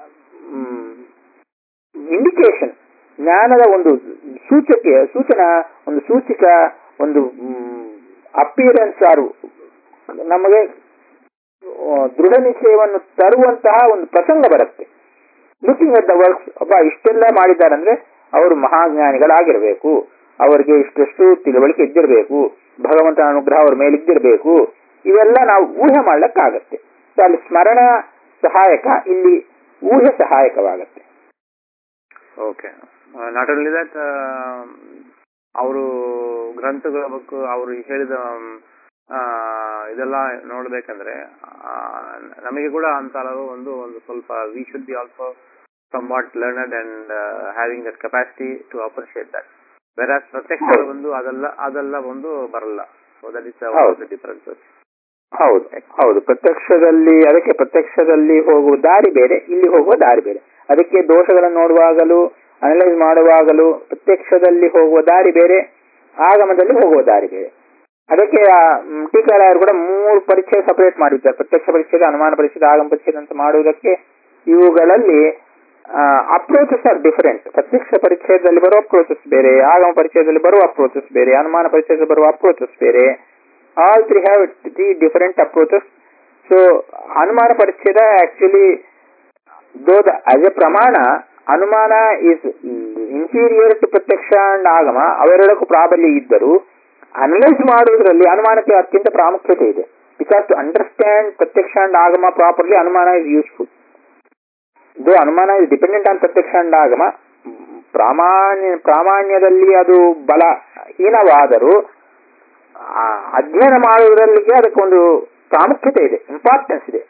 ಇಂಡಿಕೇಶನ್ ಜ್ಞಾನದ ಒಂದು ಸೂಚಕೆ ಸೂಚನಾ ಒಂದು ಸೂಚಿಕ ಒಂದು ಅಪಿಯರೆನ್ಸ್ ಆರು ನಮಗೆ ಆ, ದೃಢ ನಿಶ್ಚಯವನ್ನು ತರುವಂತಹ ಒಂದು ಪ್ರಸಂಗ ಬರುತ್ತೆ ಲುಕಿಂಗ್ ಅಟ್ ದ ವರ್ಕ್ಸ್ ಒಬ್ಬ ಇಷ್ಟೆಲ್ಲ ಮಾಡಿದ್ದಾರಂದ್ರೆ ಅವರು ಮಹಾಜ್ಞಾನಿಗಳಾಗಿರ್ಬೇಕು ಅವರಿಗೆ ಇಷ್ಟೆಷ್ಟು ತಿಳುವಳಿಕೆ ಇದ್ದಿರಬೇಕು ಭಗವಂತನ ಅನುಗ್ರಹ ಅವ್ರ ಮೇಲೆ ಇದ್ದಿರಬೇಕು ಇವೆಲ್ಲ ನಾವು ಊಹೆ ಮಾಡ್ಲಿಕ್ಕಾಗತ್ತೆ ಸೊ ಅಲ್ಲಿ ಸ್ಮರಣ ಸಹಾಯಕ ಇಲ್ಲಿ ಊಹೆ ಸಹಾಯಕವಾಗತ್ತೆ ಓಕೆ ನಾಟ್ ಓನ್ಲಿ ದಟ್ ಅವರು ಗ್ರಂಥಗಳ ಬಗ್ಗೆ ಅವರು ಹೇಳಿದ ಆ, ಇದೆಲ್ಲ ನೋಡ್ಬೇಕಂದ್ರೆ ಆ, ನಮಗೆ ಕೂಡ ಅಂತ ಹಲವು ಒಂದು ಒಂದು ಸ್ವಲ್ಪ we should be also somewhat learned and having that capacity to appreciate that where ಪ್ರತ್ಯಕ್ಷ ಒಂದು ಅದೆಲ್ಲ ಅದೆಲ್ಲ ಒಂದು ಬರಲ್ಲ ಸೊ ದಟ್ ಇಸ್ ಹೌದು. ಡಿಫರೆನ್ಸ್ ಹೌದು ಹೌದು ಪ್ರತ್ಯಕ್ಷದಲ್ಲಿ ಅದಕ್ಕೆ ಪ್ರತ್ಯಕ್ಷದಲ್ಲಿ ಹೋಗುವ ದಾರಿ ಬೇರೆ ಇಲ್ಲಿ ಹೋಗುವ ದಾರಿ ಬೇರೆ ಅದಕ್ಕೆ ದೋಷಗಳನ್ನು ನೋಡುವಾಗಲೂ ಅನಲೈಸ್ ಮಾಡುವಾಗಲೂ ಪ್ರತ್ಯಕ್ಷದಲ್ಲಿ ಹೋಗುವ ದಾರಿ ಬೇರೆ ಆಗಮದಲ್ಲಿ ಹೋಗುವ ದಾರಿ ಬೇರೆ ಅದಕ್ಕೆ ಆ, ಮ್, ಟೀಕಾರಾಯರು ಕೂಡ ಮೂರು ಪರೀಕ್ಷೆ ಸಪರೇಟ್ ಮಾಡಿದ್ದಾರೆ ಪ್ರತ್ಯಕ್ಷ ಪರಿಚ್ಛೇದ ಅನುಮಾನ ಪರಿಚ್ಛೇದ ಆಗಮ ಪರಿಚ್ಛೇದ ಅಂತ ಮಾಡುವುದಕ್ಕೆ ಇವುಗಳಲ್ಲಿ ಅಪ್ರೋಚಸ್ ಆರ್ ಡಿಫರೆಂಟ್ ಪ್ರತ್ಯಕ್ಷ ಪರಿಚ್ಛೇದದಲ್ಲಿ ಬರುವ ಅಪ್ರೋಚಸ್ ಬೇರೆ ಆಗಮ ಪರಿಚ್ಛೇದದಲ್ಲಿ ಬರುವ ಅಪ್ರೋಚಸ್ ಬೇರೆ ಅನುಮಾನ ಪರಿಚ್ಛೇದದಲ್ಲಿ ಬರುವ ಅಪ್ರೋಚಸ್ ಬೇರೆ all three have three different approaches so ಅನುಮಾನ ಪರಿಚ್ಛೇದ actually though the as a ಪ್ರಮಾಣ ಅನುಮಾನ ಇಸ್ ಇನ್ಫೀರಿಯರ್ ಟು ಪ್ರತ್ಯಕ್ಷ ಅಂಡ್ ಆಗಮ ಅವೆರಡಕ್ಕೂ ಪ್ರಾಬಲ್ಯ ಇದ್ದರೂ ಅನಲೈಸ್ ಮಾಡುವುದರಲ್ಲಿ ಅನುಮಾನಕ್ಕೆ ಅತ್ಯಂತ ಪ್ರಾಮುಖ್ಯತೆ ಇದೆ ಬಿಕಾಸ್ ಟು ಅಂಡರ್ಸ್ಟ್ಯಾಂಡ್ ಪ್ರತ್ಯಕ್ಷ ಅಂಡ್ ಆಗಮ ಪ್ರಾಪರ್ಲಿ ಅನುಮಾನ ಇಸ್ ಯೂಸ್ಫುಲ್ ಇದು ಅನುಮಾನ ಇಸ್ ಡಿಪೆಂಡೆಂಟ್ ಆನ್ ಪ್ರತ್ಯಕ್ಷ ಅಂಡ್ ಆಗಮ ಪ್ರಾಮಾಣ್ಯ ಪ್ರಾಮಾಣ್ಯದಲ್ಲಿ ಅದು ಬಲ ಹೀನವಾದರೂ ಆ, ಅಧ್ಯಯನ ಮಾಡುವುದರಲ್ಲಿಗೆ ಅದಕ್ಕೊಂದು ಪ್ರಾಮುಖ್ಯತೆ ಇದೆ ಇಂಪಾರ್ಟೆನ್ಸ್ ಇದೆ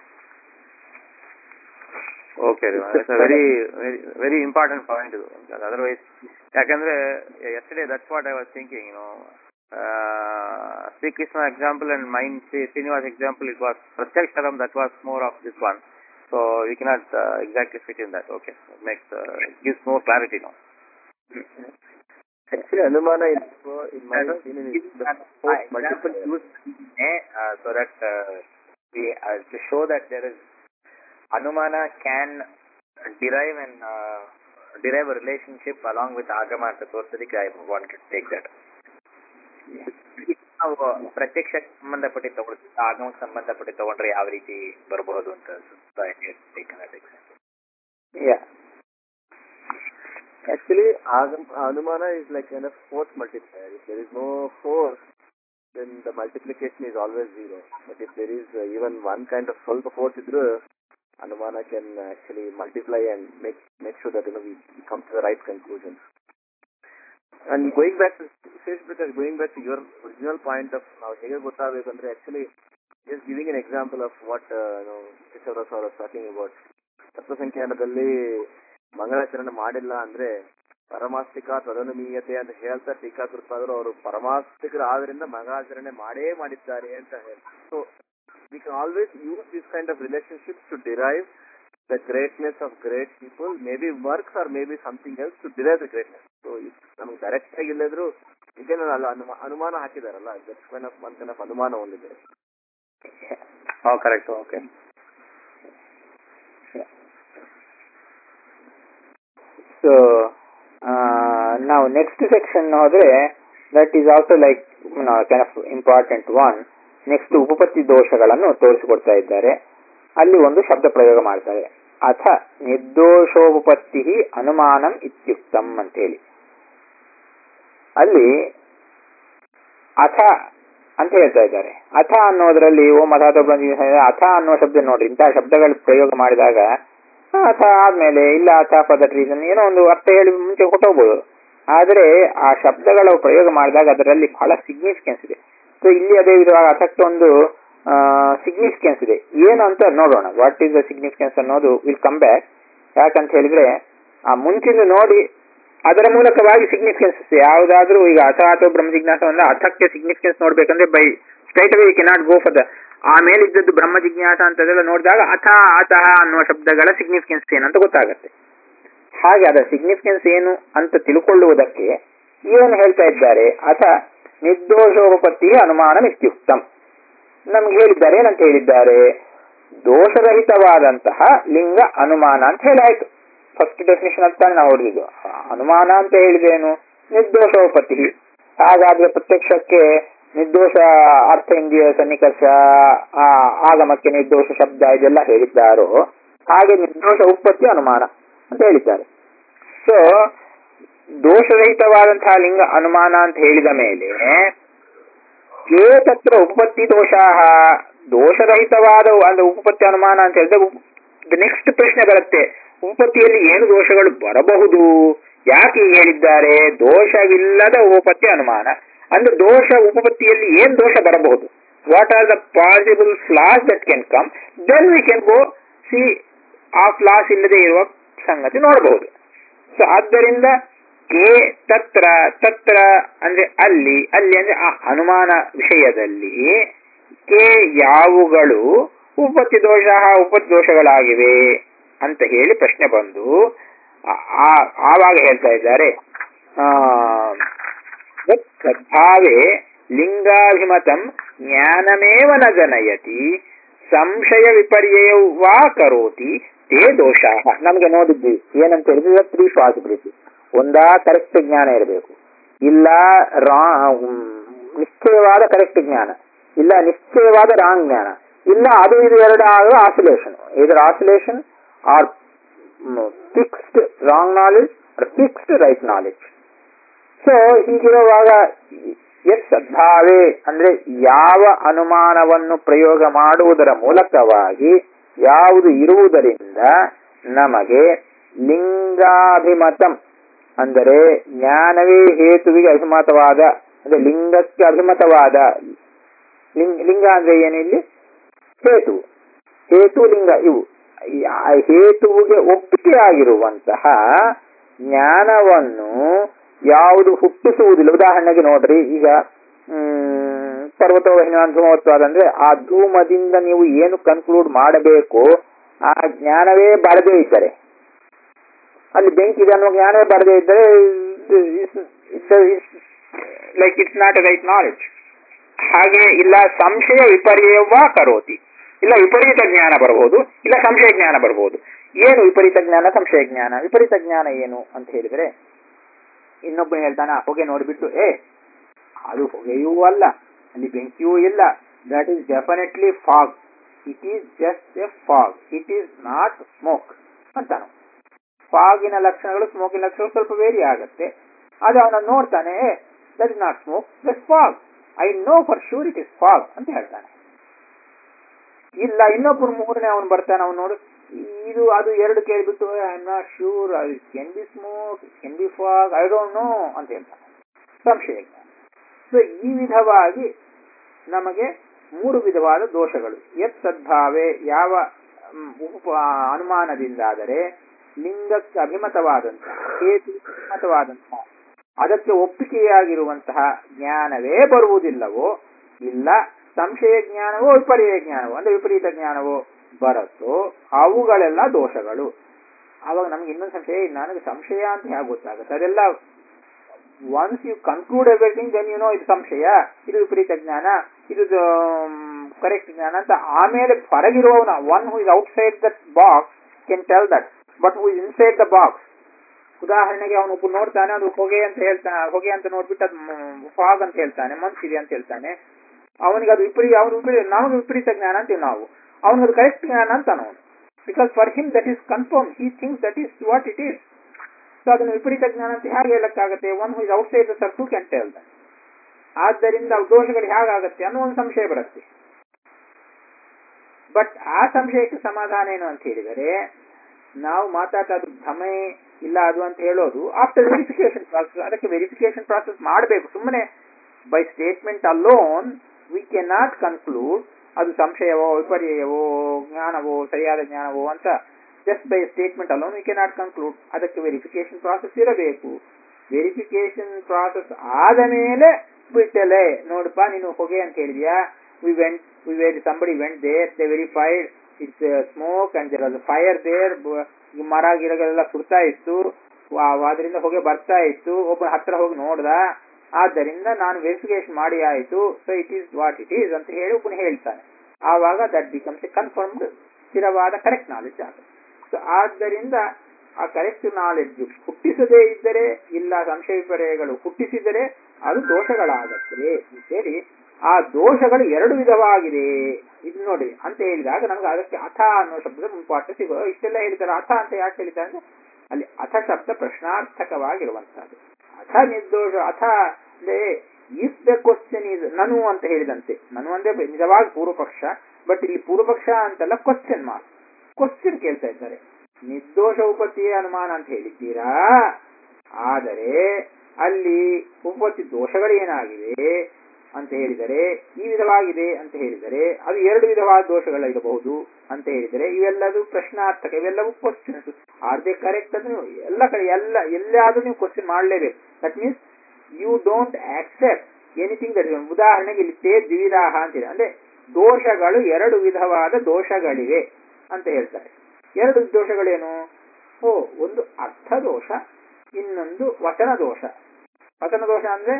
ಓಕೆ ರೀ ವೆರಿ ವೆರಿ ಇಂಪಾರ್ಟೆಂಟ್ ಪಾಯಿಂಟ್ ಇದು ಅದರ್ವೈಸ್ ಯಾಕಂದ್ರೆ yesterday that's what I was thinking no Shrikrishna example and mind Srinivas example it was ಪ್ರತ್ಯಕ್ಷರಂ that was more of this one so we cannot exactly fit in that okay makes gives more clarity no Actually, Anumana is, uh, in my opinion, is the most multiple use. uh, so that uh, we uh, to show that there is Anumana can derive and uh, derive a relationship along with Agama ಅಂತ ತೋರಿಸೋದಕ್ಕೆ I wanted to take that. ನಾವು ಪ್ರತ್ಯಕ್ಷ ಸಂಬಂಧಪಟ್ಟಿ ತಗೊಳ್ತೀವಿ ಆಗಮಕ್ಕೆ ಸಂಬಂಧಪಟ್ಟಿ ತಗೊಂಡ್ರೆ ಯಾವ ರೀತಿ ಬರಬಹುದು ಅಂತ so I had taken that example. Yeah. Actually, Agam, Anumana is like kind of force multiplier. If there is no force, then the multiplication is always zero. But if there is uh, even one kind of ಸ್ವಲ್ಪ force idru, Anumana can actually multiply and make make sure that you know we come to the right conclusion. And going back to Shesh Prakash, going back to your original point of ನಾವು ಹೇಗೆ ಗೊತ್ತಾಗಬೇಕಂದ್ರೆ actually just giving an example of what uh, you know Kishavras was talking about. ತತ್ವಸಂಖ್ಯಾನದಲ್ಲಿ ಮಂಗಳಾಚರಣೆ ಮಾಡಿಲ್ಲ ಅಂದ್ರೆ ಪರಮಾಸ್ತಿಕ ತದನುಮೀಯತೆ ಅಂತ ಹೇಳ್ತಾ ಟೀಕಾಕೃತಾದರು ಅವರು ಪರಮಾಸ್ತಿಕರು ಆದ್ರಿಂದ ಮಂಗಳಾಚರಣೆ ಮಾಡೇ ಮಾಡಿದ್ದಾರೆ ಅಂತ ಹೇಳ್ತಾರೆ so we can always use this kind of relationship to derive the greatness of great people maybe works or maybe something else to derive the greatness so ನಮ್ಗೆ ಡೈರೆಕ್ಟ್ ಆಗಿ ಇಲ್ಲದ್ರು ಈಗೇನು ಅಲ್ಲ ಅನುಮ- ಅನುಮಾನ ಹಾಕಿದಾರಲ್ಲ that's kind of one kind of ಅನುಮಾನ ಒಂದಿದೆ ಹಾಂ ಕರೆಕ್ಟ್ ಓಕೆ ಸೊ ನಾವು ನೆಕ್ಸ್ಟ್ ಸೆಕ್ಷನ್ ಹೋದ್ರೆ that is also like kind of important one next ಉಪಪತ್ತಿ ದೋಷಗಳನ್ನು ತೋರಿಸಿಕೊಡ್ತಾ ಇದ್ದಾರೆ ಅಲ್ಲಿ ಒಂದು ಶಬ್ದ ಪ್ರಯೋಗ ಮಾಡ್ತಾರೆ ಅಥ ನಿರ್ದೋಷೋಪಪತ್ತಿ ಅನುಮಾನಂ ಇತ್ಯುಕ್ತಂ ಅಂತ ಹೇಳಿ ಅಲ್ಲಿ ಅಥ ಅಂತ ಹೇಳ್ತಾ ಇದ್ದಾರೆ ಅಥ ಅನ್ನೋದ್ರಲ್ಲಿ ಓಂ ಅಥಾತ ಅಥ ಅನ್ನೋ ಶಬ್ದ ನೋಡ್ರಿ ಇಂತಹ ಶಬ್ದಗಳು ಪ್ರಯೋಗ ಮಾಡಿದಾಗ ಆ, ಅಥ ಆದ್ಮೇಲೆ ಇಲ್ಲ ಅಥ ಫಾರ್ ದಟ್ ರೀಸನ್ ಏನೋ ಒಂದು ಅರ್ಥ ಹೇಳಿ ಮುಂಚೆ ಹೊಟ್ಟೋಗ್ಬೋದು ಆದ್ರೆ ಆ ಶಬ್ದಗಳ ಪ್ರಯೋಗ ಮಾಡಿದಾಗ ಅದರಲ್ಲಿ ಬಹಳ ಸಿಗ್ನಿಫಿಕೆನ್ಸ್ ಇದೆ ಸೊ ಇಲ್ಲಿ ಅದೇ ವಿಧವಾಗಿ ಅರ್ಥಕ್ಕೆ ಒಂದು ಸಿಗ್ನಿಫಿಕೆನ್ಸ್ ಇದೆ ಏನು ಅಂತ ನೋಡೋಣ ವಾಟ್ ಈಸ್ ದ ಸಿಗ್ನಿಫಿಕೆನ್ಸ್ ಅನ್ನೋದು ವಿಲ್ ಕಮ್ ಬ್ಯಾಕ್ ಯಾಕಂತ ಹೇಳಿದ್ರೆ ಆ ಮುಂಚಿನ ನೋಡಿ ಅದರ ಮೂಲಕವಾಗಿ ಸಿಗ್ನಿಫಿಕೆನ್ಸ್ ಯಾವುದಾದ್ರೂ ಈಗ ಅಥ ಅಥವಾ ಬ್ರಹ್ಮ ಜಿಜ್ಞಾಸವನ್ನ ಅರ್ಥಕ್ಕೆ ಸಿಗ್ನಿಫಿಕೆನ್ಸ್ ನೋಡ್ಬೇಕಂದ್ರೆ by straight away cannot go far the ಆಮೇಲೆ ಇದ್ದದ್ದು ಬ್ರಹ್ಮ ಜಿಜ್ಞಾಸ ಅಂತದೆಲ್ಲ ನೋಡಿದಾಗ ಅಥ ಅತಃ ಅನ್ನುವ ಶಬ್ದಗಳ ಸಿಗ್ನಿಫಿಕೆನ್ಸ್ ಏನಂತ ಗೊತ್ತಾಗತ್ತೆ ಹಾಗೆ ಅದರ ಸಿಗ್ನಿಫಿಕೆನ್ಸ್ ಏನು ಅಂತ ತಿಳ್ಕೊಳ್ಳುವುದಕ್ಕೆ ಏನು ಹೇಳ್ತಾ ಇದ್ದಾರೆ ಅಥ ನಿರ್ದೋಷೋಪತ್ತಿ ಅನುಮಾನ ಇತ್ಯುಕ್ತಂ ನಮ್ಗೆ ಹೇಳಿದ್ದಾರೆ ಏನಂತ ಹೇಳಿದ್ದಾರೆ ದೋಷರಹಿತವಾದಂತಹ ಲಿಂಗ ಅನುಮಾನ ಅಂತ ಹೇಳಾಯ್ತು ಫಸ್ಟ್ ಡೆಫಿನೇಷನ್ ಅಂತ ತಾನೇ ನಾವು ಹೊಡೆದಿದ್ದು ಅನುಮಾನ ಅಂತ ಹೇಳಿದೇನು ನಿರ್ದೋಷೋಪತ್ತಿ ಹಾಗಾದ್ರೆ ಪ್ರತ್ಯಕ್ಷಕ್ಕೆ ನಿರ್ದೋಷ ಅರ್ಥ ಇಂದ್ರಿಯ ಸನ್ನಿಕರ್ಷ ಆ, ಆಗಮಕ್ಕೆ ನಿರ್ದೋಷ ಶಬ್ದ ಇದೆಲ್ಲ ಹೇಳಿದ್ದಾರೋ ಹಾಗೆ ನಿರ್ದೋಷ ಉತ್ಪತ್ತಿ ಅನುಮಾನ ಅಂತ ಹೇಳಿದ್ದಾರೆ ಸೊ ದೋಷರಹಿತವಾದಂತಹ ಲಿಂಗ ಅನುಮಾನ ಅಂತ ಹೇಳಿದ ಮೇಲೆ ಏತತ್ರ ಉಪಪತ್ತಿ ದೋಷಾಹ ದೋಷರಹಿತವಾದ ಒಂದು ಉಪಪತ್ತಿ ಅನುಮಾನ ಅಂತ ಹೇಳಿದ್ರೆ ನೆಕ್ಸ್ಟ್ ಪ್ರಶ್ನೆ ಬರುತ್ತೆ ಉಪಪತ್ತಿಯಲ್ಲಿ ಏನು ದೋಷಗಳು ಬರಬಹುದು ಯಾಕೆ ಹೀಗೆ ಹೇಳಿದ್ದಾರೆ ದೋಷವಿಲ್ಲದ ಉಪಪತ್ತಿ ಅನುಮಾನ ಅಂದ್ರೆ ದೋಷ ಉಪಪತ್ತಿಯಲ್ಲಿ ಏನ್ ದೋಷ ಬರಬಹುದು what are the possible flaws that can come then we can go see ಆ ಫ್ಲಾಸ್ ಇಲ್ಲದೆ ಇರುವ ಸಂಗತಿ ನೋಡಬಹುದು ಸೊ ಆದ್ದರಿಂದ ಕೇ ತತ್ರ ತತ್ರ ಅಂದ್ರೆ ಅಲ್ಲಿ ಅಲ್ಲಿ ಅಂದ್ರೆ ಆ ಅನುಮಾನ ವಿಷಯದಲ್ಲಿ ಕೆ ಯಾವುಗಳು ಉಪಪತ್ತಿ ದೋಷ ಉಪಪತ್ತಿ ದೋಷಗಳಾಗಿವೆ ಅಂತ ಹೇಳಿ ಪ್ರಶ್ನೆ ಬಂದು ಆ- ಆ- ಆವಾಗ ಹೇಳ್ತಾ ಇದ್ದಾರೆ ಆ ಸದ್ಭಾವೇ ಲಿಂಗಾಭಿಮತಂ ಜ್ಞಾನಮೇವ ನ ಜನಯತಿ ಸಂಶಯ ವಿಪರ್ಯಯ ವಾ ಕರೋತಿ ತೇ ದೋಷ ನಮಗೆ ನೋಡಿದ್ವಿ ಏನಂತ ಹೇಳಿದ್ರೆ ತ್ರೀ ಪಾಸಿಬಿಲಿಟಿ ಒಂದಾ ಕರೆಕ್ಟ್ ಜ್ಞಾನ ಇರಬೇಕು ಇಲ್ಲ ರಾ ಹ್ಮ್, ನಿಶ್ಚಯವಾದ ಕರೆಕ್ಟ್ ಜ್ಞಾನ ಇಲ್ಲ ನಿಶ್ಚಯವಾದ ರಾಂಗ್ ಜ್ಞಾನ ಇಲ್ಲ ಅದು ಇದು ಎರಡು ಆಗುವ ಆಸಿಲೇಷನ್ ಇದರ oscillation are fixed wrong knowledge fixed right knowledge so ಹೀಗಿರುವಾಗ ಎಸ್ ಸದ್ಭಾವೇ ಅಂದ್ರೆ ಯಾವ ಅನುಮಾನವನ್ನು ಪ್ರಯೋಗ ಮಾಡುವುದರ ಮೂಲಕವಾಗಿ ಯಾವುದು ಇರುವುದರಿಂದ ನಮಗೆ ಲಿಂಗಾಭಿಮತಂ ಅಂದರೆ ಜ್ಞಾನವೇ ಹೇತುವಿಗೆ ಅಭಿಮತವಾದ ಅಂದ್ರೆ ಲಿಂಗಕ್ಕೆ ಅಭಿಮತವಾದ ಲಿಂಗ ಲಿಂಗ ಅಂದ್ರೆ ಏನಿಲ್ಲಿ ಹೇತು ಹೇತು ಲಿಂಗ ಇವು ಈ ಆ ಹೇತುವಿಗೆ ಒಪ್ಪಿಗೆಯಾಗಿರುವಂತಹ ಜ್ಞಾನವನ್ನು ಯಾವುದು ಹುಟ್ಟಿಸುವುದಿಲ್ಲ ಉದಾಹರಣೆಗೆ ನೋಡ್ರಿ ಈಗ ಹ್ಮ್ ಪರ್ವತವಹಿನ ಧೂಮವತ್ವಾದ ಅಂದ್ರೆ ಆ ಧೂಮದಿಂದ ನೀವು ಏನು ಕನ್ಕ್ಲೂಡ್ ಮಾಡಬೇಕು ಆ ಜ್ಞಾನವೇ ಬರದೇ ಇದ್ದರೆ ಅಲ್ಲಿ ಬೆಂಕಿ ಇದೆ ಅನ್ನೋ ಜ್ಞಾನವೇ ಬರದೇ ಇದ್ದರೆ like it's not a right knowledge ಹಾಗೆ ಇಲ್ಲ ಸಂಶಯ ವಿಪರ್ಯವ ಕರೋತಿ ಇಲ್ಲ ವಿಪರೀತ ಜ್ಞಾನ ಬರಬಹುದು ಇಲ್ಲ ಸಂಶಯ ಜ್ಞಾನ ಬರಬಹುದು ಏನು ವಿಪರೀತ ಜ್ಞಾನ ಸಂಶಯ ಜ್ಞಾನ ವಿಪರೀತ ಜ್ಞಾನ ಏನು ಅಂತ ಹೇಳಿದ್ರೆ ಇನ್ನೊಬ್ಬ ಹೇಳ್ತಾನ ಹೊಗೆ ನೋಡಿಬಿಟ್ಟು ಏ ಅದು ಹೊಗೆಯೂ ಅಲ್ಲ ಅಲ್ಲಿ ಬೆಂಕಿಯೂ ಇಲ್ಲ that is definitely fog it is just a fog it is not smoke ಅಂತಾನು ಫಾಗಿನ ಲಕ್ಷಣಗಳು ಸ್ಮೋಕಿನ ಲಕ್ಷಣಗಳು ಸ್ವಲ್ಪ ವೇರಿ ಆಗುತ್ತೆ ಅದು ಅವನ ನೋಡ್ತಾನೆ that is not smoke that fog I know for sure it is fog ಅಂತ ಹೇಳ್ತಾನೆ ಇಲ್ಲ ಇನ್ನೊಬ್ಬರು ಮೂರನೇ ಅವನು ಬರ್ತಾನೆ ಅವನು ನೋಡು ಇದು ಅದು ಎರಡು ಕೇಳಿಬಿಟ್ಟು I am not sure can be smoke can be fog I don't know ಅಂತ ಹೇಳ್ತಾನೆ ಸಂಶಯ ಸೊ ಈ ವಿಧವಾಗಿ ನಮಗೆ ಮೂರು ವಿಧವಾದ ದೋಷಗಳು ಯತ್ ಸದ್ಭಾವೆ ಯಾವ ಮ್, ಉಪ ಅನುಮಾನದಿಂದಾದರೆ ಲಿಂಗಕ್ಕೆ ಅಭಿಮತವಾದಂತಹ ಹೇತು ಅಭಿಮತವಾದಂತಹ ಅದಕ್ಕೆ ಒಪ್ಪಿಗೆಯಾಗಿರುವಂತಹ ಜ್ಞಾನವೇ ಬರುವುದಿಲ್ಲವೋ ಇಲ್ಲ ಸಂಶಯ ಜ್ಞಾನವೋ ವಿಪರ್ಯ ಜ್ಞಾನವೋ ಅಂದ್ರೆ ವಿಪರೀತ ಜ್ಞಾನವೋ ಬರುತ್ತೋ ಅವುಗಳೆಲ್ಲ ದೋಷಗಳು ಆವಾಗ ನಮ್ಗೆ ಇನ್ನೊಂದು ಸಂಶಯ ನನಗೆ ಸಂಶಯ ಅಂತ ಹೇಗೆ ಗೊತ್ತಾಗುತ್ತೆ ಅದೆಲ್ಲ once you conclude everything then you know ಇದು ಸಂಶಯ ಇದು ವಿಪರೀತ ಜ್ಞಾನ ಇದು ಕರೆಕ್ಟ್ ಜ್ಞಾನ ಅಂತ ಆಮೇಲೆ ಹೊರಗಿರುವವನ one who is outside that box can tell that but who is inside the box ಉದಾಹರಣೆಗೆ ಅವನು ಒಬ್ಬ ನೋಡ್ತಾನೆ ಅದು ಹೊಗೆ ಅಂತ ಹೇಳ್ತಾನೆ ಹೊಗೆ ಅಂತ ನೋಡ್ಬಿಟ್ಟು ಅದು ಫಾಗ್ ಅಂತ ಹೇಳ್ತಾನೆ ಮನ್ಸಿದೆ ಅಂತ ಹೇಳ್ತಾನೆ ಅವನಿಗೆ ಅದು ವಿಪರೀತ ಅವನು ವಿಪರೀತ ನಮಗೆ ವಿಪರೀತ ಜ್ಞಾನ ಅಂತೀವಿ ನಾವು ಅವನಿಗೆ ಅದು ಕರೆಕ್ಟ್ ಜ್ಞಾನ ಅಂತ ಅವನು because for him that is confirm he thinks that is what it is so ಅದನ್ನು ವಿಪರೀತ ಜ್ಞಾನ ಅಂತ ಹೇಗೆ ಹೇಳಕ್ಕಾಗತ್ತೆ one who is outside the sort can tell that ಆದ್ದರಿಂದ ಅವು ದೋಷಗಳು ಹೇಗಾಗತ್ತೆ ಅನ್ನೋ ಒಂದು ಸಂಶಯ ಬರುತ್ತೆ ಬಟ್ ಆ ಸಂಶಯಕ್ಕೆ ಸಮಾಧಾನ ಏನು ಅಂತ ಹೇಳಿದರೆ ನಾವು ಮಾತಾಡ್ತಾ ಅದು ಭ್ರಮೆ ಇಲ್ಲ ಅದು ಅಂತ ಹೇಳೋದು ಆಫ್ಟರ್ ವೆರಿಫಿಕೇಶನ್ ಪ್ರಾಸೆಸ್ ಅದಕ್ಕೆ ವೆರಿಫಿಕೇಶನ್ ಪ್ರಾಸೆಸ್ ಮಾಡಬೇಕು ಸುಮ್ಮನೆ by statement alone we can not conclude ಅದು ಸಂಶಯವೋ ವಿಪರ್ಯವೋ ಜ್ಞಾನವೋ ಸರಿಯಾದ ಜ್ಞಾನವೋ ಅಂತ just by statement alone we can not conclude ಅದಕ್ಕೆ ವೆರಿಫಿಕೇಶನ್ ಪ್ರಾಸೆಸ್ ಇರಬೇಕು ವೆರಿಫಿಕೇಶನ್ ಪ್ರಾಸೆಸ್ ಆದ ಮೇಲೆ ಬಿಟ್ಟಲೆ ನೋಡಪ್ಪ ನೀನು ಹೊಗೆ ಅಂತ ಹೇಳಿದ್ಯಾ we went we were somebody went there they verified it's smoke and there was fire there ಮರ ಗಿಡಗಳೆಲ್ಲ ಸುಡ್ತಾ ಇತ್ತು ಅದರಿಂದ ಹೊಗೆ ಬರ್ತಾ ಇತ್ತು ಒಬ್ಬ ಹತ್ರ ಹೋಗಿ ನೋಡ್ದ ಆದ್ದರಿಂದ ನಾನು ವೆರಿಫಿಕೇಶನ್ ಮಾಡಿ ಆಯಿತು so it is what it is ಅಂತ ಹೇಳಿ ಒಬ್ಬನು ಹೇಳ್ತಾನೆ ಆವಾಗ ದಟ್ ಬಿಕಮ್ಸ್ ಎ ಕನ್ಫರ್ಮ್ಡ್ ಸ್ಥಿರವಾದ ಕರೆಕ್ಟ್ ನಾಲೆಡ್ಜ್ ಆಗುತ್ತೆ ಸೊ ಆದ್ದರಿಂದ ಆ ಕರೆಕ್ಟ್ ನಾಲೆಡ್ಜ್ ಹುಟ್ಟಿಸದೇ ಇದ್ದರೆ ಇಲ್ಲ ಸಂಶಯ ವಿಪರ್ಯಗಳು ಹುಟ್ಟಿಸಿದರೆ ಅದು ದೋಷಗಳಾಗುತ್ತದೆ ಅಂತೇಳಿ ಆ ದೋಷಗಳು ಎರಡು ವಿಧವಾಗಿದೆ ಇದು ನೋಡಿ ಅಂತ ಹೇಳಿದಾಗ ನಮ್ಗೆ ಅದಕ್ಕೆ ಅಥ ಅನ್ನೋ ಶಬ್ದ ಮುಂಪಾಠ ಸಿಗೋ ಇಷ್ಟೆಲ್ಲ ಹೇಳಿದ್ದಾರೆ ಅಥ ಅಂತ ಯಾಕೆ ಹೇಳಿದ್ದಾರೆ ಅಂದ್ರೆ ಅಲ್ಲಿ ಅಥ ಶಬ್ದ ಪ್ರಶ್ನಾರ್ಥಕವಾಗಿರುವಂತಹದ್ದು ಅಥ ನಿರ್ದೋಷ ಅಥ ಅಂದ್ರೆ ಇಫ್ ದ ಕ್ವಶನ್ ಈಸ್ ನನು ಅಂತ ಹೇಳಿದಂತೆ ನನು ಅಂದ್ರೆ ನಿಜವಾಗಿ ಪೂರ್ವಪಕ್ಷ ಬಟ್ ಇಲ್ಲಿ ಪೂರ್ವಪಕ್ಷ ಅಂತಲ್ಲ ಕ್ವಶನ್ ಮಾರ್ಕ್ ಕ್ವಶನ್ ಕೇಳ್ತಾ ಇದ್ದಾರೆ ನಿರ್ದೋಷ ಉಪತ್ತಿಯ ಅನುಮಾನ ಅಂತ ಹೇಳಿದ್ದೀರಾ ಆದರೆ ಅಲ್ಲಿ ಉಪಪತ್ತಿ ದೋಷಗಳೇನಾಗಿವೆ ಅಂತ ಹೇಳಿದರೆ ಈ ವಿಧವಾಗಿದೆ ಅಂತ ಹೇಳಿದರೆ ಅದು ಎರಡು ವಿಧವಾದ ದೋಷಗಳಿರಬಹುದು ಅಂತ ಹೇಳಿದರೆ ಇವೆಲ್ಲದು ಪ್ರಶ್ನಾರ್ಥಕ ಇವೆಲ್ಲವೂ ಕ್ವಶನ್ಸ್ ಆರ್ ದೇ ಕರೆಕ್ಟ್ ಅದು ನೀವು ಎಲ್ಲ ಕಡೆ ಎಲ್ಲ ಎಲ್ಲಾದ್ರೂ ನೀವು ಕ್ವಶನ್ ಮಾಡಲೇಬೇಕು that means you don't accept anything that ಉದಾಹರಣೆಗೆ ಇಲ್ಲಿ ತೇ ದ್ವಿರಾಹ ಅಂತಿದೆ ಅಂದ್ರೆ ದೋಷಗಳು ಎರಡು ವಿಧವಾದ ದೋಷಗಳಿವೆ ಅಂತ ಹೇಳ್ತಾರೆ ಎರಡು ದೋಷಗಳೇನು ಓ ಒಂದು ಅರ್ಥ ದೋಷ ಇನ್ನೊಂದು ವಚನ ದೋಷ ವಚನ ದೋಷ ಅಂದ್ರೆ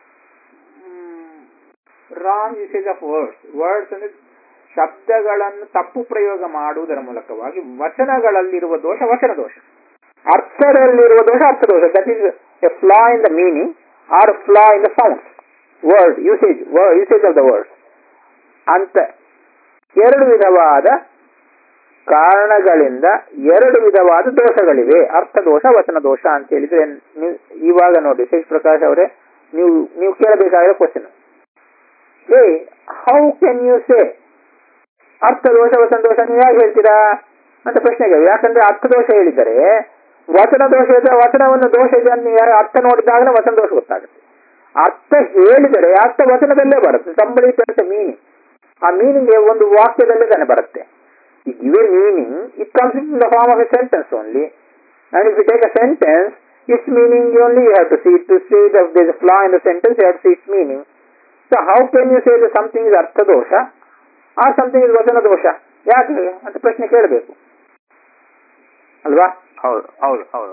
wrong usage of words words ಅಂದ್ರೆ ಶಬ್ದಗಳನ್ನು ತಪ್ಪು ಪ್ರಯೋಗ ಮಾಡುವುದರ ಮೂಲಕವಾಗಿ ವಚನಗಳಲ್ಲಿರುವ ದೋಷ ವಚನ ದೋಷ ಅರ್ಥದಲ್ಲಿರುವ ದೋಷ ಅರ್ಥ ದೋಷ that is a flaw in the meaning or flaw in the sound word usage usage of the words ಅಂತ ಎರಡು ವಿಧವಾದ ಕಾರಣಗಳಿಂದ ಎರಡು ವಿಧವಾದ ದೋಷಗಳಿವೆ ಅರ್ಥ ದೋಷ ವಚನ ದೋಷ ಅಂತ ಹೇಳಿದ್ರೆ ನೀವು ಇವಾಗ ನೋಡಿ ಶೇಷ್ ಪ್ರಕಾಶ್ ಅವರೇ ನೀವು ನೀವು ಕೇಳಬೇಕಾಗಿರೋ ಕ್ವಶನ್ ಏ ಹೌ ಕ್ಯಾನ್ ಯು ಸೇ ಅರ್ಥದೋಷ ವಚನದೋಷ ನೀವು ಯಾಕೆ ಹೇಳ್ತೀರಾ ಅಂತ ಪ್ರಶ್ನೆಗೆ ಯಾಕಂದ್ರೆ ಅರ್ಥದೋಷ ಹೇಳಿದರೆ ವಚನ ದೋಷ ಇದ್ರೆ ವಚನವನ್ನು ದೋಷ ಇದೆ ಅಂತ ನೀವು ಯಾರು ಅರ್ಥ ನೋಡಿದಾಗಲೇ ವಚನ ದೋಷ ಗೊತ್ತಾಗುತ್ತೆ ಅರ್ಥ ಹೇಳಿದರೆ ಅರ್ಥ ವಚನದಲ್ಲೇ ಬರುತ್ತೆ ಸಂಬಳಿ ಕೆಲಸ ಮೀನಿಂಗ್ ಆ ಮೀನಿಂಗ್ ಒಂದು ವಾಕ್ಯದಲ್ಲೇ ತಾನೆ ಬರುತ್ತೆ ಈ given meaning it comes in the form of a sentence only and if you take a sentence its meaning only you have to see to see the flaw in the sentence you have to see its meaning so how can you say the something is ಅರ್ಥ ದೋಷ ಆ something is ವಚನ ದೋಷ ಯಾಕೆ ಅಂತ ಪ್ರಶ್ನೆ ಕೇಳಬೇಕು ಅಲ್ವಾ ಹೌದು ಹೌದು ಹೌದು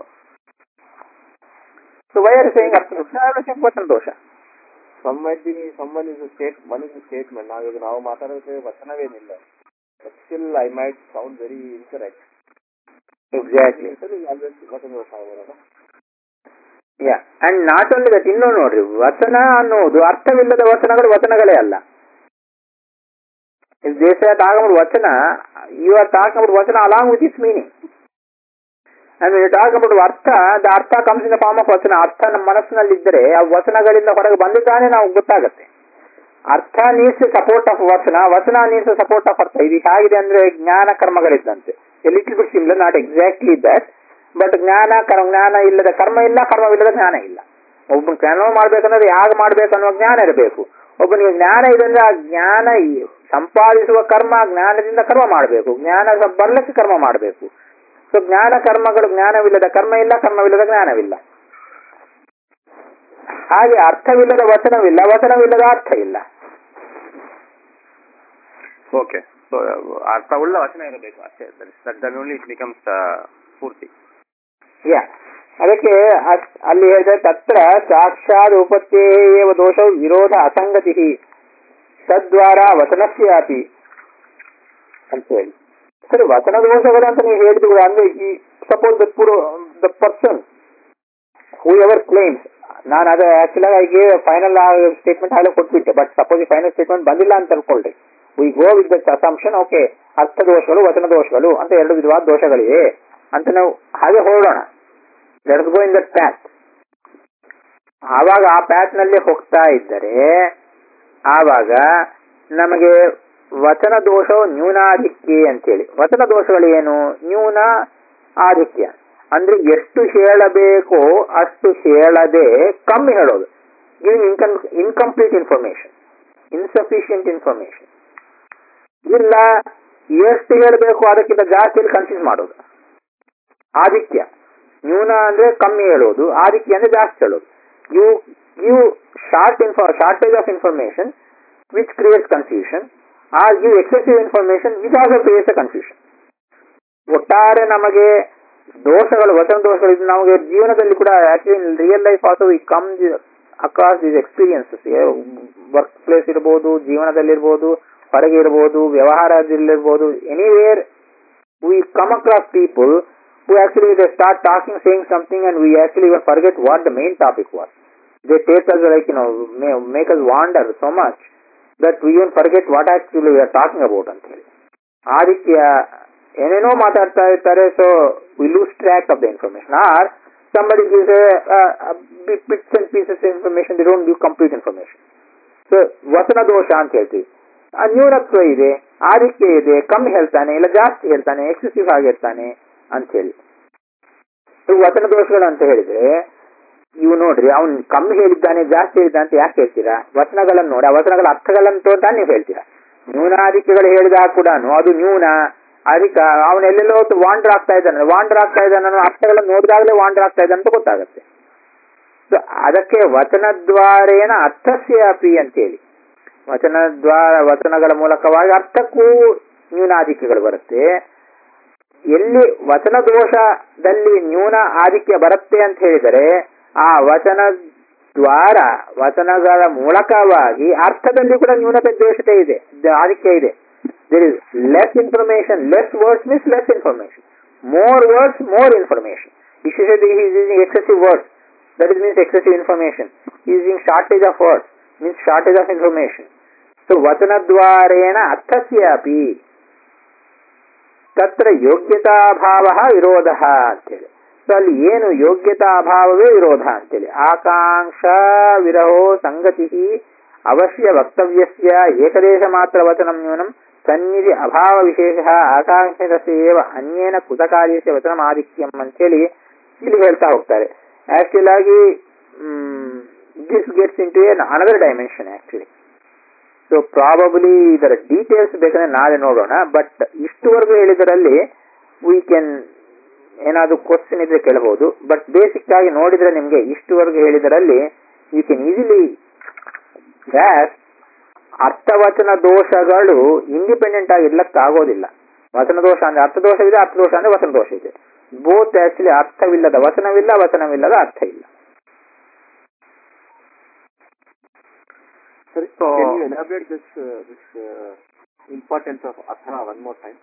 ಸೊ ವೈರ್ ಸೇಯಿಂಗ್ ಅರ್ಥ ದೋಷ ವಚನ ದೋಷ some might be someone is state one is statement ನಾವೀಗ ನಾವು ಮಾತಾಡೋದಕ್ಕೆ ವಚನವೇನಿಲ್ಲ still I might sound very incorrect exactly ವಚನ ದೋಷ ಆಗ್ಬೋದಲ್ಲ yeah and not only that ಇನ್ನೂ ನೋಡ್ರಿ ವಚನ ಅನ್ನೋದು ಅರ್ಥವಿಲ್ಲದ ವಚನಗಳು ವಚನಗಳೇ ಅಲ್ಲ ದೇಶ ಟಾಕ್ ವಚನ ಯು ಆರ್ ಟಾಕ್ ಅಬೌಟ್ ವಚನ along with its meaning and you talk about ಅರ್ಥ ದ ಅರ್ಥ ಕಮ್ಸ್ ಇನ್ ಫಾರ್ಮ್ ಆಫ್ ವಚನ ಅರ್ಥ ನಮ್ಮ ಮನಸ್ಸಿನಲ್ಲಿದ್ದರೆ ಆ ವಚನಗಳಿಂದ ಹೊರಗೆ ಬಂದಿದ್ದಾನೆ ನಾವು ಗೊತ್ತಾಗತ್ತೆ ಅರ್ಥ ನೀಡ್ಸ್ ಸಪೋರ್ಟ್ ಆಫ್ ವಚನ ವಚನ ನೀಡ್ಸ್ ಸಪೋರ್ಟ್ ಆಫ್ ಅರ್ಥ ಇದು ಹೇಗಿದೆ ಅಂದ್ರೆ ಜ್ಞಾನ ಕರ್ಮಗಳಿದ್ದಂತೆ little bit similar not exactly that but ಜ್ಞಾನ ಕರ್ಮ ಜ್ಞಾನ ಇಲ್ಲದ ಕರ್ಮ ಇಲ್ಲ ಕರ್ಮವಿಲ್ಲದ ಜ್ಞಾನ ಇಲ್ಲ ಒಬ್ಬನ ಕರ್ಮ ಮಾಡ್ಬೇಕನ್ನೋದು ಯಾಗ ಮಾಡ್ಬೇಕು ಅನ್ನೋ ಜ್ಞಾನ ಇರಬೇಕು ಒಬ್ಬನಿಗೆ ಜ್ಞಾನ ಇದೆ ಅಂದ್ರೆ ಆ ಜ್ಞಾನ ಈ- ಸಂಪಾದಿಸುವ ಕರ್ಮ ಜ್ಞಾನದಿಂದ ಕರ್ಮ ಮಾಡಬೇಕು ಜ್ಞಾನ ಸ- ಬರ್ಲಿಕ್ಕೆ ಕರ್ಮ ಮಾಡಬೇಕು ಸೊ ಜ್ಞಾನ ಕರ್ಮಗಳು ಜ್ಞಾನವಿಲ್ಲದ ಕರ್ಮ ಇಲ್ಲ ಕರ್ಮವಿಲ್ಲದ ಜ್ಞಾನವಿಲ್ಲ ಹಾಗೆ ಅರ್ಥವಿಲ್ಲದ ವಚನವಿಲ್ಲ ವಚನವಿಲ್ಲದ ಅರ್ಥ ಇಲ್ಲ ಓಕೆ ಸೊ ಅರ್ಥವುಳ್ಳ ವಚನ ಇರಬೇಕು ಅಷ್ಟೇ ದಟ್ ಓನ್ಲಿ ಇಟ್ ಬಿಕಮ್ಸ್ ಪೂರ್ತಿ ಯಾ ಅದಕ್ಕೆ ಅತ್- ಅಲ್ಲಿ ಹೇಳಿದ್ರೆ ತತ್ರ ಸಾಕ್ಷಾತ್ ಉಪತ್ಯೇವ ದೋಷ ವಿರೋಧ ಅಸಂಗತಿ ತದ್ವಾರ ವಚನಸ್ಯಾಪಿ ಅಂತ ಹೇಳಿ ಸರಿ ವಚನ ದೋಷಗಳು ಅಂತ ನೀವು ಹೇಳಿದ್ರು ಕೂಡ ಅಂದ್ರೆ ಈ ಸಪೋಸ್ ದ ಪುರು the person whoever claims ನಾನು ಅದು ಆಕ್ಚುಲಿ ಆಗಿ ಫೈನಲ್ ಸ್ಟೇಟ್ಮೆಂಟ್ ಆಗಲೇ ಕೊಟ್ಬಿಟ್ಟೆ ಬಟ್ ಸಪೋಸ್ ಈ ಫೈನಲ್ ಸ್ಟೇಟ್ಮೆಂಟ್ ಬಂದಿಲ್ಲ ಅಂತ ಅನ್ಕೊಳ್ರಿ we go with that assumption okay ಅರ್ಥ ದೋಷಗಳು ವಚನ ದೋಷಗಳು ಅಂತ ಎರಡು ವಿಧವಾದ ದೋಷಗಳಿವೆ ಅಂತ ನಾವು ಹಾಗೆ ಹೊರಡೋಣ let's go in that path ಆವಾಗ ಆ ಪ್ಯಾತ್ ನಲ್ಲಿ ಹೋಗ್ತಾ ಇದ್ದರೆ ಆವಾಗ ನಮಗೆ ವಚನ ದೋಷವು ನ್ಯೂನಾಧಿಕ್ಯ ಅಂತೇಳಿ ವಚನ ದೋಷಗಳು ಏನು ನ್ಯೂನ ಆಧಿಕ್ಯ ಅಂದ್ರೆ ಎಷ್ಟು ಹೇಳಬೇಕೋ ಅಷ್ಟು ಹೇಳದೆ ಕಮ್ಮಿ ಹೇಳೋದು giving income incomplete information insufficient information ಇಲ್ಲ ಎಷ್ಟು ಹೇಳಬೇಕು ಅದಕ್ಕಿಂತ ಜಾಸ್ತಿ ಕನ್ಫ್ಯೂಸ್ ಮಾಡೋದು ಆಧಿಕ್ಯ ನ್ಯೂನ ಅಂದ್ರೆ ಕಮ್ಮಿ ಹೇಳೋದು ಆಧಿಕ್ಯ ಅಂದ್ರೆ ಜಾಸ್ತಿ ಹೇಳೋದು you you short info shortage of information which creates confusion or give excessive information which also creates a confusion ಒಟ್ಟಾರೆ ನಮಗೆ ದೋಷಗಳು ವಚನ ದೋಷಗಳು ಇದು ನಮಗೆ ಜೀವನದಲ್ಲಿ ಕೂಡ actually in real life also we come across these experiences work place ಇರ್ಬೋದು ಜೀವನದಲ್ಲಿರ್ಬೋದು ಹೊರಗೆ ಇರ್ಬೋದು ವ್ಯವಹಾರದಲ್ಲಿರ್ಬೋದು anywhere we come across people who actually they start talking, saying something, and we actually even forget what the main topic was. They take us like you know may, make us wander so much that we even forget what actually we are talking about ಅಂತ ಹೇಳಿ ಆ ರೀತಿಯ ಏನೇನೋ ಮಾತಾಡ್ತಾ ಇರ್ತಾರೆ so we lose track of the information or somebody gives a, a, a bit, bits and pieces of information they don't give complete information so ವಚನ ದೋಷ ಅಂತ ಹೇಳ್ತೀವಿ ಆ ನ್ಯೂನತ್ವ ಇದೆ ಆದಿತ್ಯ ಇದೆ ಕಮ್ಮಿ ಹೇಳ್ತಾನೆ ಇಲ್ಲ ಜಾಸ್ತಿ ಹೇಳ್ತಾನೆ ಎಕ್ಸೆಸಿವ್ ಆಗಿರ್ತಾನೆ ಅಂತ ಹೇಳಿ ಇವು ವಚನ ದೋಷಗಳು ಅಂತ ಹೇಳಿದ್ರೆ ಇವು ನೋಡ್ರಿ ಅವ್ನು ಕಮ್ಮಿ ಹೇಳಿದ್ದಾನೆ ಜಾಸ್ತಿ ಹೇಳಿದ್ದಾನೆ ಅಂತ ಯಾಕೆ ಹೇಳ್ತೀರಾ ವಚನಗಳನ್ನು ನೋಡಿ ಆ ವಚನಗಳ ಅರ್ಥಗಳನ್ನು ತೋಟ ನೀವು ಹೇಳ್ತೀರಾ ನ್ಯೂನಾದಿತ್ಯಗಳು ಹೇಳಿದಾಗ ಕೂಡ ಅದು ನ್ಯೂನ ಅದಕ್ಕೆ ಅವನು ಎಲ್ಲೆಲ್ಲೋ ವಾಂಡರ್ ಆಗ್ತಾ ಇದ್ದಾನೆ ವಾಂಡರ್ ಆಗ್ತಾ ಇದ್ದಾನೆ ಅನ್ನೋ ಅರ್ಥಗಳನ್ನು ನೋಡಿದಾಗಲೇ ವಾಂಡರ್ ಆಗ್ತಾ ಇದ್ದಾನೆ ಅಂತ ಗೊತ್ತಾಗುತ್ತೆ ಸೊ ಅದಕ್ಕೆ ವಚನದ್ವಾರೇನ ಅರ್ಥಸ್ಯ ಅಪಿ ಅಂತೇಳಿ ವಚನದ್ವಾರ ವಚನಗಳ ಮೂಲಕವಾಗಿ ಅರ್ಥಕ್ಕೂ ನ್ಯೂನಾಧಿಕ್ಯಗಳು ಬರುತ್ತೆ ಎಲ್ಲಿ ವಚನ ದೋಷದಲ್ಲಿ ನ್ಯೂನ ಆಧಿಕ್ಯ ಬರುತ್ತೆ ಅಂತ ಹೇಳಿದರೆ ಆ ವಚನ ದ್ವಾರ ವಚನಗಳ ಮೂಲಕವಾಗಿ ಅರ್ಥದಲ್ಲಿ ಕೂಡ ನ್ಯೂನತೆ ದೋಷತೆ ಇದೆ ದ- ಆಧಿಕ್ಯ ಇದೆ there is less information less words means less information more words more information using excessive words that is means excessive information using shortage of words means shortage of information so ವಚನದ್ವಾರೇಣ ಅರ್ಥಸ್ಯಾಪಿ ತತ್ರ ಯೋಗ್ಯತಾಭಾವ ವಿರೋಧ ಅಂತೇಳಿ ಸೊ ಅಲ್ಲಿ ಏನು ಯೋಗ್ಯತಾ ಅಭಾವವೇ ವಿರೋಧ ಅಂತೇಳಿ ಆಕಾಂಕ್ಷ ವಿರಹೋ ಸಂಗತಿ ಅವಶ್ಯ ವಕ್ತವ್ಯಸ್ಯ ಏಕದೇಶ ಮಾತ್ರ ವಚನಂ ನ್ಯೂನಂ ಸನ್ನಿಧಿ ಅಭಾವ ವಿಶೇಷ ಆಕಾಂಕ್ಷಿತಸ್ಯೇವ ಅನ್ಯೇನ ಕೃತಕಾರ್ಯಸ್ಯ ವಚನಂ ಆಧಿಕ್ಯಂ ಅಂತೇಳಿ ಇಲ್ಲಿ ಹೇಳ್ತಾ ಹೋಗ್ತಾರೆ ಆಕ್ಚುಲ್ ಆಗಿ this gets in to N another dimension actually so probably ಇದರ ಡೀಟೇಲ್ಸ್ ಬೇಕಂದ್ರೆ ನಾಳೆ ನೋಡೋಣ ಬಟ್ ಇಷ್ಟುವರೆಗೂ ಹೇಳಿದರಲ್ಲಿ ವಿ ಕ್ಯಾನ್ ಏನಾದ್ರು ಕ್ವಶನ್ ಇದ್ರೆ ಕೇಳಬಹುದು ಬಟ್ ಬೇಸಿಕ್ ಆಗಿ ನೋಡಿದ್ರೆ ನಿಮ್ಗೆ ಇಷ್ಟುವರೆಗೂ ಹೇಳಿದರಲ್ಲಿ ಯು ಕ್ಯಾನ್ ಈಸಿಲಿ ಗ್ಯಾಸ್ ಅರ್ಥವಚನ ದೋಷಗಳು ಇಂಡಿಪೆಂಡೆಂಟ್ ಆಗಿ ಇರ್ಲಕ್ಕಾಗೋದಿಲ್ಲ ವಚನ ದೋಷ ಅಂದ್ರೆ ಅರ್ಥದೋಷವಿದೆ ಅರ್ಥದೋಷ ಅಂದ್ರೆ ವಚನ ದೋಷ ಇದೆ ಬೋತ್ ಆಕ್ಚುಲಿ ಅರ್ಥವಿಲ್ಲದ ವಚನವಿಲ್ಲ ವಚನವಿಲ್ಲದ ಅರ್ಥ ಇಲ್ಲ Sir, So- can you elaborate this uh, this uh, importance of athana one more time?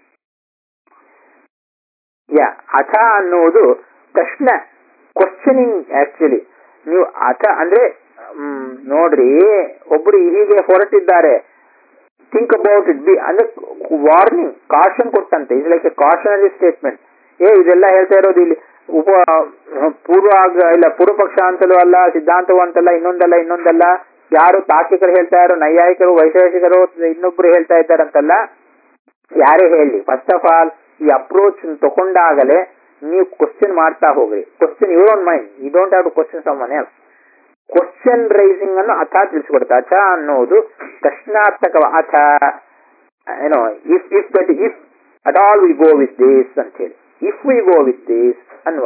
ಯಾ ಅಥ ಅನ್ನುವುದು ಪ್ರಶ್ನ ಕ್ವಶನಿಂಗ್ ಆಕ್ಚುಲಿ ನೀವು ಅಥ ಅಂದ್ರೆ ಮ್, ನೋಡ್ರಿ ಒಬ್ರು ಹೀಗೆ ಹೊರಟಿದ್ದಾರೆ ಥಿಂಕ್ ಅಬೌಟ್ ಇಟ್ ಬಿ ಅಂದ್ರೆ ವಾರ್ನಿಂಗ್ ಕಾಷನ್ ಕೊಟ್ಟಂತೆ is like a cautionary statement ಏ ಇದೆಲ್ಲ ಹೇಳ್ತಾ ಇರೋದು ಇಲ್ಲಿ ಉಪ ಪೂರ್ವ ಆಗ- ಇಲ್ಲ ಪೂರ್ವ ಪಕ್ಷ ಅಂತಲೂ ಅಲ್ಲ ಸಿದ್ಧಾಂತವೂ ಅಂತಲ್ಲ ಇನ್ನೊಂದಲ್ಲ ಇನ್ನೊಂದಲ್ಲ ಯಾರು ತಾರ್ಕಿಕರು ಹೇಳ್ತಾ ಇರೋ ನೈಯಾಯಿಕರು ವೈಶೇಷಿಕರು ಇನ್ನೊಬ್ರು ಹೇಳ್ತಾ ಇದ್ದಾರಂತಲ್ಲ ಯಾರೇ ಹೇಳಿ ಫಸ್ಟ್ ಆಫ್ ಆಲ್ ಈ ಅಪ್ರೋಚ್ ತಗೊಂಡಾಗಲೇ ನೀವು ಕ್ವಶನ್ ಮಾಡ್ತಾ ಹೋಗ್ರಿ question your own mind you don't have to question someone question raising ಅನ್ನು ಅಥ ತಿಳಿಸ್ಕೊಡುತ್ತೆ ಅಥ ಅನ್ನೋದು ಪ್ರಶ್ನಾರ್ಥಕ ಅಥ ಏನೋ if if that if at all we go with this ಅಂತ ಹೇಳಿ if we go with this ಅನ್ನುವ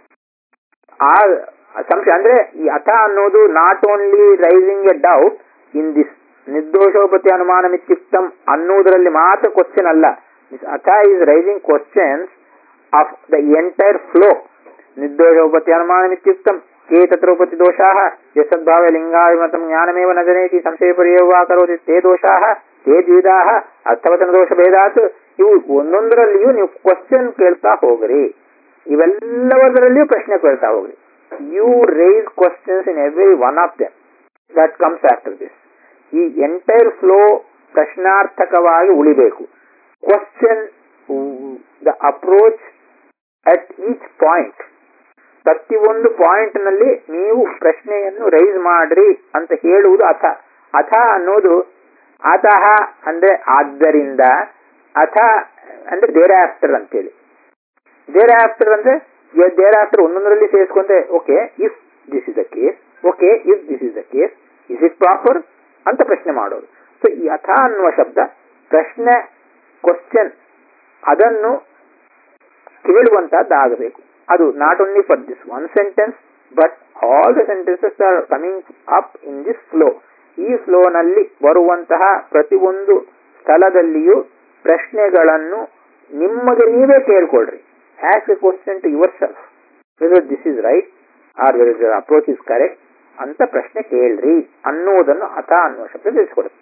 ಆ ಸಂಶಯ ಅಂದ್ರೆ ಈ ಅಥ ಅನ್ನೋದು not only raising a doubt in this ನಿರ್ದೋಷೋಪತಿ ಅನುಮಾನ ಮಿತ್ಯುಕ್ತಂ ಅನ್ನುವುದರಲ್ಲಿ ಮಾತ್ರ ಕ್ವಶನ್ ಅಲ್ಲ ದಿಸ್ ಅಥ is raising questions of the entire flow ನಿರ್ದೋಷೋಪತಿ ಅನುಮಾನ ಮಿತ್ಯುಕ್ತಂ के तत्र उपति दोषाः यशद्भावे लिङ्गाभिमतं ज्ञानमेव न जनयति संशयपर्ययो वा करोति ते दोषाः ते ದ್ವಿಧಾಃ ಅರ್ಥವಚನ ದೋಷ ಭೇದಾತ್ ಇವು ಒಂದೊಂದರಲ್ಲಿಯೂ ನೀವು ಕ್ವಶನ್ ಕೇಳ್ತಾ ಹೋಗ್ರಿ ಇವೆಲ್ಲವದರಲ್ಲಿಯೂ ಪ್ರಶ್ನೆ ಕೇಳ್ತಾ ಹೋಗ್ರಿ you raise questions in every one of them that comes after this ಈ ಎಂಟೈರ್ ಫ್ಲೋ ಪ್ರಶ್ನಾರ್ಥಕವಾಗಿ ಉಳಿಬೇಕು question the approach at each point ಪ್ರತಿಯೊಂದು ಪಾಯಿಂಟ್ ನಲ್ಲಿ ನೀವು ಪ್ರಶ್ನೆಯನ್ನು ರೈಸ್ ಮಾಡ್ರಿ ಅಂತ ಹೇಳುವುದು ಅಥ ಅಥ ಅನ್ನೋದು ಅತಃ ಅಂದ್ರೆ ಆದ್ದರಿಂದ ಅಥ ಅಂದ್ರೆ ದೇರ್ ಆಫ್ಟರ್ ಅಂತೇಳಿ ದೇರ್ ಆಫ್ಟರ್ ಅಂದ್ರೆ ದೇರ್ ಆಫ್ಟರ್ ಒಂದೊಂದರಲ್ಲಿ ಸೇರಿಸ್ಕೊಂಡ್ರೆ okay if this is the case okay if this is the case is it proper ಅಂತ ಪ್ರಶ್ನೆ ಮಾಡೋದು ಸೊ ಈ ಅಥ ಅನ್ನುವ ಶಬ್ದ ಪ್ರಶ್ನೆ ಕ್ವಶನ್ ಅದನ್ನು ಕೇಳುವಂತಹದ್ದಾಗಬೇಕು ಅದು not only for this one sentence but all the sentences are coming up in this flow ಈ ಫ್ಲೋನಲ್ಲಿ ಬರುವಂತಹ ಪ್ರತಿಯೊಂದು ಸ್ಥಳದಲ್ಲಿಯೂ ಪ್ರಶ್ನೆಗಳನ್ನು ನಿಮಗೆ ನೀವೇ ಕೇಳ್ಕೊಳ್ರಿ as a question to yourself whether this is right or whether approach is correct ಅಂತ ಪ್ರಶ್ನೆ ಕೇಳ್ರಿ ಅನ್ನುವುದನ್ನು ಅಥ ಅನ್ನುವ ಶಬ್ದ ತಿಳಿಸ್ಕೊಡುತ್ತೆ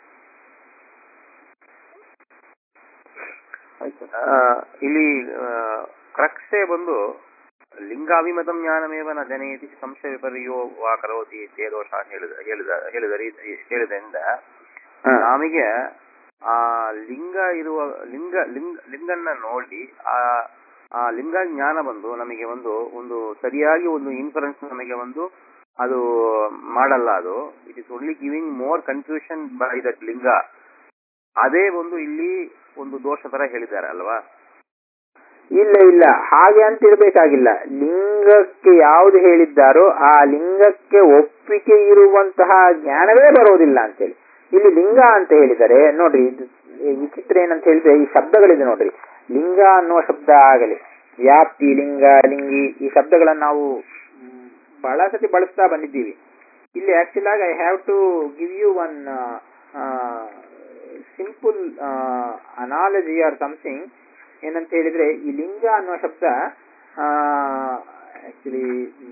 ಆ, ಇಲ್ಲಿ ಕ್ರಕ್ಸೆ ಬಂದು ಲಿಂಗಾಭಿಮತಂ ಜ್ಞಾನಮೇವ ನ ಜನಯತಿ ಸಂಶಯ ವಿಪರ್ಯೋ ವಾ ಕರೋತಿ ತೇ ದೋಷ ಅಂತ ಹೇಳಿದ ಹೇಳಿದ ಹೇಳಿದ ರೀತಿ ಹೇಳಿದ್ರಿಂದ ನಮಗೆ ಆ ಲಿಂಗ ಇರುವ ಲಿಂಗ ಲಿಂಗ ಲಿಂಗನ್ನ ನೋಡಿ ಆ ಆ ಲಿಂಗ ಜ್ಞಾನ ಬಂದು ನಮಗೆ ಒಂದು ಒಂದು ಸರಿಯಾಗಿ ಒಂದು ಇನ್ಫರೆನ್ಸ್ ನಮಗೆ ಒಂದು ಅದು ಮಾಡಲ್ಲ ಅದು it is only giving more confusion by that ಲಿಂಗ ಅದೇ ಒಂದು ಇಲ್ಲಿ ಒಂದು ದೋಷ ತರ ಹೇಳಿದ್ದಾರೆ ಅಲ್ವಾ ಇಲ್ಲ ಇಲ್ಲ ಹಾಗೆ ಅಂತ ಇರಬೇಕಾಗಿಲ್ಲ ಲಿಂಗಕ್ಕೆ ಯಾವುದು ಹೇಳಿದ್ದಾರೋ ಆ ಲಿಂಗಕ್ಕೆ ಒಪ್ಪಿಗೆ ಇರುವಂತಹ ಜ್ಞಾನವೇ ಬರೋದಿಲ್ಲ ಅಂತೇಳಿ ಇಲ್ಲಿ ಲಿಂಗ ಅಂತ ಹೇಳಿದರೆ ನೋಡ್ರಿ ಇದು ವಿಚಿತ್ರ ಏನಂತ ಹೇಳಿದ್ರೆ ಈ ಶಬ್ದಗಳಿದೆ ನೋಡ್ರಿ ಲಿಂಗ ಅನ್ನುವ ಶಬ್ದ ಆಗಲಿ ವ್ಯಾಪ್ತಿ ಲಿಂಗ ಲಿಂಗಿ ಈ ಶಬ್ದಗಳನ್ನು ನಾವು ಮ್, ಬಹಳ ಸತಿ ಬಳಸ್ತಾ ಬಂದಿದ್ದೀವಿ ಇಲ್ಲಿ ಆಕ್ಚುಲ್ ಆಗಿ I have to give you one simple analogy or something ಏನಂತ ಹೇಳಿದ್ರೆ ಈ ಲಿಂಗ ಅನ್ನುವ ಶಬ್ದ ಆಕ್ಚುಲಿ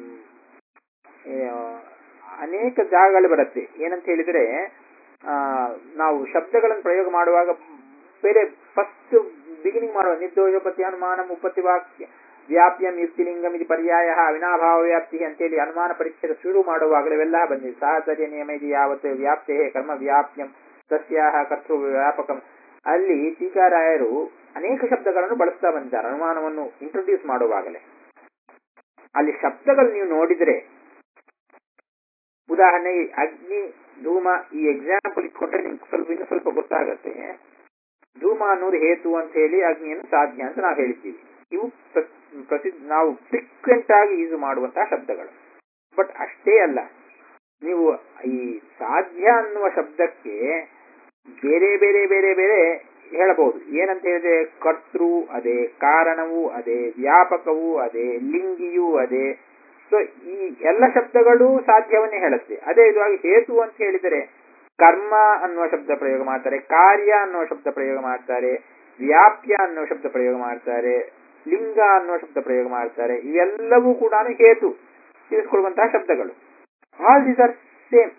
ಅನೇಕ ಜಾಗಗಳು ಬರುತ್ತೆ ಏನಂತ ಹೇಳಿದ್ರೆ ಆ, ನಾವು ಶಬ್ದಗಳನ್ನು ಪ್ರಯೋಗ ಮಾಡುವಾಗ ಬೇರೆ ಫಸ್ಟ್ ಬಿಗಿನಿಂಗ್ ಮಾಡುವ ನಿರ್ದೋಷಪತಿ ಅನುಮಾನ ಉಪತಿ ವಾಕ್ಯ ವ್ಯಾಪ್ಯಂ ಯುಕ್ತಿಲಿಂಗಂ ಇದು ಪರ್ಯಾಯ ಅವಿನಾಭಾವ ವ್ಯಾಪ್ತಿ ಅಂತೇಳಿ ಅನುಮಾನ ಪರಿಚ್ಛೇದ ಶುರು ಮಾಡುವಾಗಲೇ ಇವೆಲ್ಲ ಬಂದಿದೆ ಸಾಹಚರ್ಯ ನಿಯಮ ಇದು ಯಾವತ್ತು ವ್ಯಾಪ್ತೆ ಕರ್ಮ ವ್ಯಾಪ್ಯಂ ಸಸ್ಯಾಹ ಕರ್ತೃ ವ್ಯಾಪಕಂ ಅಲ್ಲಿ ಟೀಕಾರಾಯರು ಅನೇಕ ಶಬ್ದಗಳನ್ನು ಬಳಸ್ತಾ ಬಂದಿದ್ದಾರೆ ಅನುಮಾನವನ್ನು ಇಂಟ್ರೊಡ್ಯೂಸ್ ಮಾಡುವಾಗಲೇ ಅಲ್ಲಿ ಶಬ್ದಗಳು ನೀವು ನೋಡಿದ್ರೆ ಉದಾಹರಣೆಗೆ ಅಗ್ನಿ ಧೂಮ ಈ ಎಕ್ಸಾಂಪಲ್ ಇಟ್ಕೊಂಡ್ರೆ ನಿಮ್ಗೆ ಸ್ವಲ್ಪ ಇನ್ನು ಸ್ವಲ್ಪ ಗೊತ್ತಾಗತ್ತೆ ಧೂಮ ಅನ್ನೋದು ಹೇತು ಅಂತ ಹೇಳಿ ಅಗ್ನಿಯನ್ನು ಸಾಧ್ಯ ಅಂತ ನಾವು ಹೇಳಿದ್ದೀವಿ ಇವು ಪ್ರ- ಪ್ರಸಿದ್ಧ ನಾವು ಫ್ರೀಕ್ವೆಂಟ್ ಆಗಿ ಯೂಸ್ ಮಾಡುವಂತಹ ಶಬ್ದಗಳು ಬಟ್ ಅಷ್ಟೇ ಅಲ್ಲ ನೀವು ಈ ಸಾಧ್ಯ ಅನ್ನುವ ಶಬ್ದಕ್ಕೆ ಬೇರೆ ಬೇರೆ ಬೇರೆ ಬೇರೆ ಹೇಳಬಹುದು ಏನಂತ ಹೇಳಿದ್ರೆ ಕರ್ತೃ ಅದೇ ಕಾರಣವೂ ಅದೇ ವ್ಯಾಪಕವೂ ಅದೇ ಲಿಂಗಿಯೂ ಅದೇ ಸೊ ಈ ಎಲ್ಲ ಶಬ್ದಗಳು ಸಾಧ್ಯವನ್ನೇ ಹೇಳುತ್ತೆ ಅದೇ ಇದಾಗಿ ಹೇತು ಅಂತ ಹೇಳಿದರೆ ಕರ್ಮ ಅನ್ನುವ ಶಬ್ದ ಪ್ರಯೋಗ ಮಾಡ್ತಾರೆ ಕಾರ್ಯ ಅನ್ನುವ ಶಬ್ದ ಪ್ರಯೋಗ ಮಾಡ್ತಾರೆ ವ್ಯಾಪ್ಯ ಅನ್ನುವ ಶಬ್ದ ಪ್ರಯೋಗ ಮಾಡ್ತಾರೆ ಲಿಂಗ ಅನ್ನುವ ಶಬ್ದ ಪ್ರಯೋಗ ಮಾಡ್ತಾರೆ ಇವೆಲ್ಲವೂ ಕೂಡ ಹೇತು ತಿಳಿಸ್ಕೊಡುವಂತಹ ಶಬ್ದಗಳು ಆಲ್ ದೀಸ್ ಆರ್ ಸೇಮ್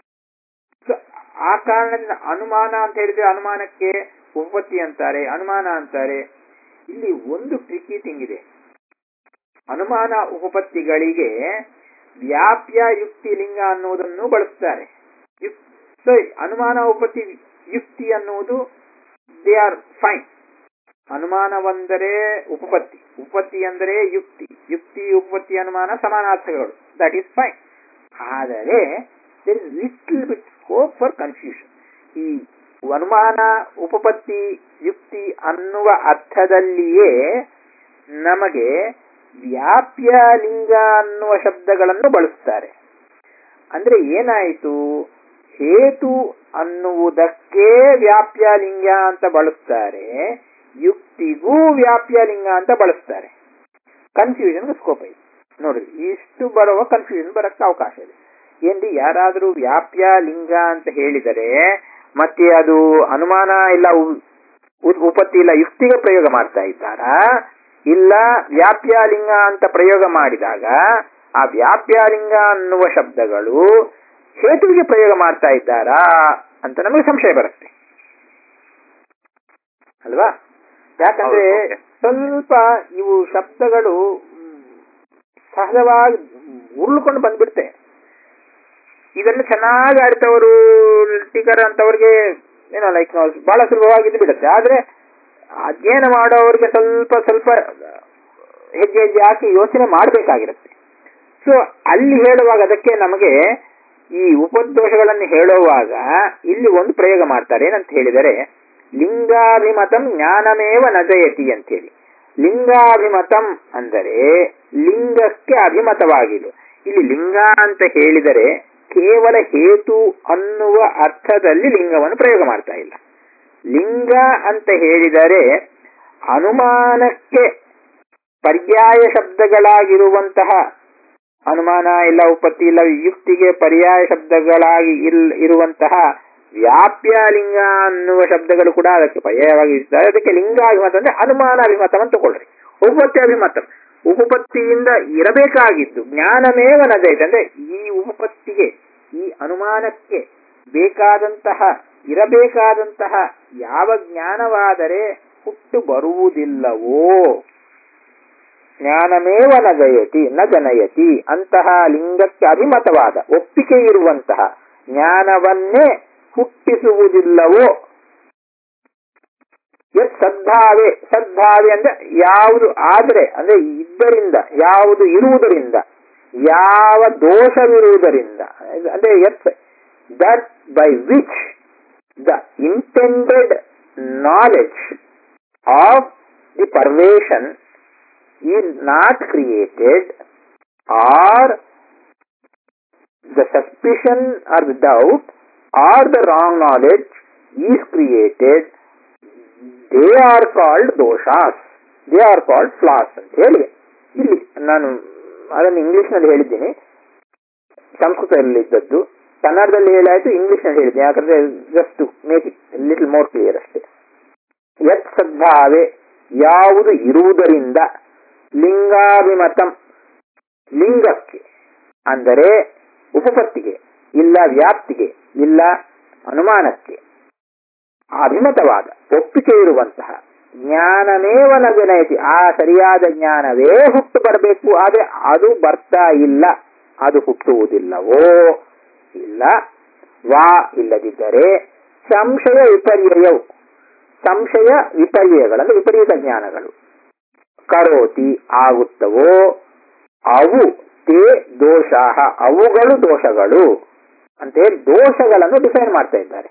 ಆ ಕಾರಣದಿಂದ ಅನುಮಾನ ಅಂತ ಹೇಳಿದ್ರೆ ಅನುಮಾನಕ್ಕೆ ಉಪಪತ್ತಿ ಅಂತಾರೆ ಅನುಮಾನ ಅಂತಾರೆ ಇಲ್ಲಿ ಒಂದು ಟ್ರಿಕಿ ಥಿಂಗ್ ಇದೆ ಅನುಮಾನ ಉಪಪತ್ತಿಗಳಿಗೆ ವ್ಯಾಪ್ಯ ಯುಕ್ತಿ ಲಿಂಗ ಅನ್ನುವುದನ್ನು ಬಳಸ್ತಾರೆ ಯುಕ್- so, ಅನುಮಾನ ಉಪಪತ್ತಿ ಯುಕ್ತಿ ಅನ್ನುವುದು ದೇ ಆರ್ ಫೈನ್ ಅನುಮಾನವೆಂದರೆ ಉಪಪತ್ತಿ ಉಪಪತ್ತಿ ಅಂದರೆ ಯುಕ್ತಿ ಯುಕ್ತಿ ಉಪಪತ್ತಿ ಅನುಮಾನ ಸಮಾನಾರ್ಥಕಗಳು ದಟ್ ಈಸ್ ಫೈನ್ ಆದರೆ there is little bit scope for confusion ಈ ಅನುಮಾನ ಉಪಪತ್ತಿ ಯುಕ್ತಿ ಅನ್ನುವ ಅರ್ಥದಲ್ಲಿಯೇ ನಮಗೆ ವ್ಯಾಪ್ಯ ಲಿಂಗ ಅನ್ನುವ ಶಬ್ದಗಳನ್ನು ಬಳಸ್ತಾರೆ ಅಂದ್ರೆ ಏನಾಯಿತು ಹೇತು ಅನ್ನುವುದಕ್ಕೆ ವ್ಯಾಪ್ಯ ಲಿಂಗ ಅಂತ ಬಳಸ್ತಾರೆ ಯುಕ್ತಿಗೂ ವ್ಯಾಪ್ಯ ಲಿಂಗ ಅಂತ ಬಳಸ್ತಾರೆ ಕನ್ಫ್ಯೂಷನ್ ಸ್ಕೋಪ್ ಐತೆ ನೋಡ್ರಿ ಇಷ್ಟು ಬರುವ ಕನ್ಫ್ಯೂಷನ್ ಬರಕ್ಕೆ ಅವಕಾಶ ಇದೆ ಏನ್ರಿ ಯಾರಾದರೂ ವ್ಯಾಪ್ಯ ಲಿಂಗ ಅಂತ ಹೇಳಿದರೆ ಮತ್ತೆ ಅದು ಅನುಮಾನ ಇಲ್ಲ ಉ- ಉ- ಉಪತ್ತಿ ಇಲ್ಲ ಯುಕ್ತಿಗೆ ಪ್ರಯೋಗ ಮಾಡ್ತಾ ಇದ್ದಾರಾ ಇಲ್ಲ ವ್ಯಾಪ್ಯ ಲಿಂಗ ಅಂತ ಪ್ರಯೋಗ ಮಾಡಿದಾಗ ಆ ವ್ಯಾಪ್ಯ ಲಿಂಗ ಅನ್ನುವ ಶಬ್ದಗಳು ಹೇತುವಿಗೆ ಪ್ರಯೋಗ ಮಾಡ್ತಾ ಇದ್ದಾರಾ ಅಂತ ನಮಗೆ ಸಂಶಯ ಬರುತ್ತೆ ಅಲ್ವಾ ಯಾಕಂದ್ರೆ ಹೌದು, okay. ಸ್ವಲ್ಪ ಇವು ಶಬ್ದಗಳು ಮ್, ಸಹಜವಾಗಿ ಉರುಳ್ಕೊಂಡು ಬಂದ್ಬಿಡ್ತೆ ಇದನ್ನು ಚೆನ್ನಾಗಿ ಆಡ್ತವರು ಟೀಕರ್ ಅಂತವ್ರಿಗೆ ಏನೋ ಲೈಕ್ ಬಹಳ ಸುಲಭವಾಗಿದ್ದು ಬಿಡುತ್ತೆ ಆದ್ರೆ ಅಧ್ಯಯನ ಮಾಡೋರಿಗೆ ಸ್ವಲ್ಪ ಸ್ವಲ್ಪ ಹೆಜ್ಜೆ ಹೆಜ್ಜೆ ಹಾಕಿ ಯೋಚನೆ ಮಾಡಬೇಕಾಗಿರುತ್ತೆ ಸೊ ಅಲ್ಲಿ ಹೇಳುವಾಗ ಅದಕ್ಕೆ ನಮಗೆ ಈ ಉಪದೋಷಗಳನ್ನು ಹೇಳುವಾಗ ಇಲ್ಲಿ ಒಂದು ಪ್ರಯೋಗ ಮಾಡ್ತಾರೆ ಏನಂತ ಹೇಳಿದರೆ ಲಿಂಗಾಭಿಮತಂ ಜ್ಞಾನಮೇವ ನಜಯತಿ ಅಂತೇಳಿ ಲಿಂಗಾಭಿಮತಂ ಅಂದರೆ ಲಿಂಗಕ್ಕೆ ಅಭಿಮತವಾಗಿದು ಇಲ್ಲಿ ಲಿಂಗ ಅಂತ ಹೇಳಿದರೆ ಕೇವಲ ಹೇತು ಅನ್ನುವ ಅರ್ಥದಲ್ಲಿ ಲಿಂಗವನ್ನು ಪ್ರಯೋಗ ಮಾಡ್ತಾ ಇಲ್ಲ ಲಿಂಗ ಅಂತ ಹೇಳಿದರೆ ಅನುಮಾನಕ್ಕೆ ಪರ್ಯಾಯ ಶಬ್ದಗಳಾಗಿರುವಂತಹ ಅನುಮಾನ ಇಲ್ಲ ಉಪತ್ತಿ ಇಲ್ಲ ಯುಕ್ತಿಗೆ ಪರ್ಯಾಯ ಶಬ್ದಗಳಾಗಿ ಇಲ್ ಇರುವಂತಹ ವ್ಯಾಪ್ಯ ಲಿಂಗ ಅನ್ನುವ ಶಬ್ದಗಳು ಕೂಡ ಅದಕ್ಕೆ ಪರ್ಯಾಯವಾಗಿ ಇರ್ತಾರೆ ಅದಕ್ಕೆ ಲಿಂಗಾಭಿಮತ ಅಂದ್ರೆ ಅನುಮಾನ ಅಭಿಮತವನ್ನು ತಗೊಳ್ರಿ ಉಪಪತ್ತಿ ಅಭಿಮತ ಉಪಪತ್ತಿಯಿಂದ ಇರಬೇಕಾಗಿದ್ದು ಜ್ಞಾನಮೇವ ನಜೈತೆ ಅಂದ್ರೆ ಈ ಉಪಪತ್ತಿಗೆ ಈ ಅನುಮಾನಕ್ಕೆ ಬೇಕಾದಂತಹ ಇರಬೇಕಾದಂತಹ ಯಾವ ಜ್ಞಾನವಾದರೆ ಹುಟ್ಟು ಬರುವುದಿಲ್ಲವೋ ಜ್ಞಾನಮೇವ ನ ಜಯತಿ ನ ಜನಯತಿ ಅಂತಹ ಲಿಂಗಕ್ಕೆ ಅಭಿಮತವಾದ ಒಪ್ಪಿಗೆ ಇರುವಂತಹ ಜ್ಞಾನವನ್ನೇ ಹುಟ್ಟಿಸುವುದಿಲ್ಲವೋ ಯತ್ ಸದ್ಭಾವೆ ಸದ್ಭಾವೆ ಅಂದ್ರೆ ಯಾವುದು ಆದ್ರೆ ಅಂದ್ರೆ ಇದ್ದರಿಂದ ಯಾವುದು ಇರುವುದರಿಂದ ಯಾವ ದೋಷವಿರುವುದರಿಂದ ಅಂದ್ರೆ ಯತ್ that by which the intended knowledge of the perversion is not created or the suspicion or the doubt or the wrong knowledge is created they are called doshas they are called flaws ಅಂತ ಹೇಳಿ ಇಲ್ಲಿ ನಾನು ಅದನ್ನು ಇಂಗ್ಲಿಷ್ನಲ್ಲಿ ಹೇಳಿದ್ದೀನಿ ಸಂಸ್ಕೃತದಲ್ಲಿ ಇದ್ದದ್ದು ಕನ್ನಡದಲ್ಲಿ ಹೇಳಾಯ್ತು ಇಂಗ್ಲಿಷ್ನಲ್ಲಿ ಹೇಳಿದ್ದೀನಿ ಯಾಕಂದ್ರೆ just to make it little more clear ಅಷ್ಟೇ ಯತ್ ಸದ್ಭಾವೆ ಯಾವುದು ಇರುವುದರಿಂದ ಲಿಂಗಾಭಿಮತಂ ಲಿಂಗಕ್ಕೆ ಅಂದರೆ ಉಪಪತ್ತಿಗೆ ಇಲ್ಲ ವ್ಯಾಪ್ತಿಗೆ ಇಲ್ಲ ಅನುಮಾನಕ್ಕೆ ಅಭಿಮತವಾದ ಒಪ್ಪಿಗೆ ಇರುವಂತಹ ಜ್ಞಾನಮೇವ ನ ಜನಯತಿ ಆ ಸರಿಯಾದ ಜ್ಞಾನವೇ ಹುಟ್ಟು ಬರಬೇಕು ಆದರೆ ಅದು ಬರ್ತಾ ಇಲ್ಲ ಅದು ಹುಟ್ಟುವುದಿಲ್ಲವೋ ಇಲ್ಲ ವಾ ಇಲ್ಲದಿದ್ದರೆ ಸಂಶಯ ವಿಪರ್ಯಯವು ಸಂಶಯ ವಿಪರ್ಯಯಗಳನ್ನು ವಿಪರೀತ ಜ್ಞಾನಗಳು ಕರೋತಿ ಆಗುತ್ತವೋ ಅವು ತೇ ದೋಷಾಹ ಅವುಗಳು ದೋಷಗಳು ಅಂತ ಹೇಳಿ ದೋಷಗಳನ್ನು ಡಿಫೈನ್ ಮಾಡ್ತಾ ಇದ್ದಾರೆ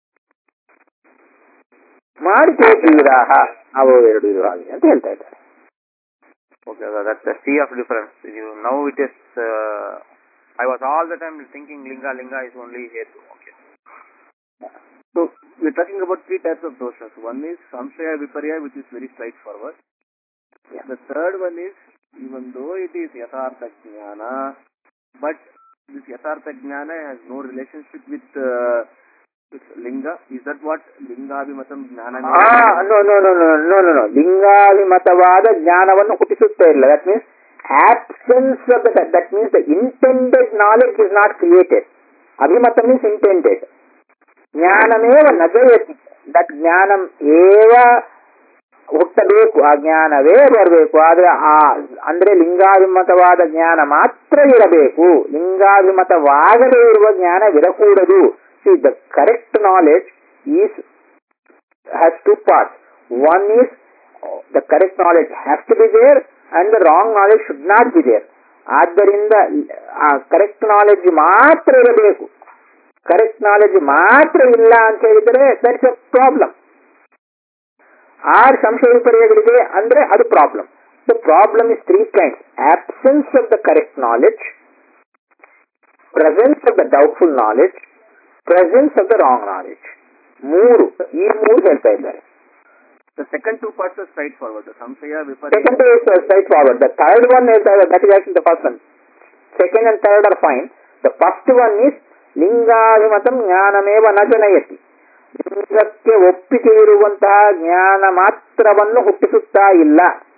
ಮಾಡಿತೇ ಜೀರಾಹ ಅವು ಎರಡು ಇದು ಆಗಿದೆ ಅಂತ ಹೇಳ್ತಾ ಇದ್ದಾರೆ Okay, so that's the sea of difference. You, now it is, uh, I was all the time thinking linga, linga is only hetu. Okay. So we're talking about three types of doshas. One is samshaya viparya, which is very straightforward. Yeah. The third one is even though it is yathartha jnana, but this yathartha jnana has no relationship with, uh, with linga. Is that what linga abhimatam jnana means? No no no no no no no ಲಿಂಗಾಭಿಮತವಾದ ಜ್ಞಾನವನ್ನು ಹುಟ್ಟಿಸುತ್ತೇ ಇಲ್ಲ that means absence of the that means the intended knowledge is not created ಅಭಿಮತ means intended ಜ್ಞಾನಮೇವ ನಜಯತಿ that ಜ್ಞಾನಂ ಏವ ಹುಟ್ಟಬೇಕು ಆ ಜ್ಞಾನವೇ ಬರಬೇಕು ಆದ್ರೆ ಆ ಅಂದ್ರೆ ಲಿಂಗಾಭಿಮತವಾದ ಜ್ಞಾನ ಮಾತ್ರ ಇರಬೇಕು ಲಿಂಗಾಭಿಮತವಾಗದೇ ಇರುವ ಜ್ಞಾನವಿರಕೂಡದು see the correct knowledge is has two parts. One is uh, the correct knowledge has to be there and the wrong knowledge should not be there. ಆದ್ದರಿಂದ ಆ ಕರೆಕ್ಟ್ ನಾಲೆಡ್ಜ್ ಮಾತ್ರ ಇರಬೇಕು ಕರೆಕ್ಟ್ ನಾಲೆಡ್ಜ್ ಮಾತ್ರ ಇಲ್ಲ ಅಂತ ಹೇಳಿದರೆ ದಟ್ಸ್ ಎ ಪ್ರಾಬ್ಲಮ್ ಆರ್ ಸಂಶಯ ವಿಪರ್ಯಗಳಿಗೆ ಅಂದ್ರೆ ಅದು problem the problem is three kinds absence of the correct knowledge presence of the doubtful knowledge presence of the wrong knowledge ಮೂರು ಈ ಮೂರು ಹೇಳ್ತಾ ಇದ್ದಾರೆ The second two parts are straightforward. The samshaya viparya. Second is uh, straightforward. The third one is uh, that is actually the first one. Second and third are fine. The first one is ಲಿಂಗಾಭಿಮತಂ ಜ್ಞಾನಮೇವ ನ ಜನಯತಿ ಲಿಂಗಕ್ಕೆ ಒಪ್ಪಿಗೆ ಇರುವಂತಹ ಜ್ಞಾನ ಮಾತ್ರವನ್ನು ಹುಟ್ಟಿಸುತ್ತಾ ಇಲ್ಲ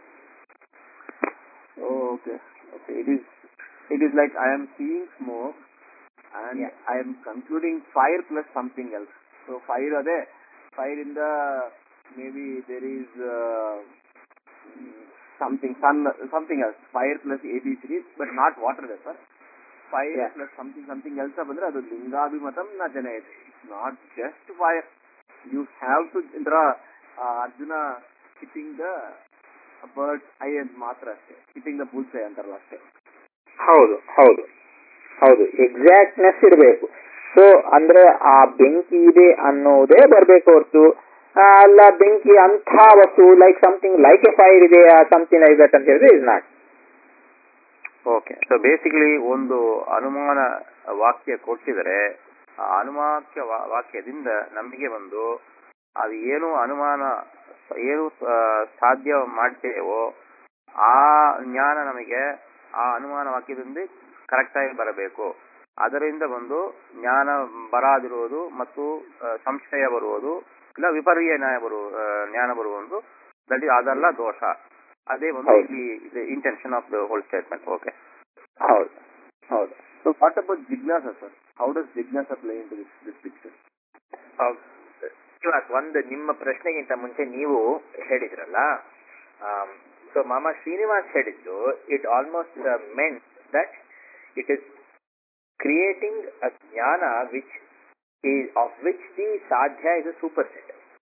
Oh, okay. Okay. It is it is like I am seeing smoke and I am concluding fire plus something else. So fire ade fire in the maybe there is uh, mm, something sun something else. Fire plus ABCD but not water vapor. Fire Yeah. plus something something else ಬಂದ್ರೆ ಅದು ಲಿಂಗಾಭಿಮತಂ ನ ಜನಯತಿ it's not just fire you have to Indra Arjuna hitting the bird eye ಅಂತ ಮಾತ್ರ ಅಷ್ಟೇ hitting the Bulls I ಅಂತಾರಲ್ಲ ಅಷ್ಟೇ ಹೌದು ಹೌದು ಹೌದು ಎಕ್ಸಾಕ್ಟ್ನೆಸ್ ಇರಬೇಕು ಸೊ ಅಂದ್ರೆ ಆ ಬೆಂಕಿ ಇದೆ ಅನ್ನೋದೇ ಬರಬೇಕು ಹೊರತು ಆ, ಅಲ್ಲ ಬೆಂಕಿ ಅಂಥ ವಸ್ತು like something like a fire ಇದೆ ಸಮಥಿಂಗ್ ಲೈಕ್ ದಟ್ ಅಂತ ಹೇಳಿದ್ರೆ is not okay so basically ಒಂದು ಅನುಮಾನ ವಾಕ್ಯ ಕೊಟ್ಟಿದರೆ ಆ ಅನುಮಾಕ್ಯ ವಾ- ವಾಕ್ಯದಿಂದ ನಮಗೆ ಒಂದು ಅದು ಏನು ಅನುಮಾನ ಏನು ಆ, ಸಾಧ್ಯ ಮಾಡ್ತೇವೋ ಆ ಜ್ಞಾನ ನಮಗೆ ಆ ಅನುಮಾನ ವಾಕ್ಯದಿಂದ ಕರೆಕ್ಟ್ ಆಗಿ ಬರಬೇಕು ಅದರಿಂದ ಒಂದು ಜ್ಞಾನ ಬರಾದಿರುವುದು ಮತ್ತು ಆ, ಸಂಶಯ ಬರುವುದು ಇಲ್ಲ ವಿಪರ್ಯ ನ್ಯಾಯ ಬರುವ ಆ, ಜ್ಞಾನ ಬರುವುದು ದಟ್ ಇಸ್ ಅದೆಲ್ಲ ದೋಷ ಅದೇ ಒಂದು ಹೌದು. ಇಲ್ಲಿ intention of the whole statement okay ಹೌದು ಹೌದು ಸೊ ವಾಟ್ ಅಬೌಟ್ ಜಿಜ್ಞಾಸ ಸರ್ ಹೌ ಡಸ್ ಜಿಜ್ಞಾಸ play in to this this picture Srinivas ಒಂದು ನಿಮ್ಮ ಪ್ರಶ್ನೆಗಿಂತ ಮುಂಚೆ ನೀವು ಹೇಳಿದ್ರಲ್ಲ ಸೊ ಮಾಮ ಶ್ರೀನಿವಾಸ್ ಹೇಳಿದ್ದು it almost meant that it is creating a ಜ್ಞಾನ which is of which the ಸಾಧ್ಯ ಇಸ್ ಸೂಪರ್ ಸೆಟ್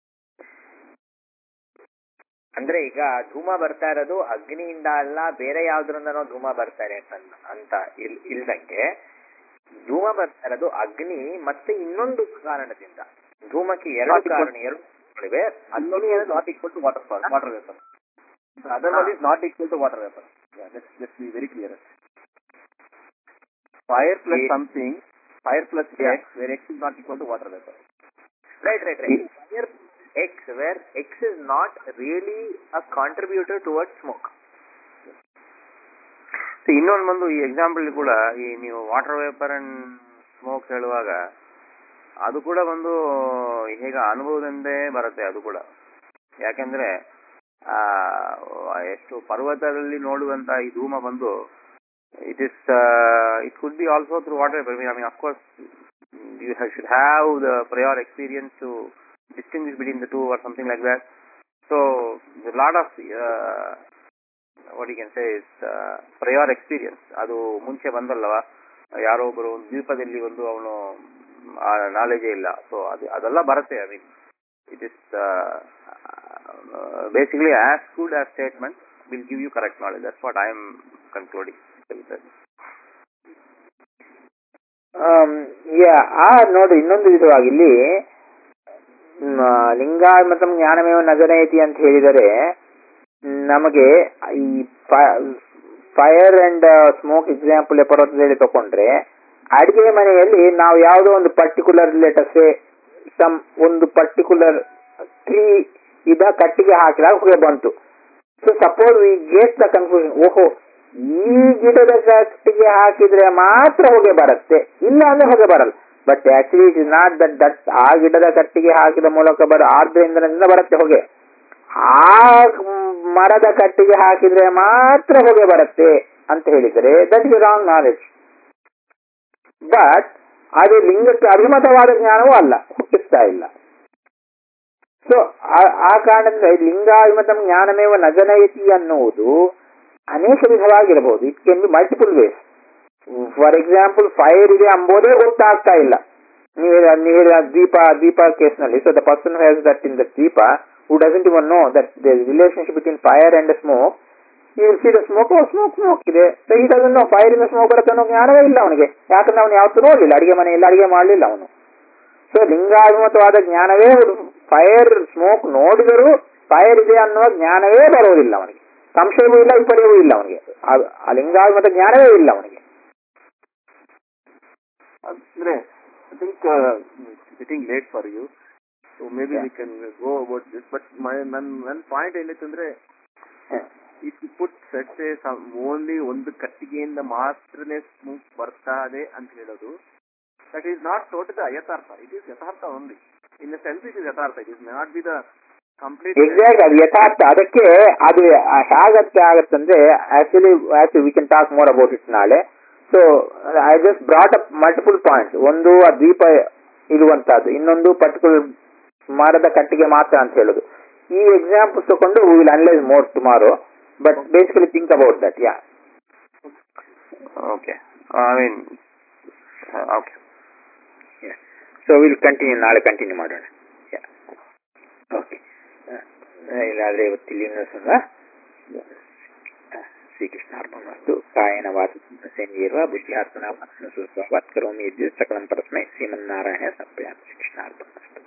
ಅಂದ್ರೆ ಈಗ ಧೂಮ ಬರ್ತಾ ಇರೋದು ಅಗ್ನಿಯಿಂದ ಅಲ್ಲ ಬೇರೆ ಯಾವ್ದ್ರಿಂದನೋ ಧೂಮ ಬರ್ತಾ ಇದೆ ಅಂತ ಅಂತ ಇಲ್ ಇಲ್ದಂಗೆ ಧೂಮ ಬರ್ತಾ ಇರೋದು ಅಗ್ನಿ ಮತ್ತೆ ಇನ್ನೊಂದು ಕಾರಣದಿಂದ ಧೂಮಕ್ಕೆ ಎರಡು ಕಾರಣ ಎರಡು ಕಾರಣಗಳಿವೆ ಅಗ್ನಿ is not equal to water vapor. Water vapor. The other one is not equal to water vapor. Yeah, let's let's be very clear. Fire plus Yeah. something, fire plus Yeah. X, where X is not equal to water vapor. Right, right, right. Here, X, where X is not really a contributor towards smoke. ಇನ್ನೊಂದು ಬಂದು ಈ example ಕೂಡ ಈ ನೀವು water vapour and smoke ಹೇಳುವಾಗ ಅದು ಕೂಡ ಒಂದು ಹೇಗ ಅನುಭವದಿಂದೇ ಬರುತ್ತೆ ಅದು ಕೂಡ ಯಾಕೆಂದ್ರೆ ಆ ಎಷ್ಟು ಪರ್ವತದಲ್ಲಿ ನೋಡುವಂತ ಈ ಧೂಮ ಬಂದು it is it could be also through water vapour I mean of course you should have the prior experience to distinguish between the two or something like that so lot of what you can say is prior experience ಅದು ಮುಂಚೆ ಬಂದಲ್ಲವ ಯಾರೋ ಒಬ್ಬರು ಒಂದು ದ್ವೀಪದಲ್ಲಿ ಒಂದು ಅವನು ಆ ನಾಲೆಜೇ ಇಲ್ಲ ಸೊ ಅದು ಅದೆಲ್ಲ ಬರುತ್ತೆ I mean it is basically as good as statement will give you correct knowledge that's what I am concluding ಕರೀತಾರೆ ಆಮ್, ಯಾ- ಆ ನೋಡಿ ಇನ್ನೊಂದು ವಿಧವಾಗಿ ಇಲ್ಲಿ ಮ್, ಲಿಂಗಾಯಮತ ಜ್ಞಾನಮೇವ ನಜನಯತಿ ಅಂತ ಹೇಳಿದರೆ ನಮಗೆ ಈ ಫೈರ್ ಅಂಡ್ ಸ್ಮೋಕ್ ಎಕ್ಸಾಂಪಲ್ ಪರ್ವತದಲ್ಲಿ ತಕೊಂಡ್ರೆ ಅಡಿಗೆ ಮನೆಯಲ್ಲಿ ನಾವು ಯಾವುದೋ ಒಂದು ಪರ್ಟಿಕ್ಯುಲರ್ ಲೆಟಸ್ ಸಮ್ ಒಂದು ಪರ್ಟಿಕ್ಯುಲರ್ ಟ್ರೀ ಇದ ಕಟ್ಟಿಗೆ ಹಾಕಿದಾಗ ಹೊಗೆ ಬಂತು so suppose we get the confusion ಓಹೋ ಈ ಗಿಡದ ಕಟ್ಟಿಗೆ ಹಾಕಿದ್ರೆ ಮಾತ್ರ ಹೊಗೆ ಬರುತ್ತೆ ಇಲ್ಲ ಅಂದ್ರೆ ಹೊಗೆ ಬರಲ್ಲ but actually it is not that that ಆ ಗಿಡದ ಕಟ್ಟಿಗೆ ಹಾಕಿದ ಮೂಲಕ ಬರ ಆರ್ದ್ರ ಇಂಧನದಿಂದ ಬರುತ್ತೆ ಹೊಗೆ ಆ ಮರದ ಕಟ್ಟಿಗೆ ಹಾಕಿದ್ರೆ ಮಾತ್ರ ಹೊಗೆ ಬರುತ್ತೆ ಅಂತ ಹೇಳಿದರೆ that is wrong knowledge but ಅದು ಲಿಂಗಕ್ಕೆ ಅಭಿಮತವಾದ ಜ್ಞಾನವೂ ಅಲ್ಲ ಹುಟ್ಟಿಸ್ತಾ ಇಲ್ಲ ಸೊ ಆ ಕಾರಣದಿಂದ ಲಿಂಗಾಭಿಮತ ಜ್ಞಾನಮೇವ ನಜನಯತಿ ಅನ್ನುವುದು ಅನೇಕ ವಿಧವಾಗಿರಬಹುದು it can be multiple ways for example fire ಇದೆ ಅಂಬೋದೇ ಗೊತ್ತಾಗ್ತಾ ಇಲ್ಲ ನೀವು ನೀವು ದೀಪ ದೀಪ ಕೇಸ್ನಲ್ಲಿ so the person has that in the ದೀಪ who doesn't even know that the relationship between fire and smoke ಈ see the smoke smoke smoke ಇದೆ ಸೊ ಈ ಡಸನ್ ನೋ ಫೈರ್ ಇಂದ ಸ್ಮೋಕ್ ಬರುತ್ತೆ ಅನ್ನೋ ಜ್ಞಾನವೇ ಇಲ್ಲ ಅವನಿಗೆ ಯಾಕಂದ್ರೆ ಅವನು ಯಾವತ್ತೂ ನೋಡಲಿಲ್ಲ ಅಡಿಗೆ ಮನೆಯಲ್ಲಿ ಅಡಿಗೆ ಮಾಡಲಿಲ್ಲ ಅವನು ಸೊ ಲಿಂಗಾಭಿಮತವಾದ ಜ್ಞಾನವೇ ಫೈರ್ ಸ್ಮೋಕ್ ನೋಡಿದರೂ ಫೈರ್ ಇದೆ ಅನ್ನುವ ಜ್ಞಾನವೇ ಬರುವುದಿಲ್ಲ ಅವನಿಗೆ ಸಂಶಯವೂ ಇಲ್ಲ ವಿಪರ್ಯವೂ ಇಲ್ಲ ಅವನಿಗೆ ಆ- ಆ ಲಿಂಗಾಭಿಮತ ಜ್ಞಾನವೇ ಇಲ್ಲ ಅವನಿಗೆ ಅಂದ್ರೆ I think getting late for you so maybe we can go about this but my ನನ್ ನನ್ನ ಪಾಯಿಂಟ್ ಏನೈತಂದ್ರೆ if you put set only ಒಂದು ಕಟ್ಟಿಗೆಯಿಂದ ಮಾತ್ರನೇ ಸ್ಮೂಕ್ ಬರ್ತಾ ಇದೆ ಅಂತ ಹೇಳೋದು ದಟ್ ಈಸ್ ನಾಟ್ ಟೋಟಲ್ ಯಥಾರ್ಥ ಇಟ್ ಈಸ್ ಯಥಾರ್ಥ only in the sense it is ಯಥಾರ್ಥ it is not be the complete exact ಅದು ಯಥಾರ್ಥ ಅದಕ್ಕೆ ಅದು ಹೇಗತ್ತೆ ಆಗತ್ತಂದ್ರೆ actually actually we can talk more about it ನಾಳೆ so I just brought up multiple points ಒಂದು ಆ ದೀಪ ಇರುವಂತಹದ್ದು ಇನ್ನೊಂದು ಪರ್ಟಿಕ್ಯುಲರ್ ಮರದ ಕಟ್ಟಿಗೆ ಮಾತ್ರ ಅಂತ ಹೇಳುದು ಈ ಎಕ್ಸಾಂಪಲ್ಸ್ ತಗೊಂಡು we will analyse more tomorrow but basically think about that yeah okay I mean okay so will continue ನಾಳೆ ಕಂಟಿನ್ಯೂ ಮಾಡೋಣ ಓಕೆ ಇಲ್ಲಾದ್ರೆ ಇವತ್ತಿಲ್ಲಿ ಶ್ರೀಕೃಷ್ಣ ಅರ್ಪಣಮಸ್ತು ಕಾಯನ ವಾಚ ಸೇಂದ್ರಿಯರ್ವ ಬುದ್ಧಿಯಾತ್ಮನ ಮನಸ್ಸು ಸ್ವಭಾವತ್ ಕರೋಮಿ ಯದ್ಯತ್ ಸಕಲಂ ಪರಸ್ಮೈ ಶ್ರೀಮನ್ನಾರಾಯಣ ಸಮರ್ಪಯಾಮಿ ಶ್ರೀಕೃಷ್ಣ ಅರ್ಪಣಮಸ್ತು